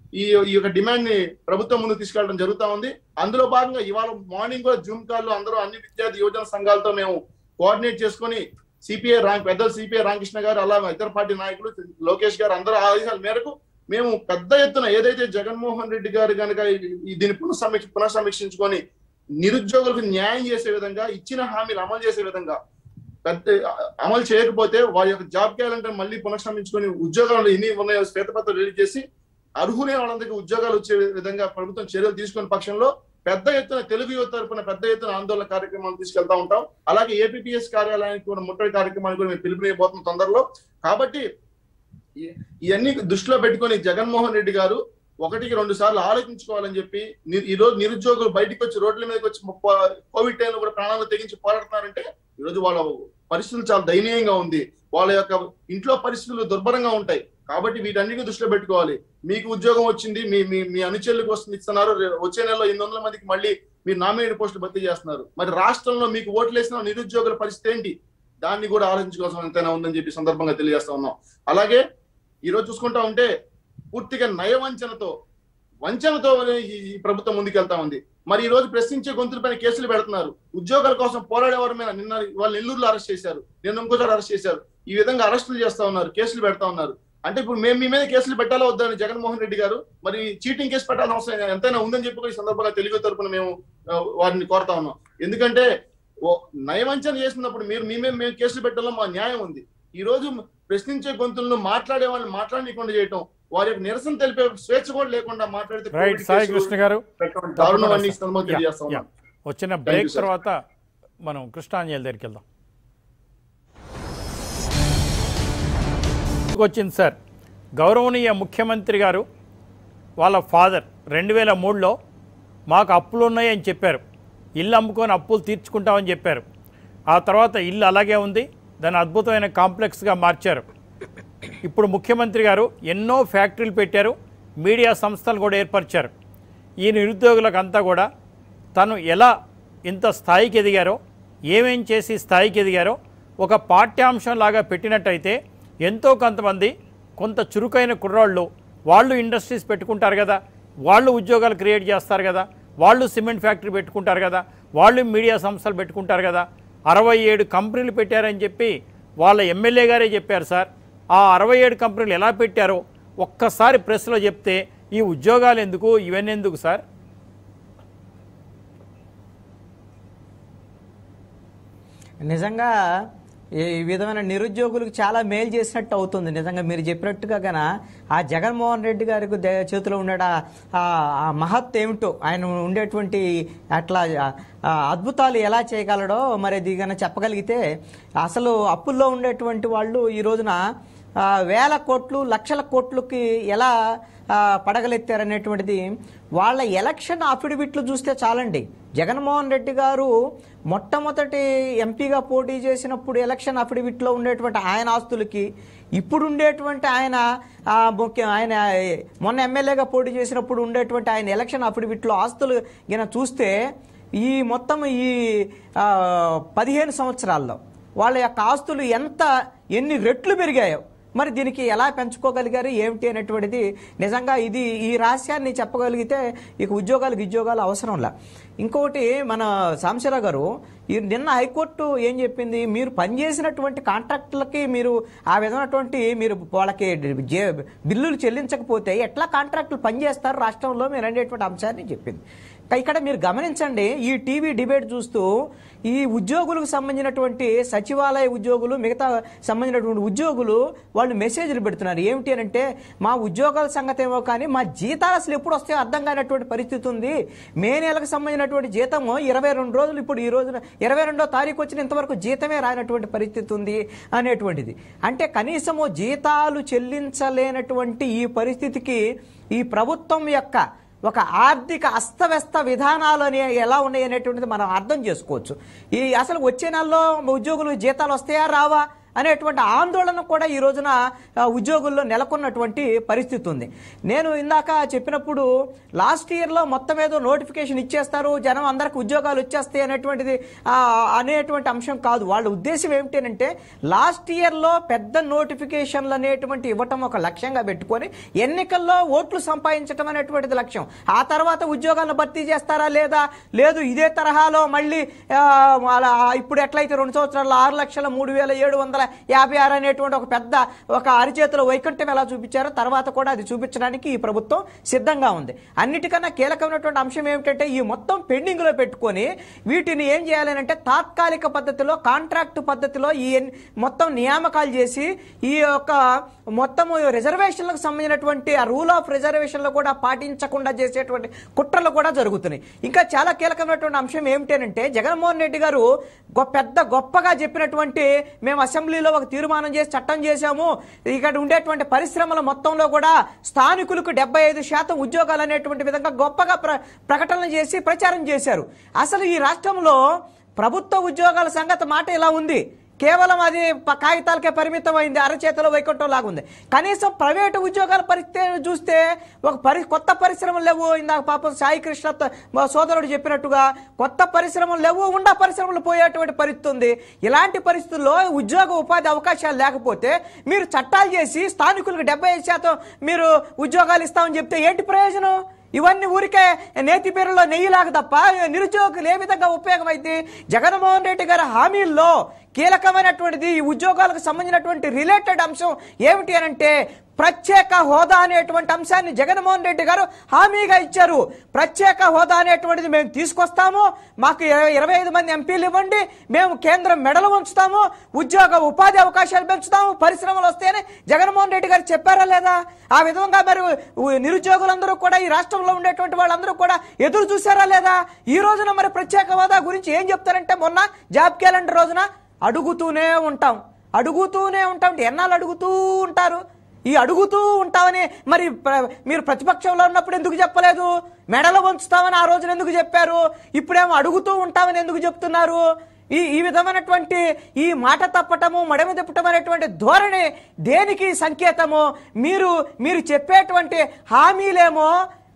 ఈ ఈ యొక్క డిమాండ్ ని ప్రభుత్వం ముందుకు తీసుకెళ్ళడం జరుగుతా ఉంది అందులో భాగంగా ఇవాళ మార్నింగ్ కూడా జూమ్ కాల్ అందరూ అన్ని విద్యార్థి యువజన సంఘాలతో మేము కోఆర్డినేట్ చేసుకొని సిపిఐ ర్యాంక్ పెద్దలు సిపిఐ రామకృష్ణ గారు అలా ఇతర పార్టీ నాయకులు లోకేష్ గారు అందరూ ఆదేశాల మేరకు మేము పెద్ద ఎత్తున ఏదైతే జగన్మోహన్ రెడ్డి గారు కనుక దీన్ని పునఃసమీక్ష పునఃసమీక్షించుకొని నిరుద్యోగులకు న్యాయం చేసే విధంగా ఇచ్చిన హామీలు అమలు చేసే విధంగా పెద్ద అమలు చేయకపోతే వారి యొక్క జాబ్ క్యాలెండర్ మళ్ళీ పునఃసమీక్షుకొని ఉద్యోగాలు ఎన్ని ఉన్నాయో శ్వేతపత్రం రిలీజ్ చేసి అర్హులైన వాళ్ళందరికీ ఉద్యోగాలు వచ్చే విధంగా ప్రభుత్వం చర్యలు తీసుకునే పక్షంలో పెద్ద ఎత్తున తెలుగు యువత తరపున పెద్ద ఎత్తున ఆందోళన కార్యక్రమాలు తీసుకెళ్తా ఉంటాం అలాగే ఏపీఎస్ కార్యాలయానికి కూడా ముట్టడి కార్యక్రమాలు కూడా మేము పిలుపునియబోతున్నాం తొందరలో కాబట్టి ఈ- ఇవన్నీ దృష్టిలో పెట్టుకొని జగన్మోహన్ రెడ్డి గారు ఒకటికి రెండు సార్లు ఆలోచించుకోవాలని చెప్పి ని- ఈ రోజు నిరుద్యోగులు బయటికి వచ్చి రోడ్ల మీదకి వచ్చి ముప్ప- కోవిడ్ టైంలో కూడా ప్రాణాలు తెగించి పోరాడుతున్నారంటే ఈ రోజు వాళ్ళ పరిస్థితులు చాలా దయనీయంగా ఉంది వాళ్ళ యొక్క ఇంట్లో పరిస్థితులు దుర్భరంగా ఉంటాయి కాబట్టి వీటన్నిటిని దృష్టిలో పెట్టుకోవాలి మీకు ఉద్యోగం వచ్చింది మీ మీ మీ అనుచరులకు వస్తుంది ఇస్తున్నారు రే- వచ్చే నెలలో ఎనిమిది వందల మందికి మళ్ళీ మీరు నామినేటెడ్ పోస్టులు భర్తీ చేస్తున్నారు మరి రాష్ట్రంలో మీకు ఓట్లు వేసిన నిరుద్యోగుల పరిస్థితి ఏంటి దాన్ని కూడా ఆలోచించుకోవాల్సిన ఎంతైనా ఉందని చెప్పి సందర్భంగా తెలియజేస్తా ఉన్నాం అలాగే ఈ రోజు చూసుకుంటా ఉంటే పూర్తిగా నయవంచనతో వంచనతో ఈ ఈ ప్రభుత్వం ముందుకెళ్తా ఉంది మరి ఈ రోజు ప్రశ్నించే గొంతులపైన కేసులు పెడుతున్నారు ఉద్యోగాల కోసం పోరాడేవారి మీద నిన్న వాళ్ళు నెల్లూరులో అరెస్ట్ చేశారు నిన్న ఇంకోసారి అరెస్ట్ చేశారు ఈ విధంగా అరెస్టులు చేస్తా ఉన్నారు కేసులు పెడతా ఉన్నారు అంటే ఇప్పుడు మేము మీ మీద కేసులు పెట్టాలా వద్దని జగన్మోహన్ రెడ్డి గారు మరి చీటింగ్ కేసు పెట్టాల్సిన అవసరం ఎంతైనా ఉందని చెప్పి కూడా ఈ సందర్భంగా తెలుగు తరపున మేము ఆ, వారిని కోరుతా ఉన్నాం ఎందుకంటే ఓ నయవంచన చేసినప్పుడు మీరు మీ మీద మేము కేసులు పెట్టడంలో మా న్యాయం ఉంది ఈ రోజు ప్రశ్నించే గొంతులను మాట్లాడే వాళ్ళని మాట్లాడనీయకుండా చేయటం వారి యొక్క నిరసన తెలిపే స్వేచ్ఛ కూడా లేకుండా మాట్లాడితే రైట్ కోవిడ్ సాయి కేసులు కృష్ణ గారు పెట్టడం దారుణం అని ఈ సందర్భంగా యా, తెలియజేస్తా యా. ఉన్నాం వచ్చిన you, బ్రేక్ sir. తర్వాత మనం కృష్ణాంజలి దగ్గరికి వెళ్దాం వచ్చింది సార్ గౌరవనీయ ముఖ్యమంత్రి గారు వాళ్ళ ఫాదర్ రెండు వేల మూడులో మాకు అప్పులు ఉన్నాయని చెప్పారు ఇల్లు అమ్ముకొని అప్పులు తీర్చుకుంటామని చెప్పారు ఆ తర్వాత ఇల్లు అలాగే ఉంది దాన్ని అద్భుతమైన కాంప్లెక్స్గా మార్చారు ఇప్పుడు ముఖ్యమంత్రి గారు ఎన్నో ఫ్యాక్టరీలు పెట్టారు మీడియా సంస్థలు కూడా ఏర్పరిచారు ఈ నిరుద్యోగులకు అంతా కూడా తను ఎలా ఇంత స్థాయికి ఎదిగారో ఏమేం చేసి స్థాయికి ఎదిగారో ఒక పాఠ్యాంశం లాగా పెట్టినట్టయితే ఎంతో కొంతమంది కొంత చురుకైన కుర్రాళ్ళు వాళ్ళు ఇండస్ట్రీస్ పెట్టుకుంటారు కదా వాళ్ళు ఉద్యోగాలు క్రియేట్ చేస్తారు కదా వాళ్ళు సిమెంట్ ఫ్యాక్టరీ పెట్టుకుంటారు కదా వాళ్ళు మీడియా సంస్థలు పెట్టుకుంటారు కదా అరవై ఏడు కంపెనీలు పెట్టారని చెప్పి వాళ్ళ ఎమ్మెల్యే గారే చెప్పారు సార్ ఆ అరవై ఏడు కంపెనీలు ఎలా పెట్టారో ఒక్కసారి ప్రెస్లో చెప్తే ఈ ఉద్యోగాలు ఎందుకు ఇవన్నీ ఎందుకు సార్ నిజంగా ఈ విధమైన నిరుద్యోగులకు చాలా మేలు చేసినట్టు అవుతుంది నిజంగా మీరు చెప్పినట్టుగా గన ఆ జగన్మోహన్ రెడ్డి గారికి దే- చేతిలో ఉండే ఆ- ఆ మహత్ ఏమిటో ఆయన ఉండేటువంటి అట్లా ఆ అద్భుతాలు ఎలా చేయగలడో మరి అది గన చెప్పగలిగితే అసలు అప్పుల్లో ఉండేటువంటి వాళ్ళు ఈ రోజున ఆ, వేల కోట్లు లక్షల కోట్లకి ఎలా ఆ, పడగలెత్తారనేటువంటిది వాళ్ళ ఎలక్షన్ అఫిడవిట్లు చూస్తే చాలండి జగన్మోహన్ రెడ్డి గారు మొట్టమొదటి ఎంపీగా పోటీ చేసినప్పుడు ఎలక్షన్ అఫిడవిట్లో ఉండేటువంటి ఆయన ఆస్తులకి ఇప్పుడు ఉండేటువంటి ఆయన ఆ, ముఖ్య ఆయన మొన్న ఎమ్మెల్యేగా పోటీ చేసినప్పుడు ఉండేటువంటి ఆయన ఎలక్షన్ అఫిడవిట్లో ఆస్తులు గిన చూస్తే ఈ మొత్తం ఈ ఆ, పదిహేను సంవత్సరాల్లో వాళ్ళ యొక్క ఆస్తులు ఎంత ఎన్ని రెట్లు పెరిగాయో మరి దీనికి ఎలా పెంచుకోగలిగారు ఏమిటి అనేటువంటిది నిజంగా ఇది ఈ రహస్యాన్ని చెప్పగలిగితే ఇక ఉద్యోగాలకు ఉద్యోగాలు అవసరంలా ఇంకొకటి మన సాంశరావు గారు ఈ నిన్న హైకోర్టు ఏం చెప్పింది మీరు పనిచేసినటువంటి కాంట్రాక్టులకి మీరు ఆ విధమైనటువంటి మీరు వాళ్ళకి జే- బిల్లులు చెల్లించకపోతే ఎట్లా కాంట్రాక్టులు పనిచేస్తారు రాష్ట్రంలో మీరు అనేటువంటి అంశాన్ని చెప్పింది ఇక్కడ మీరు గమనించండి ఈ టీవీ డిబేట్ చూస్తూ ఈ ఉద్యోగులకు సంబంధించినటువంటి సచివాలయ ఉద్యోగులు మిగతా సంబంధించినటువంటి ఉద్యోగులు వాళ్ళు మెసేజ్లు పెడుతున్నారు ఏమిటి అని అంటే మా ఉద్యోగాల సంగతి ఏమో కానీ మా జీతాలు అసలు ఎప్పుడు వస్తాయో అర్థం కానటువంటి పరిస్థితి ఉంది మే నెలకు సంబంధించినటువంటి జీతము ఇరవై రెండు రోజులు ఇప్పుడు ఈ రోజున ఇరవై రెండో తారీఖు వచ్చిన ఇంతవరకు జీతమే రానటువంటి పరిస్థితి ఉంది అనేటువంటిది అంటే కనీసము జీతాలు చెల్లించలేనటువంటి ఈ పరిస్థితికి ఈ ప్రభుత్వం యొక్క ఒక ఆర్థిక అస్తవ్యస్త విధానాలు అని ఎలా ఉన్నాయి అనేటువంటిది మనం అర్థం చేసుకోవచ్చు ఈ అసలు వచ్చే నెలలో ఉద్యోగులు జీతాలు వస్తాయా రావా అనేటువంటి ఆందోళన కూడా ఈ రోజున ఆ, ఉద్యోగుల్లో నెలకొన్నటువంటి పరిస్థితి ఉంది నేను ఇందాక చెప్పినప్పుడు లాస్ట్ ఇయర్లో మొత్తం ఏదో నోటిఫికేషన్ ఇచ్చేస్తారు జనం అందరికి ఉద్యోగాలు వచ్చేస్తాయి అనేటువంటిది ఆ, అనేటువంటి అంశం కాదు వాళ్ళ ఉద్దేశం ఏమిటంటే లాస్ట్ ఇయర్లో పెద్ద నోటిఫికేషన్లు అనేటువంటి ఇవ్వటం ఒక లక్ష్యంగా పెట్టుకొని ఎన్నికల్లో ఓట్లు సంపాదించడం అనేటువంటిది లక్ష్యం ఆ తర్వాత ఉద్యోగాలను భర్తీ చేస్తారా లేదా లేదు ఇదే తరహాలో మళ్ళీ ఆ, వాళ్ళ ఇప్పుడు ఎట్లయితే రెండు సంవత్సరాల్లో ఆరు లక్షల మూడు వేల ఏడు వందల యాభై ఆరు అనేటువంటి ఒక పెద్ద ఒక అరిచేతిలో వైకుంఠం ఎలా చూపించారో తర్వాత కూడా అది చూపించడానికి ఈ ప్రభుత్వం సిద్ధంగా ఉంది అన్నిటికన్నా కీలకమైనటువంటి అంశం ఏమిటంటే ఈ మొత్తం పెండింగ్ లో పెట్టుకొని వీటిని ఏం చేయాలి అంటే తాత్కాలిక పద్ధతిలో కాంట్రాక్ట్ పద్ధతిలో ఈ ఎన్- మొత్తం నియామకాలు చేసి ఈ యొక్క మొత్తం రిజర్వేషన్లకు సంబంధించినటువంటి ఆ రూల్ ఆఫ్ రిజర్వేషన్లు కూడా పాటించకుండా చేసేటువంటి కుట్రలు కూడా జరుగుతున్నాయి ఇంకా చాలా కీలకమైనటువంటి అంశం ఏమిటంటే జగన్మోహన్ రెడ్డి గారు గొ- పెద్ద గొప్పగా చెప్పినటువంటి మేము అసెంబ్లీలో ఒక తీర్మానం చేసి చట్టం చేశాము ఇక్కడ ఉండేటువంటి పరిశ్రమల మొత్తంలో కూడా స్థానికులకు డెబ్బై ఐదు శాతం ఉద్యోగాలు అనేటువంటి విధంగా గొప్పగా ప్ర ప్రకటనలు చేసి ప్రచారం చేశారు అసలు ఈ రాష్ట్రంలో ప్రభుత్వ ఉద్యోగాల సంగతి మాట ఇలా ఉంది కేవలం అది ప- కాగితాలకే పరిమితం అయింది అరచేతిలో వైకుంఠం లాగా ఉంది కనీసం ప్రైవేటు ఉద్యోగాల పరిస్థితి చూస్తే ఒక పరి కొత్త పరిశ్రమలు లేవు ఇందాక పాపం సాయి కృష్ణ త- మా సోదరుడు చెప్పినట్టుగా కొత్త పరిశ్రమలు లేవు ఉండా పరిశ్రమలు పోయేటువంటి పరిస్థితి ఉంది ఇలాంటి పరిస్థితుల్లో ఉద్యోగ ఉపాధి అవకాశాలు లేకపోతే మీరు చట్టాలు చేసి స్థానికులకు డెబ్బై శాతం మీరు ఉద్యోగాలు ఇస్తామని చెప్తే ఏంటి ప్రయోజనం ఇవన్నీ ఊరికే నేతి పేరులో నెయ్యిలాగా తప్ప నిరుద్యోగులు ఏ విధంగా ఉపయోగమైంది జగన్మోహన్ రెడ్డి గారి హామీల్లో కీలకమైనటువంటిది ఈ ఉద్యోగాలకు సంబంధించినటువంటి రిలేటెడ్ అంశం ఏమిటి అని అంటే ప్రత్యేక హోదా అనేటువంటి అంశాన్ని జగన్మోహన్ రెడ్డి గారు హామీగా ఇచ్చారు ప్రత్యేక హోదా అనేటువంటిది మేము తీసుకొస్తాము మాకు ఇరవై- ఇరవై ఐదు మంది ఎంపీలు ఇవ్వండి మేము కేంద్రం మెడలు ఉంచుతాము ఉద్యోగ ఉపాధి అవకాశాలు పెంచుతాము పరిశ్రమలు వస్తేనే జగన్మోహన్ రెడ్డి గారు చెప్పారా లేదా ఆ విధంగా మరి ఉ- నిరుద్యోగులందరూ కూడా ఈ రాష్ట్రంలో ఉండేటువంటి వాళ్ళందరూ కూడా ఎదురు చూసారా లేదా ఈ రోజున మరి ప్రత్యేక హోదా గురించి ఏం చెప్తారంటే మొన్న జాబ్ క్యాలెండర్ రోజున అడుగుతూనే ఉంటాం అడుగుతూనే ఉంటాం ఎన్నాళ్ళు అడుగుతూ ఉంటారు ఈ అడుగుతూ ఉంటామని మరి ప్ర- మీరు ప్రతిపక్షంలో ఉన్నప్పుడు ఎందుకు చెప్పలేదు మెడలు వంచుతామని ఆ రోజున ఎందుకు చెప్పారు ఇప్పుడేమో అడుగుతూ ఉంటామని ఎందుకు చెప్తున్నారు ఈ ఈ విధమైనటువంటి ఈ మాట తప్పటము మడమ తిప్పటం అనేటువంటి ధోరణి దేనికి సంకేతము మీరు మీరు చెప్పేటువంటి హామీలేమో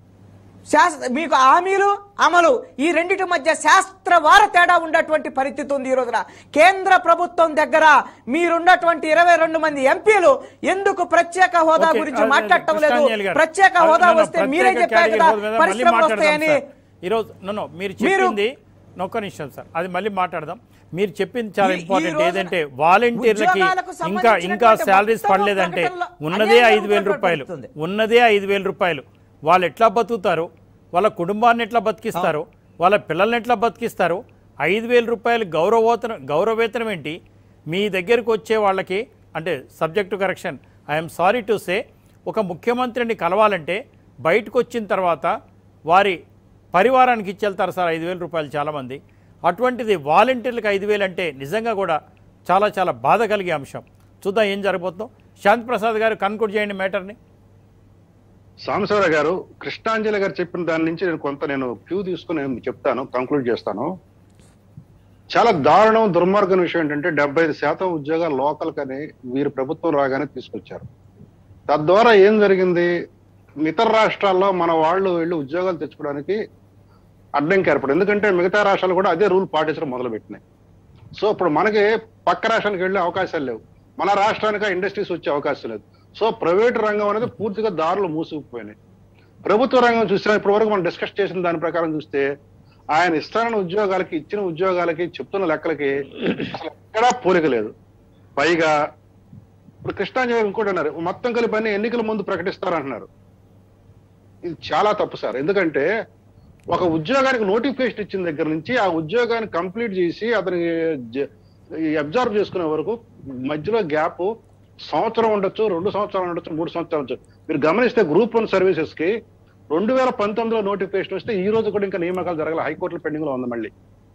శాస్త్ర మీకు హామీలు అమలు ఈ రెండిటి మధ్య శాస్త్రవార తేడా ఉండేటువంటి పరిస్థితి ఉంది ఈ రోజున కేంద్ర ప్రభుత్వం దగ్గర మీరున్నటువంటి ఇరవై రెండు మంది ఎంపీలు ఎందుకు ప్రత్యేక హోదా ఓకే, గురించి అదే, మాట్లాడటం లేదు కృష్ణాంజలి గారు. ప్రత్యేక అది హోదా నన్ను వస్తే మీరే ప్రత్యేక చెప్పారు కేటగిరీ కదా హోదా మీద మళ్ళీ పరిశ్రమలు మాట్లాడదాం వస్తాయని సార్. ఈరోజు నన్ను మీరు మీరు- చెప్పింది ఒక్క నిమిషం సార్ అది మళ్ళీ మాట్లాడదాం మీరు చెప్పింది చాలా ఈ- ఈ ఇంపార్టెంట్ రోజున ఏదంటే వాలంటీర్లకి ఉద్యోగాలకు ఇంకా ఇంకా సంబంధించినటువంటి శాలరీస్ మొత్తం పడలేదంటే ప్రకటనలో ఉన్నదే అన్యాయం ఐదు వేల రూపాయలు కనబడుతుంది. ఉన్నదే ఐదు వేల రూపాయలు వాళ్ళు ఎట్లా బతుకుతారు వాళ్ళ కుటుంబాన్ని ఎట్లా బతికిస్తారు వాళ్ళ పిల్లల్ని ఎట్లా బతికిస్తారు ఐదు వేల రూపాయలు గౌరవోతన గౌరవేతనం ఏంటి మీ దగ్గరికి వచ్చే వాళ్ళకి అంటే subject correction I'm sorry to say ఒక ముఖ్యమంత్రిని కలవాలంటే బయటకు వచ్చిన తర్వాత వారి పరివారానికి ఇచ్చేళ్తారు సార్ ఐదు వేల రూపాయలు చాలామంది అటువంటిది వాలంటీర్లకు ఐదు వేలు అంటే నిజంగా కూడా చాలా చాలా బాధ కలిగే అంశం చూద్దాం ఏం జరగబోతుందో శాంతి ప్రసాద్ గారు కన్క్లూడ్ చేయండి మ్యాటర్ని సాంబశివరావు గారు కృష్ణాంజలి గారు చెప్పిన దాని నుంచి నేను కొంత నేను క్యూ తీసుకుని నేను చెప్తాను కంక్లూడ్ చేస్తాను చాలా దారుణం దుర్మార్గం విషయం ఏంటంటే డెబ్బై ఐదు శాతం ఉద్యోగాలు లోకల్ కని వీరు ప్రభుత్వం రాగానే తీసుకొచ్చారు తద్వారా ఏం జరిగింది ఇతర రాష్ట్రాల్లో మన వాళ్ళు వెళ్ళి ఉద్యోగాలు తెచ్చుకోవడానికి అడ్డంకి ఏర్పడింది ఎందుకంటే మిగతా రాష్ట్రాలు కూడా అదే రూల్ పాటించడం మొదలుపెట్టినాయి సో ఇప్పుడు మనకి పక్క రాష్ట్రానికి వెళ్ళే అవకాశాలు లేవు మన రాష్ట్రానికి ఆ ఇండస్ట్రీస్ వచ్చే అవకాశం లేదు సో ప్రైవేట్ రంగం అనేది పూర్తిగా దారులు మూసుకుపోయినాయి ప్రభుత్వ రంగం చూస్తే ఇప్పటి వరకు మనం డిస్కస్ చేసిన దాని ప్రకారం చూస్తే ఆయన ఇస్తాన ఉద్యోగాలకి ఇచ్చిన ఉద్యోగాలకి చెప్తున్న లెక్కలకి అసలు ఎక్కడా పోలిక లేదు పైగా ఇప్పుడు కృష్ణాంజలి ఇంకోటి అన్నారు మొత్తం కలిపి అన్ని ఎన్నికల ముందు ప్రకటిస్తారంటున్నారు ఇది చాలా తప్పు సార్ ఎందుకంటే ఒక ఉద్యోగానికి నోటిఫికేషన్ ఇచ్చిన దగ్గర నుంచి ఆ ఉద్యోగాన్ని కంప్లీట్ చేసి అతని అబ్జర్వ్ చేసుకునే వరకు మధ్యలో గ్యాప్ సంవత్సరం ఉండొచ్చు రెండు సంవత్సరాలు ఉండొచ్చు మూడు సంవత్సరాలు ఉండొచ్చు మీరు గమనిస్తే గ్రూప్ వన్ సర్వీసెస్ కి రెండు వేల పంతొమ్మిదిలో నోటిఫికేషన్ వస్తే ఈ రోజు కూడా ఇంకా నియామకాలు జరగాలి హైకోర్టులో పెండింగ్ లో ఉంది మళ్ళీ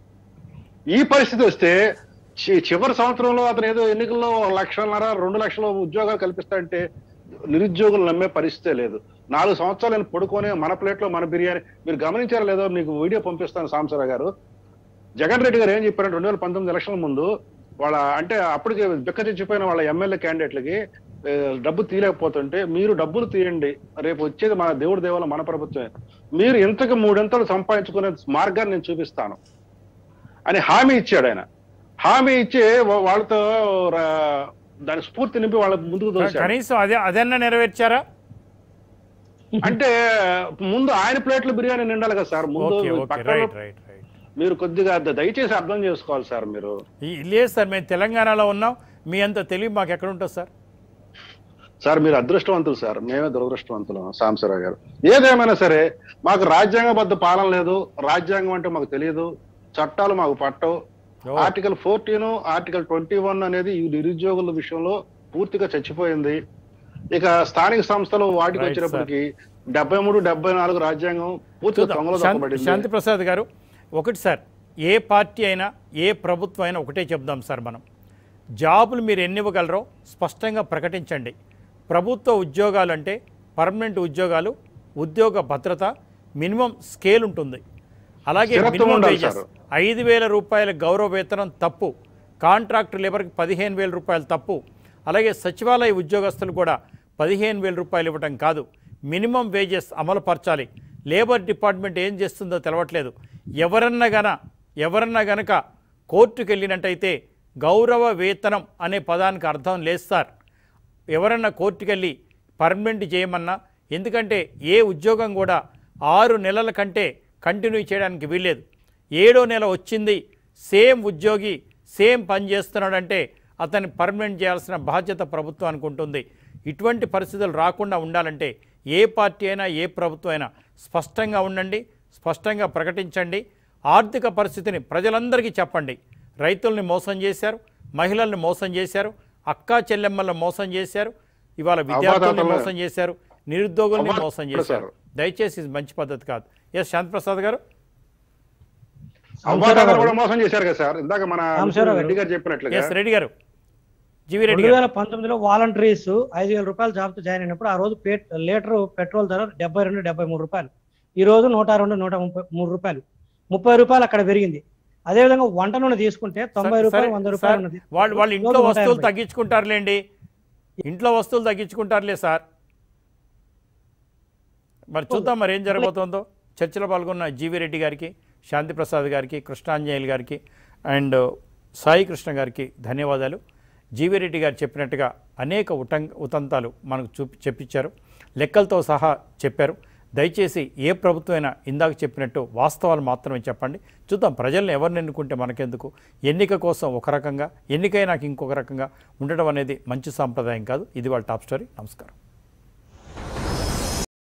ఈ పరిస్థితి వస్తే చి- చివరి సంవత్సరంలో అతను ఏదో ఎన్నికల్లో ఒక లక్షన్నర రెండు లక్షల ఉద్యోగాలు కల్పిస్తాడంటే నిరుద్యోగులు నమ్మే పరిస్థితే లేదు నాలుగు సంవత్సరాలు నేను పడుకొని మన ప్లేట్లో మన బిర్యానీ మీరు గమనించారో లేదో మీకు వీడియో పంపిస్తాను సాంసరావు గారు జగన్ రెడ్డి గారు ఏం చెప్పారంటే రెండు వేల పంతొమ్మిది ఎలక్షన్ల ముందు వాళ్ళ అంటే అప్పటికే బిక్క చచ్చిపోయిన వాళ్ళ ఎమ్మెల్యే క్యాండిడేట్లకి ఏ, డబ్బు తీయలేకపోతుంటే మీరు డబ్బులు తీయండి రేపు వచ్చేది మన దేవుడి దేవాల మన ప్రభుత్వమే మీరు ఇంతకు మూడింతలు సంపాదించుకునే మార్గాన్ని నేను చూపిస్తాను అని హామీ ఇచ్చాడు ఆయన హామీ ఇచ్చి వా- వాళ్ళతో రా- దాని స్ఫూర్తి నింపి వాళ్ళ ముందుకు తోశాడు కనీసం అదే అదన్నా నెరవేర్చారా అంటే ముందు ఆయన ప్లేట్లు బిర్యానీ నిండాలి కదా సార్ ముందు ఓకే ఓకే పక్కన రైట్ రైట్ రైట్ మీరు కొద్దిగా ద- దయచేసి అర్థం చేసుకోవాలి సార్ మీరు ఈ- లేదు సార్ మేము తెలంగాణలో ఉన్నాం మీ అంత తెలివి మాకు ఎక్కడ ఉంటుంది సార్ సార్ మీరు అదృష్టవంతులు సార్ మేమే దురదృష్టవంతులు సాంబశివరావు గారు ఏదేమైనా సరే మాకు రాజ్యాంగబద్ధ పాలన లేదు రాజ్యాంగం అంటే మాకు తెలియదు చట్టాలు మాకు పట్టవు ఓ. Article fourteen article twenty one అనేది ఈ నిరుద్యోగుల విషయంలో పూర్తిగా చచ్చిపోయింది ఇక స్థానిక సంస్థలు వాటికి Right, వచ్చినప్పటికీ డెబ్బై మూడు డెబ్బై నాలుగు రాజ్యాంగం పూర్తిగా చూద్దాం. తొంగలో శాంతి దొక్కబడింది శాంతి ప్రసాద్ గారు ఒకటి సార్ ఏ పార్టీ అయినా ఏ ప్రభుత్వం అయినా ఒకటే చెప్దాం సార్ మనం జాబులు మీరు ఎన్ని ఇవ్వగలరో స్పష్టంగా ప్రకటించండి ప్రభుత్వ ఉద్యోగాలు అంటే పర్మనెంట్ ఉద్యోగాలు ఉద్యోగ భద్రత మినిమం స్కేల్ ఉంటుంది అలాగే స్థిరత్వం మినిమం ఉండాలి వేజెస్ సార్. ఐదు వేల రూపాయల గౌరవ వేతనం తప్పు కాంట్రాక్ట్ లేబర్కి పదిహేను వేల రూపాయలు తప్పు అలాగే సచివాలయ ఉద్యోగస్తులు కూడా పదిహేను వేల రూపాయలు ఇవ్వటం కాదు మినిమం వేజెస్ అమలుపరచాలి లేబర్ డిపార్ట్మెంట్ ఏం చేస్తుందో తెలవట్లేదు ఎవరన్నా గన ఎవరన్నా గనక కోర్టుకు వెళ్ళినట్టయితే గౌరవ వేతనం అనే పదానికి అర్థం లేదు సార్ ఎవరన్నా కోర్టుకెళ్ళి పర్మనెంట్ చేయమన్నా ఎందుకంటే ఏ ఉద్యోగం కూడా ఆరు నెలల కంటే కంటిన్యూ చేయడానికి వీల్లేదు ఏడో నెల వచ్చింది సేమ్ ఉద్యోగి సేమ్ పని చేస్తున్నాడంటే అతన్ని పర్మనెంట్ చేయాల్సిన బాధ్యత ప్రభుత్వానికి ఉంటుంది ఇటువంటి పరిస్థితులు రాకుండా ఉండాలంటే ఏ పార్టీ అయినా ఏ ప్రభుత్వం అయినా స్పష్టంగా ఉండండి స్పష్టంగా ప్రకటించండి ఆర్థిక పరిస్థితిని ప్రజలందరికీ చెప్పండి రైతుల్ని మోసం చేశారు మహిళల్ని మోసం చేశారు అక్కా చెల్లెమ్మలను మోసం చేశారు ఇవాళ విద్యార్థుల్ని అవ్వాతాతలు- మోసం చేశారు నిరుద్యోగుల్ని అవ్వా- మోసం చేశారు దయచేసి ఇది మంచి పద్ధతి కాదు ఎస్ శాంతి ప్రసాద్ గారు అవ్వాతాతలు కూడా మోసం చేశారు కదా సార్ ఇందాక మన సాంబశివరావు గారు. రెడ్డి గారు చెప్పినట్లుగా ఎస్ రెడ్డి గారు జీవి రెడ్డి రెండు గారు వేల పంతొమ్మిదిలో వాలంటీర్స్ ఐదు వేల రూపాయలు జాబ్తో జాయిన్ అయినప్పుడు ఆ రోజు పే- లీటర్ పెట్రోల్ ధర డెబ్బై రెండు డెబ్బై మూడు రూపాయలు ఈ రోజు నూట రెండు నూట ముప్పై మూడు రూపాయలు ముప్పై రూపాయలు అక్కడ పెరిగింది అదేవిధంగా వంట నూనె తీసుకుంటే తొంభై సరే, రూపాయలు వంద రూపాయలు సార్, ఉన్నది వాళ్ళు వాళ్ళ ఇంట్లో రోజు నూట వస్తువులు ఎనభై. తగ్గించుకుంటారులేండి ఇంట్లో వస్తువులు తగ్గించుకుంటారులే సార్ మరి చూద్దాం మరి ఏం జరగబోతోందో చర్చలో పాల్గొన్న జీవి రెడ్డి గారికి శాంతి ప్రసాద్ గారికి కృష్ణాంజనేయులు గారికి అండ్ సాయి కృష్ణ గారికి ధన్యవాదాలు జీవి రెడ్డి గారు చెప్పినట్టుగా అనేక ఉటం ఉతంతాలు మనకు చూపి చెప్పించారు లెక్కలతో సహా చెప్పారు దయచేసి ఏ ప్రభుత్వమైనా ఇందాక చెప్పినట్టు వాస్తవాలు మాత్రమే చెప్పండి చూద్దాం ప్రజల్ని ఎవరిని ఎన్నుకుంటే మనకెందుకు ఎన్నిక కోసం ఒక రకంగా ఎన్నికైనాక ఇంకొక రకంగా ఉండడం అనేది మంచి సాంప్రదాయం కాదు ఇది వాళ్ళ టాప్ స్టోరీ నమస్కారం